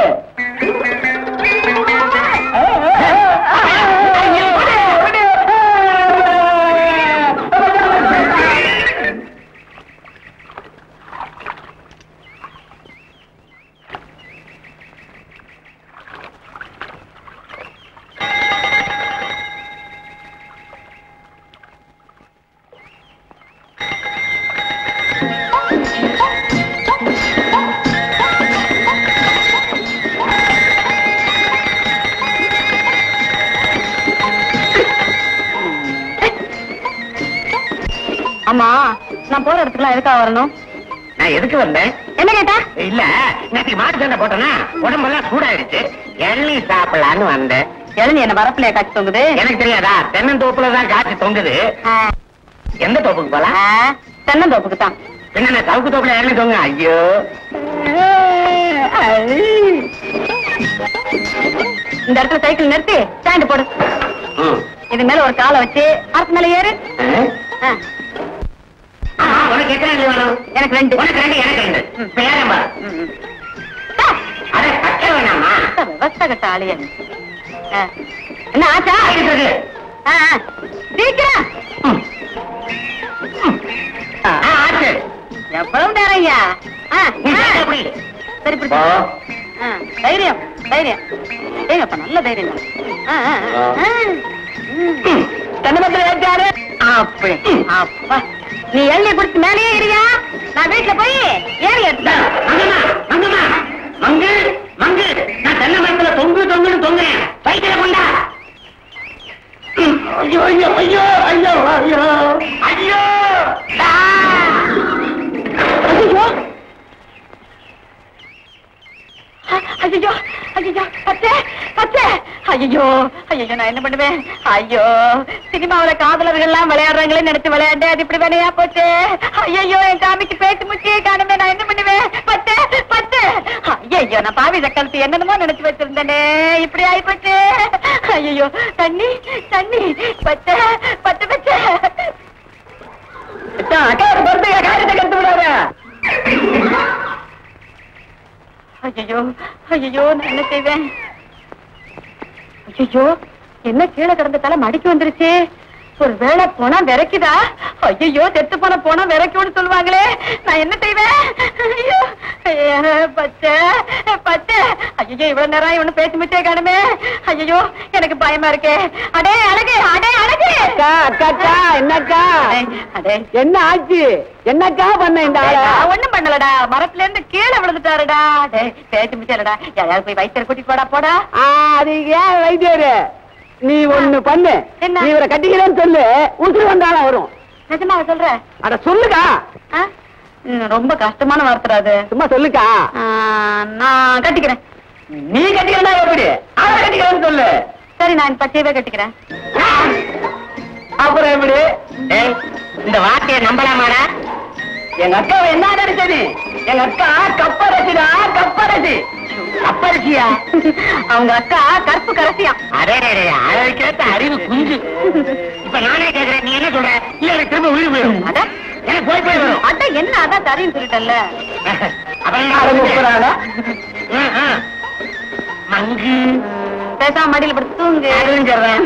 ஆமா நான் போற இடத்துக்குலாம் எதுக்காக வரணும் நான் எதுக்கு வந்தேன் என்ன கேட்டா இல்ல நேற்று மாட்டு சண்டை போட்டேனா உடம்பெல்லாம் சூடாயிடுச்சு எள்ளி சாப்பிடலான்னு வந்தேன் இளநீ என்ன வரப்புலையா காட்சி தொங்குது எனக்கு தெரியாதா தென்னந்தோப்புல தான் காய்ச்சி தொங்குது ஆ, எந்த தோப்புக்கு போலாம் ஆ, தென்னந்தோப்புக்கு தான் என்ன நான் சவுக்கு தோப்புல இறங்கி தொங்க ஐயோ இந்த இடத்துல சைக்கிள் நிறுத்தி ஸ்டாண்ட் போடு ம். இது மேல ஒரு காலை வச்சு அரசு மேல ஏறு ஆ, ஆ, உனக்கு எத்தனை இட்லி வேணும் எனக்கு ரெண்டு உனக்கு ரெண்டு எனக்கு ரெண்டு இப்ப ஏறேன் பாரு. ம், ம். அட பச்சை வேணாமா ஆ, விவசாய கட்ட ஆளியா நீ. ஆ, என்ன ஆச்சா இருக்குது. ஆ, ஆ, சீக்கிரம் ம். ம். ஆ, ஆச்சு எவ்வளவு நேரம் ஐயா ஆ, நீ ஆ. சைக்கிள் பிடி. சரி பிடிச்சு போ. ஆ, தைரியம் தைரியம் ஏங்கப்பா நல்ல தைரியம் தான். ஆ, ஆ, ஆ. ஆ. ம். தென்னமரத்துல ஏறிட்டாரு அப்படி அப்பா நீ எள்ளி குடிச்சு மேலேயே இருயா நான் வீட்டுல போய் ஏறி எடுத்தேன் மங்கம்மா, மங்கம்மா, மங்கு மங்கு நான் தென்னை மரத்துல தொங்கு தொங்குன்னு தொங்குறேன் சைக்கிளை கொண்டா ம். ஐயோ ஐயோ ஐயோ ஐயோ ஐயோ ஐயோ ஆ! ஐயோ ஐயோ ஐயோ பச்சை பச்சை ஐயோ ஐயோ நான் என்ன பண்ணுவேன் ஐயோ சினிமாவுல காதலர்கள் எல்லாம் விளையாடுறாங்களே நினைச்சு விளையாண்டு அது இப்படி வேலையா போச்சு ஐயோ என் காமிக்கு பேச்சு முச்சியே காணுமே நான் என்ன பண்ணுவேன் பச்சை பச்சை ஐயோ நான் பாவி சக்கலத்து என்னென்னமோ நினைச்சு வச்சிருந்தேனே இப்படி ஆயி போச்சு ஐயோ தண்ணி தண்ணி பச்சை பச்சை பச்சை அக்கா ஒரு பொறுத்து காரியத்தை கருத்து விடாத ஐயோ ஐயோ நான் என்ன செய்வேன் ஐயோ என்ன கீழே கிடந்த தலை மடிக்கு வந்துருச்சு ஒரு வேளை போனா விரைக்குதா ஐயோ செத்து போன போனா விரைக்கும்னு சொல்லுவாங்களே நான் என்ன செய்வேன் ஐயோ ஐயா, பச்சை பச்சை ஐயோ இவ்வளவு நேரம் இவனு பேச்சு மிச்சே காணுமே ஐயோ எனக்கு பயமா இருக்கே அடே அழகு அடே அழகு அக்காக்கா என்னக்கா அடே, அடே என்ன ஆச்சு என்னக்கா பண்ண இந்த ஆள நான் ஒண்ணும் பண்ணலடா மரத்துல இருந்து கீழே விழுந்துட்டாருடா டேய் பேச்சு மிச்சலடா யாராவது போய் வைத்தியர் கூட்டிட்டு போடா போடா ஆ, அது ஏன் வைத்தியரு நீ ஒண்ணு பண்ணு என்ன? நீ இவரை கட்டிக்கிறேன்னு சொல்லு உசுறு வந்தாலும் வரும் நிஜமா சொல்ற அட சொல்லுக்கா ஆ? ம், ரொம்ப கஷ்டமான வார்த்தை அது சும்மா சொல்லுக்கா ஆ, நான் கட்டிக்கிறேன் நீ கட்டிக்கிறா எப்படி அவரை கட்டிக்கிறேன்னு சொல்லு சரி நான் பச்சையவே கட்டிக்கிறேன் அப்புறம் எப்படி ஏய், இந்த வார்த்தையை நம்பலாமாடா எங்க அக்காவை என்ன நினைச்சது எங்க அக்கா கப்பரசிடா கப்பரசி அப்பரிசியா அவங்க அக்கா கற்பு கரசியா அதே அதற்கேத்த அறிவு குஞ்சு இப்ப நானே கேக்குறேன் நீ என்ன சொல்ற இல்ல எனக்கு திரும்ப உயிர் போயிடும் அட எனக்கு போய் போய் வரும் அட என்ன அதான் தரேன்னு சொல்லிட்டல்ல அப்புறம் என்ன அட ஆகுது? முப்பதாடா. ஆ, ஆ. மங்கு ம், பேசாம மடியில படுத்து தூங்கு அறிஞ்சிடுறேன்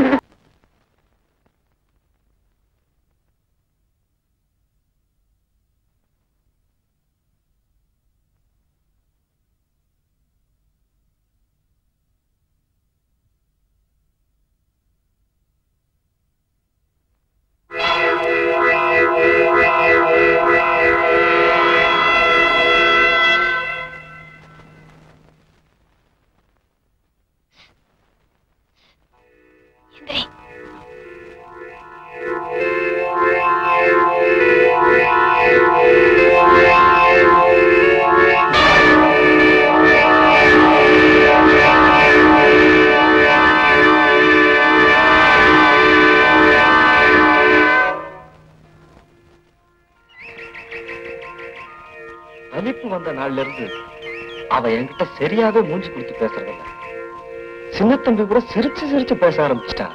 அனுப்பு வந்த நாள்ல இருந்து அவ என்கிட்ட சரியாவே மூஞ்சி கொடுத்து பேசுறதில்ல சின்ன தம்பி கூட சிரிச்சு சிரிச்சு பேச ஆரம்பிச்சிட்டா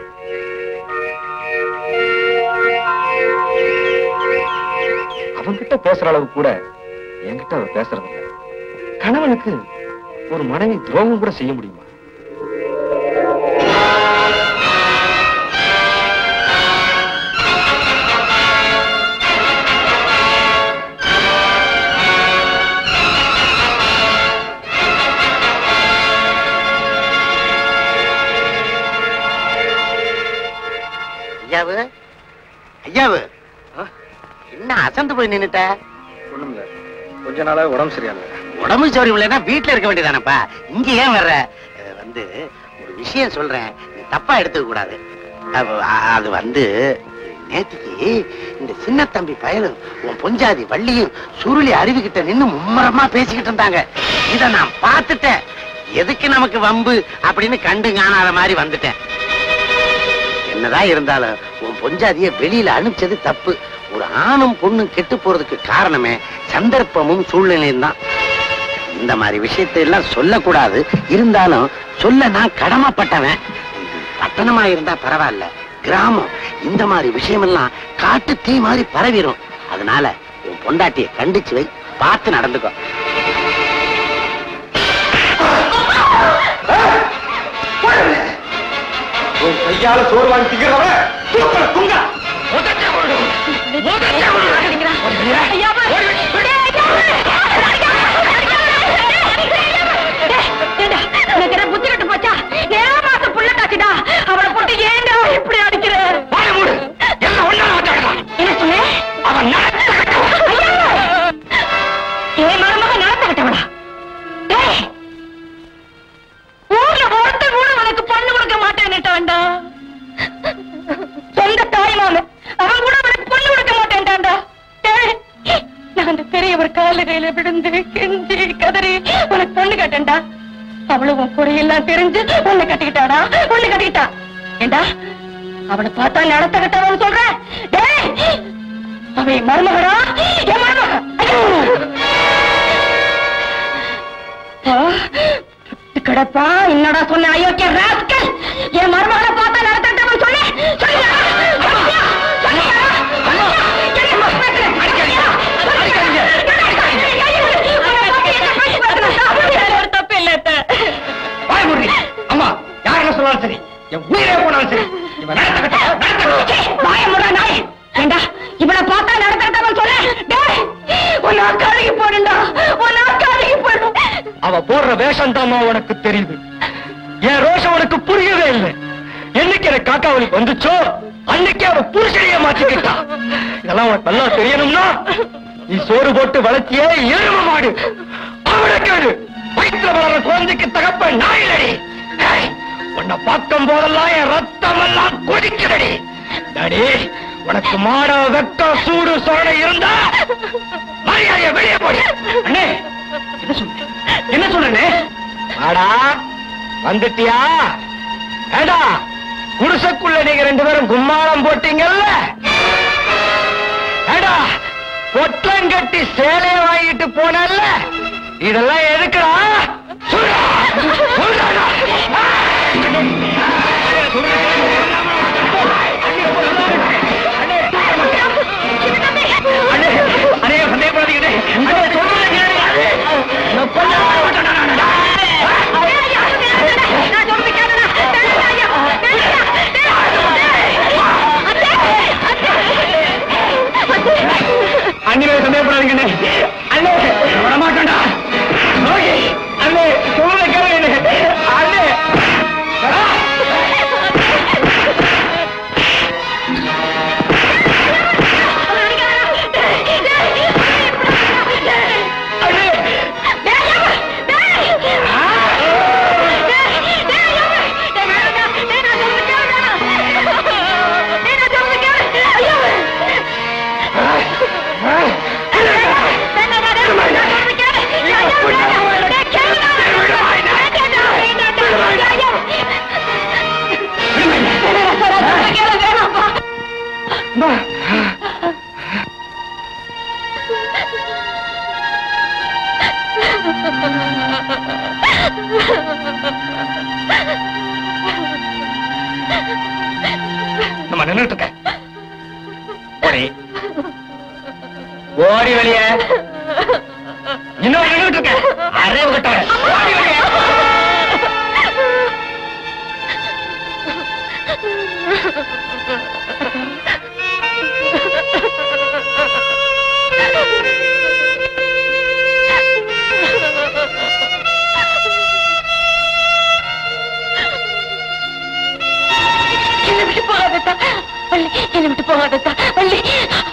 அவன்கிட்ட பேசுற அளவு கூட என்கிட்ட அவ பேசுறதில்ல கணவனுக்கு ஒரு மனைவி துரோகம் கூட செய்ய முடியுமா ஐயாவு ஐயாவு என்ன அசந்து போய் நின்னுட்ட ஒண்ணுமில்ல கொஞ்ச நாளா உடம்பு சரியால உடம்பு சௌரியம் இல்லைன்னா வீட்டுல இருக்க வேண்டியதானப்பா இங்க ஏன் வர்ற அஹ் வந்து ஒரு விஷயம் சொல்றேன் நீ தப்பா எடுத்துக்க கூடாது அப்ப, அ- அது வந்து நேத்துக்கு இந்த சின்ன தம்பி பயலும் உன் பொஞ்சாதி வள்ளியும் சுருளி அருவிக்கிட்ட நின்னு மும்மரமா பேசிக்கிட்டு இருந்தாங்க இத நான் பார்த்துட்டேன் எதுக்கு நமக்கு வம்பு அப்படின்னு கண்டு காணாத மாதிரி வந்துட்டேன் என்னதான் இருந்தாலும் உன் பொஞ்சாதிய வெளியில அனுப்பிச்சது தப்பு ஒரு ஆணும் பொண்ணும் கெட்டு போறதுக்கு காரணமே சந்தர்ப்பமும் சூழ்நிலையும் தான் இந்த மாதிரி விஷயத்தை எல்லாம் சொல்லக்கூடாது இருந்தாலும் சொல்ல நான் கடமைப்பட்டவன் பட்டணமா இருந்தா பரவாயில்ல கிராமம் இந்த மாதிரி விஷயமெல்லாம் காட்டு தீ மாதிரி பரவிடும் அதனால உன் பொண்டாட்டிய கண்டிச்சு வை பார்த்து நடந்துக்கோ உன் கையால சோறு வாங்கி திங்கிறவன் தூக்கல துங்க உனக்கு என்ன புத்தி கட்டு போச்சா நேரம் மாசம் புள்ள காச்சுடா அவளை போட்டு ஏன்டா இப்படி அடிக்கிற எல்லாம் ஒண்ணா மாட்டாங்க என்ன சொன்ன அவன் நடத்த ஏன் மருமக நடத்த கட்டவளா டேய் ஊர்ல ஒருத்தர் கூட உனக்கு பொண்ணு கொடுக்க மாட்டேன்னுட்டான்டா சொந்த தாய் மாமன் அவன் கூட உனக்கு பொண்ணு கொடுக்க மாட்டேன்டான்டா டேய் நான் அந்த பெரியவர் கால கையில விழுந்து கெஞ்சி கதறி உனக்கு பொண்ணு கேட்டேன்டா அவளும் உன் குறையெல்லாம் தெரிஞ்சு பொண்ணு கட்டிக்கிட்டாடா பொண்ணு கட்டிக்கிட்டா ஏண்டா அவளை பார்த்தா நடத்த கட்டவன் சொல்ற டேய் அவன் என் மருமகடா என் மருமக ஐயோ! ஆ, கிடப்பா என்னடா சொன்ன அயோக்கிய ராஸ்கல் என் மருமகளை பார்த்தா நடத்தட்டவன் சொல்லு சொல்லுடா. சொல்லுடா. சொல்லுடா. என்ன பேசுற? சொல்லுடா. ஒரு தப்பு இல்ல அத்தை. வாய் மூடி அம்மா யார் என்ன சொன்னாலும் சரி என் உயிரே போனாலும் சரி இவன் நடத்த கட்ட நடத்த சீ, வாயை மூடுடா, நாய். ஏண்டா இவனை பார்த்தா நடத்தட்டவன் சொல்லு டேய், உன் நாக்காளிக்கு போடுண்டா உன் நாக்காளிக்கு போடும் அவ போடுற வேஷம் தாமா உனக்கு தெரியுது என் ரோஷம் உனக்கு புரியவே இல்லை என்னைக்கு எனக்கு காக்காவலி வந்துச்சோ அன்னைக்கு அவ புருஷனையே மாத்திக்கிட்டா இதெல்லாம் உனக்கு நல்லா தெரியணும்னா நீ சோறு போட்டு வளர்த்தியே எரும மாடு அவனுக்கு அது வயிற்றுல வளர்ற குழந்தைக்கு தகப்ப நாயிலடி ஏய், உன்னை பார்க்கும் போதெல்லாம் என் ரத்தம் எல்லாம் கொதிக்குதடி டாடி உனக்கு மாட வெக்கம் சூடு சோழ இருந்தா மரியாதைய வெளியே போடி அண்ணே என்ன சொல்ற என்ன சொல்றனே ஆடா வந்துட்டியா ஏடா குடிசைக்குள்ள நீங்க ரெண்டு பேரும் கும்மாளம் போட்டீங்கல்ல ஏடா பொட்லம் கட்டி சேலைய வாங்கிட்டு போனல்ல இதெல்லாம் எதுக்குடா சொல்றா சொல்றாடா அண்ணே அண்ணே சந்தேகப்படாதீங்கண்ணே அண்ணே சொல்றதை கேளுங்க. நான் கொல்லவே மாட்டேன்டா நானு. அண்ணிலே சந்தேகப்படாதீங்கண்ணே அண்ணே விட மாட்டேன்டா ஓகே அண்ணே சொல்றதை கேளுங்க அண்ணே ஆ! நம்ம நின்றுட்டு இருக்க ஓடி ஓடி வெளியே இன்னும் நின்றுட்டு இருக்க அறிவு கட்டவன் ஓடி வெளியே என்னை விட்டு போகாதத்தா வள்ளி என்னை விட்டு போகாதத்தா வள்ளி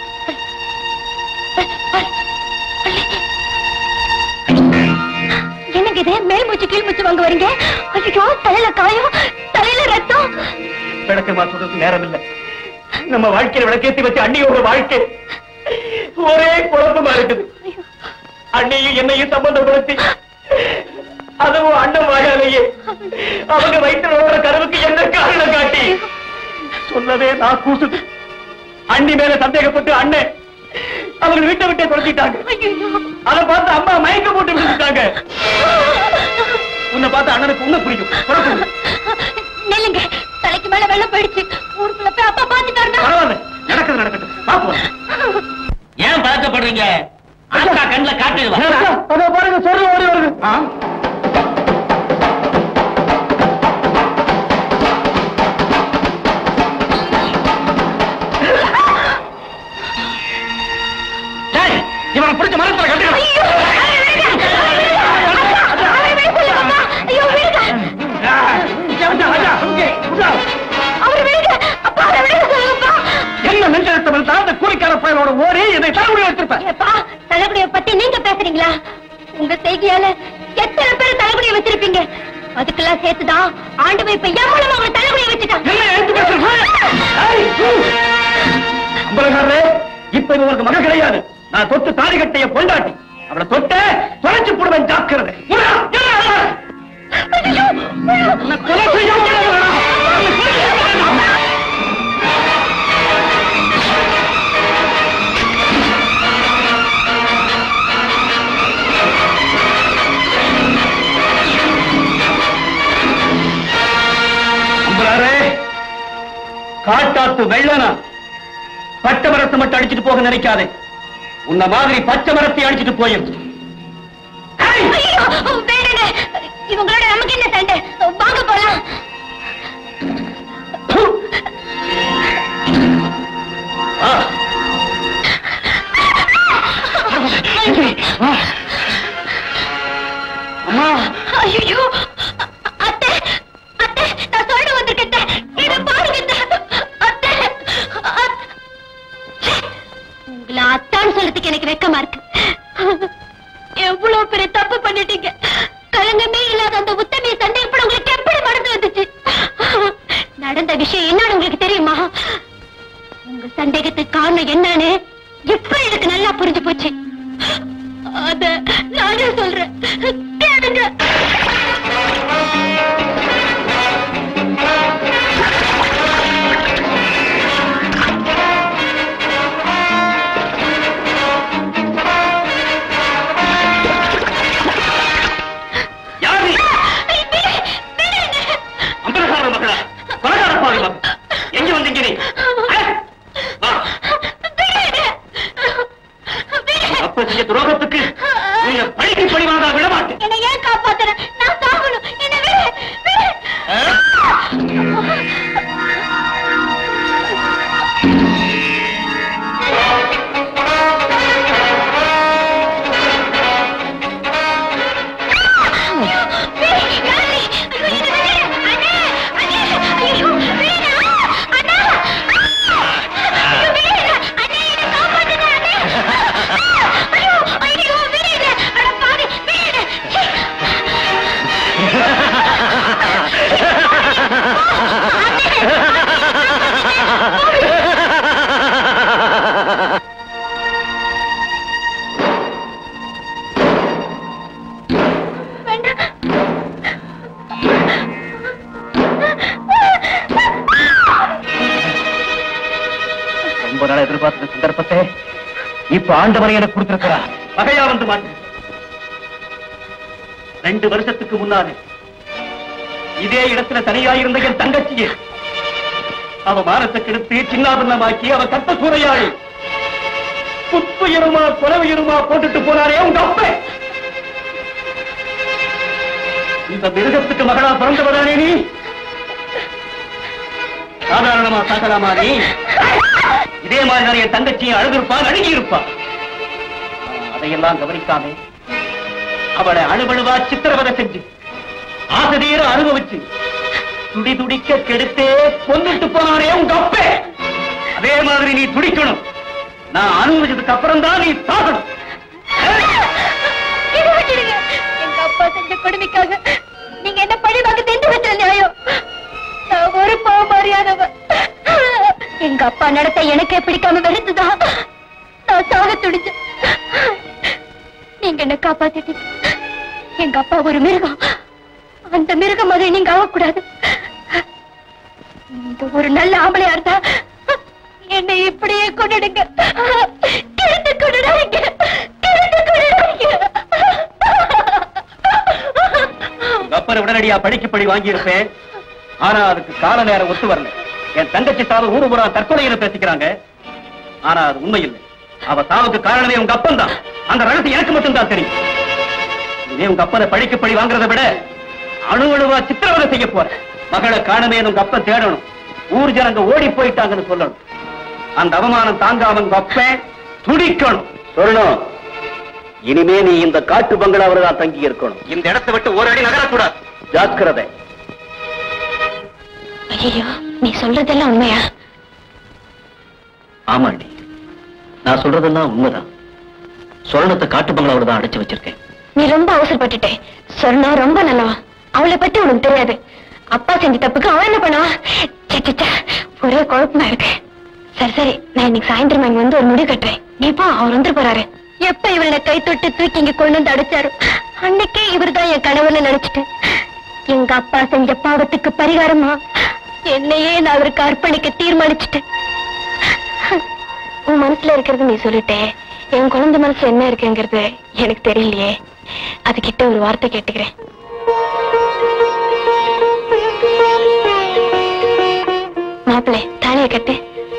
என்னங்க இது மேல் மூச்சு கீழ் மூச்சு வாங்க வரீங்க ஐயோ தலையில காயம் தலையில ரத்தம் விளக்கமா சொல்றதுக்கு நேரம் இல்ல நம்ம வாழ்க்கையில விளக்கேத்தி வச்ச அண்ணியோட வாழ்க்கை ஒரே குழப்பமா இருக்குது அண்ணியும் என்னையும் சம்பந்தப்படுத்தி அதுவும் அண்ணன் வாயாலேயே அவங்க வயிற்றுல கருவுக்கு என்ன காரணம் காட்டி சொல்லவே நான் கூசுது அண்ணி மேல சந்தேகப்பட்டு அண்ணன் அவங்க வீட்டை விட்டே தொலைச்சிட்டாங்க அதை பார்த்து அம்மா மயக்க போட்டு விழுந்துட்டாங்க உன்னை பார்த்து அண்ணனுக்கு உன்னை பிடிக்கும் புறப்படு. நெல்லுங்க தலைக்கு மேல வெள்ளம் போயிடுச்சு ஊருக்குள்ள போய் அப்பா பாத்துட்டாருன்னா பரவாயில்ல நடக்குது நடக்கட்டும் பாப்போம் ஏன் பழக்கப்படுறீங்க ஆத்தா கண்ணுல காட்டுவா அதோ பாருங்க சொல்ல ஓடி வருது இவனை பிடிச்ச மரத்துல கட்டுக்கலாம் என்ன நெஞ்செழுத்தவன் தான் அந்த கூலிக்கார பயலோட ஓடி என்னை தலைமுடி வச்சிருப்பேன் ஏப்பா, தலைகுடிய பத்தி நீங்க பேசுறீங்களா உங்க செய்தியால எத்தனை பேர் தலைகுடிய வச்சிருப்பீங்க அதுக்கெல்லாம் சேர்த்துதான் ஆண்டு இப்ப என் மூலமா உங்க தலைகுடிய வச்சுட்டான் என்ன எழுத்து அம்பலகாரரே இப்ப இவ உனக்கு மக கிடையாது நான் தொட்டு தாலி கட்டைய பொண்டாட்டி அவளை தொட்ட தொலைச்சு போடுவேன் ஜாக்கிரதை உடா, உடா, உடா. உன்னை கொலை செய்யாம விட வேணாம். அம்பலாரே காட்டாத்து வெள்ளனா பச்சை மரத்தை மட்டும் அடிச்சிட்டு போக நினைக்காதே உன்ன மாதிரி பச்சை மரத்தை அடிச்சிட்டு போயிரு ஏய்! ஐயோ, வேணுங்க இவங்களோட நமக்கு என்ன சண்டை வாங்க போலாம் ஆ. ஆ. அம்மா ஐயோ அத்தை அத்தை நான் சொல்ல வந்திருக்கேன் அத்தை. இதை பாருங்க அத்தை. அத்தை அத்- ச்சே, உங்களை அத்தான்னு சொல்றதுக்கு எனக்கு வெக்கமா இருக்கு எவ்வளவு பெரிய தப்பு பண்ணிட்டீங்க கலங்கமே இல்லாத அந்த உத்தமையை சந்தேகப்பட உங்களுக்கு எப்படி மனசு வந்துச்சு நடந்த விஷயம் என்னன்னு உங்களுக்கு தெரியுமா உங்க சந்தேகத்துக்கு காரணம் என்னன்னு இப்ப எனக்கு நல்லா புரிஞ்சு போச்சு அத நானே சொல்றேன் கேளுங்க யார் நீ அம்பலகார மகளா கொலகார பாவி மகள் எங்க வந்தீங்க நீ ஆ? வா. அப்ப செஞ்ச துரோகத்துக்கு நீங்க பழிக்கு பழி வாங்க விட மாட்டேன் என்னை ஏன் காப்பாத்துற நான் சாகணும் என்ன விடு விடு ஆ? ரொம்ப நாள் எதிர்பார்த்த சந்தர்ப்பத்தை இப்ப ஆண்டவரை எனக்கு கொடுத்திருக்கிறார் வகையா வந்து மாட்டு ரெண்டு வருஷத்துக்கு முன்னாலே இதே இடத்துல தனியா இருந்த என் தங்கச்சியே அவ மானத்தை கெடுத்து சின்னாபின்னமாக்கி அவ கட்ட சூறையாளி புத்துயிருமா கொலவுயிருமா போட்டுட்டு போனாரே உங்க அப்பே இந்த மிருகத்துக்கு மகளா பிறந்தவதானே நீ சாதாரணமா சாகலாமா நீ இதே மாதிரி நிறைய தங்கச்சியும் அழுதுருப்பா நடுங்கி இருப்பா அதையெல்லாம் கவனிக்காம அவளை அணுவழுவா சித்திரவதை செஞ்சு ஆசதீர அனுபவிச்சு துடி துடிக்க கெடுத்தே கொன்னுட்டு போனானே உங்க அப்பே அதே மாதிரி நீ துடிக்கணும் நான் அனுபவிச்சதுக்கு அப்புறம் தான் நீ சாகணும் இதை விட்டுடுங்க. எங்க அப்பா செஞ்ச கொடுமைக்காக நீங்க என்ன பழி வாங்க தெரிஞ்சு வச்ச நியாயம் நான் ஒரு பாவம் அறியாதவ எங்க அப்பா நடத்த எனக்கே பிடிக்காம வெறுத்துதான் நான் சாக துடிச்சேன் நீங்க என்ன காப்பாத்திட்டீங்க எங்க அப்பா ஒரு மிருகம் அந்த மிருகம் அதை நீங்க ஆகக்கூடாது இந்த ஒரு நல்ல ஆம்பளையா இருந்தா என்னை இப்படியே கொண்டுடுங்க கிழித்து கொண்டுடாதீங்க கிழித்து கொண்டுடாதீங்க உங்க அப்பனை உடனடியா படிக்கப்படி வாங்கி இருப்பேன் ஆனா அதுக்கு கால நேரம் ஒத்து வரல என் தங்கச்சி சாவு ஊரு புறா தற்கொலையில பேசிக்கிறாங்க ஆனா அது உண்மை இல்லை அவ சாவுக்கு காரணமே உங்க அப்பன் தான் அந்த ரகசியம் எனக்கு மட்டும்தான் தெரியும் இனிமே உங்க அப்பனை படிக்கப்படி வாங்குறதை விட அணு அணுவா சித்திரவதை செய்ய போற மகளை காணமே உங்க அப்பன் தேடணும் ஊர் ஜனங்க ஓடி போயிட்டாங்கன்னு சொல்லணும் அந்த அவமானம் தாங்காம உங்க அப்பன் துடிக்கணும் சொல்லணும் இனிமே நீ இந்த காட்டு பங்களாவில தான் தங்கி இருக்கணும் இந்த இடத்தை விட்டு ஒரு அடி நகரக்கூடாது ஜாக்கிரதை ஐயோ நீ சொல்றதெல்லாம் உண்மையா ஆமாண்டி நான் சொல்றதெல்லாம் உண்மைதான் சொர்ணத்தை காட்டு பங்களாவோட தான் அடைச்சு வச்சிருக்கேன் நீ ரொம்ப அவசரப்பட்டுட்டே சொன்னா ரொம்ப நல்லவா அவளை பத்தி உனக்கு தெரியாது அப்பா செஞ்ச தப்புக்கு அவன் என்ன பண்ணுவா ச்சே, ச்சே, ச்சே, ஒரே குழப்பமா இருக்கு சரி சரி நான் இன்னைக்கு சாயந்தரம் இங்க வந்து ஒரு முடிவு கட்டுறேன் நீ போ அவர் வந்து போறாரு எப்ப இவளை கை தொட்டு தூக்கி இங்க கொண்டு வந்து அடிச்சாரு அன்னைக்கே இவர்தான் என் கனவுல நினைச்சிட்டேன் எங்க அப்பா செஞ்ச பாவத்துக்கு பரிகாரமா என்னையே நான் அவருக்கு அர்ப்பணிக்க தீர்மானிச்சிட்டேன் உன் மனசுல இருக்கிறது நீ சொல்லிட்டே என் குழந்தை மனசுல என்ன இருக்குங்கிறது எனக்கு தெரியலையே அதுகிட்ட ஒரு வார்த்தை கேட்டுக்கிறேன் மாப்பிள்ளை தாலியை கட்டு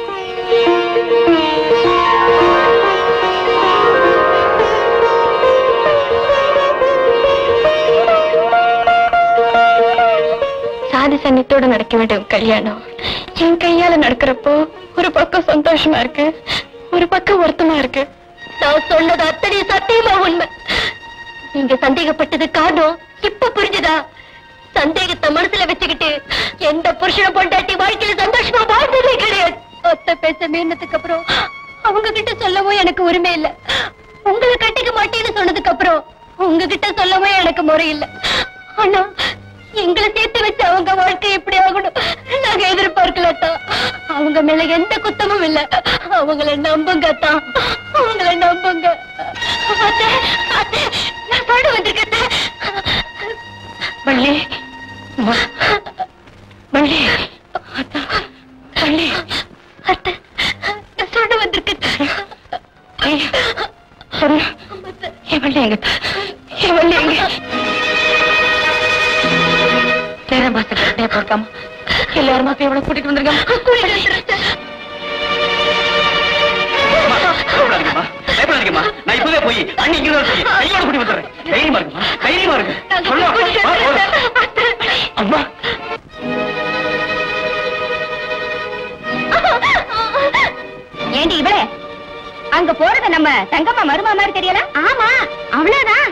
சாதி சன்னியத்தோட நடக்க வேண்டிய உன் கல்யாணம் என் கையால நடக்கிறப்போ ஒரு பக்கம் சந்தோஷமா இருக்கு ஒரு பக்கம் வருத்தமா இருக்கு நான் சொன்னது அத்தனை சத்தியமா உண்மை நீங்க சந்தேகப்பட்டது காரணம் இப்ப புரிஞ்சுதா சந்தேகத்தை மனசுல வச்சுக்கிட்டு எந்த புருஷனை பொண்டாட்டி வாழ்க்கையில சந்தோஷமா வாழ்ந்ததே கிடையாது ஒத்த பேச மீறினதுக்கு அப்புறம் அவங்க கிட்ட சொல்லவும் எனக்கு உரிமை இல்ல உங்களை கட்டிக்க மாட்டேன்னு சொன்னதுக்கு அப்புறம் உங்ககிட்ட சொல்லவும் எனக்கு முறை இல்ல ஆனா எங்களை சேர்த்து வச்சு அவங்க வாழ்க்கை எப்படி ஆகணும் நாங்க எதிர்பார்க்கல தான் அவங்க மேல எந்த குத்தமும் இல்ல அவங்கள நம்புங்க தான் அவங்கள நம்புங்க அத்தை, அத்தை, நான் பாட வந்திருக்கேன் அத்தை. வள்ளி அம்மா. வள்ளி அத்தா, வள்ளி அத்தை, நான் சொல்ல வந்திருக்கேன் ஏய், சொல்லு. என் வள்ளி எங்க என் வள்ளி எங்க நேரம் பார்த்து போட்டாமா எல்லாருமா போய் எவ்வளவு கூட்டிட்டு வந்திருக்காங்க பயப்படாதீங்கம்மா பயப்படாதீங்கம்மா நான் இப்பவே போய் அண்ணி இங்க தான் போய் கையோட கூட்டி வந்துடுறேன் தைரியமா இருக்குமா தைரியமா இருக்கு சொல்லுவா. வா, போலாம். அம்மா ஏண்டி இவளே அங்க போறது நம்ம தங்கம்மா மருமா மாதிரி தெரியல ஆமா அவ்வளவுதான்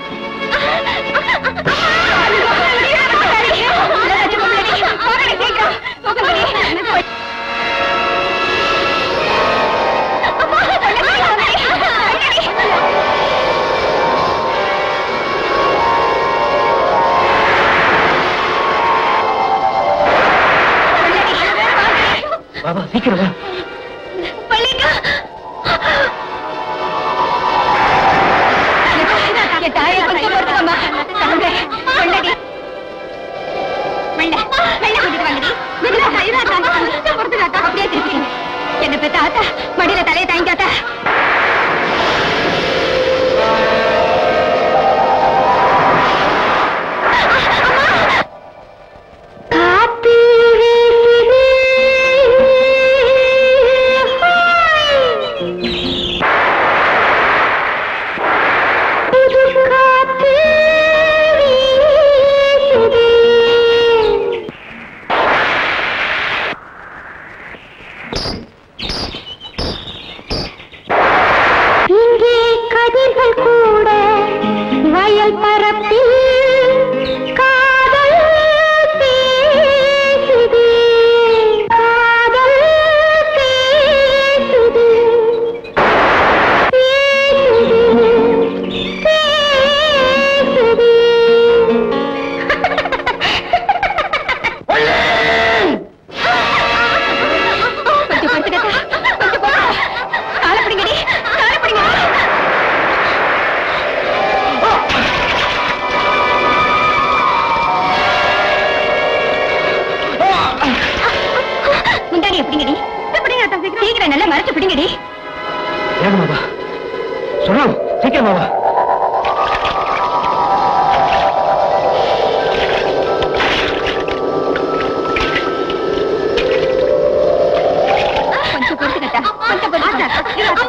வா வா சீக்கிரம் வா பள்ளிக்கா என் தாயை கொஞ்சம் பொறுத்துக்கம்மா. தம்பி, வெள்ளடி. வெள்ளை, வெள்ளை கூட்டிட்டு வாங்கடி. மெதுவா, இதா தாங்க, கொஞ்சம் பொறுத்துக்காத்தா. அப்படியே திருப்பிங்க. என்ன பெத்த ஆத்தா மடியில தலையை தாங்கிக்காத்தா காத்து புது காத்து வீசுதே. நல்லா மறைச்சு பிடிங்கடி வேகமா வா சொல்லணும் சீக்கிரமா வா கொஞ்சம் பொறுத்துக்கட்டா கொஞ்சம் பொறுத்துக்கட்டா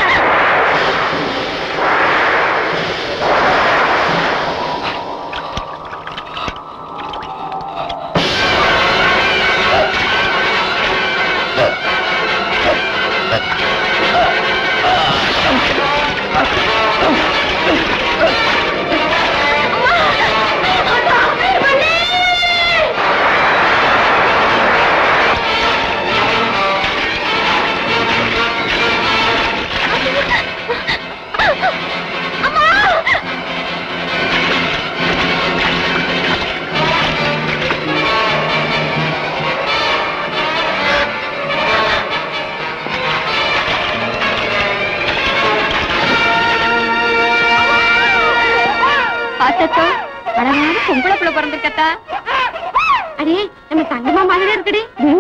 பார்த்தா அழகான பொம்பளை புள்ள பிறந்திருக்கத்தா அடே நம்ம தங்கமா மாதிரி இருக்குடி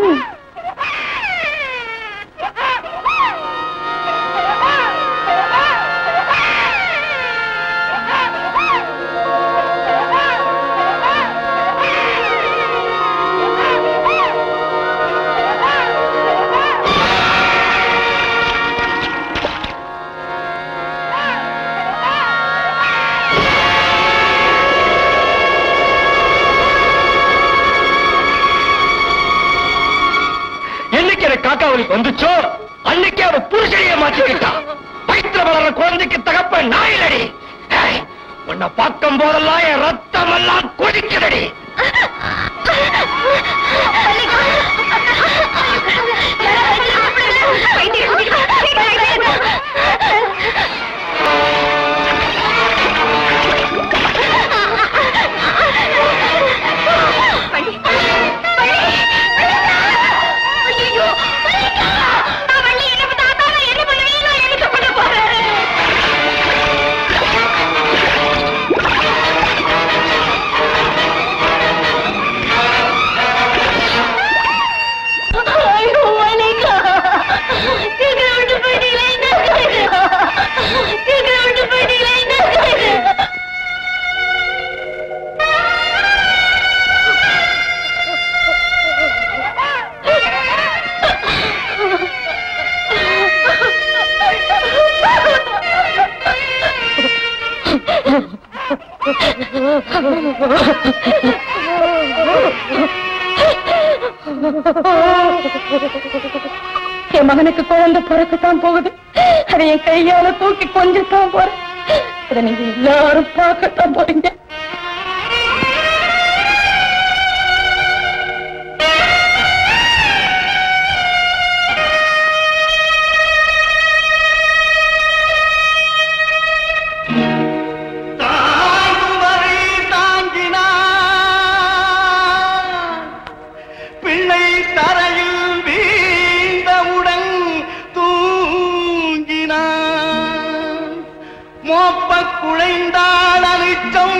என்னைக்கு எனக்கு காக்காவலிக்கு வந்துச்சோ அன்னைக்கு அவ புருஷனையே மாற்றிக்கிட்டா வயிற்றுல வளர்ற குழந்தைக்கு தகப்ப நாயிலடி ஏய், உன்னை பார்க்கும் போதெல்லாம் என் ரத்தம் எல்லாம் கொதிக்குதடி என் மகனுக்கு குழந்தை பிறக்கத்தான் போகுது அதை என் கையால தூக்கி கொஞ்சத்தான் போறேன் அதை நீங்க எல்லாரும் பார்க்கத்தான் போறீங்க தாங்கும் வரை தாங்கினான் பிள்ளை தரையில் வீழ்ந்தவுடன் தூங்கினான் மோப்ப குழைந்தாள் அனிச்சம்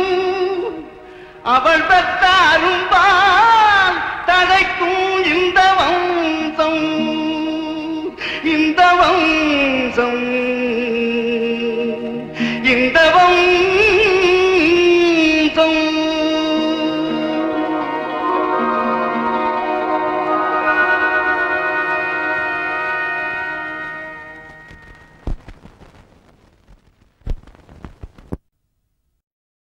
அவள் பெற்ற அரும்பால் தழைக்கும் இந்த வம்சம் இந்த வம்சம் இந்த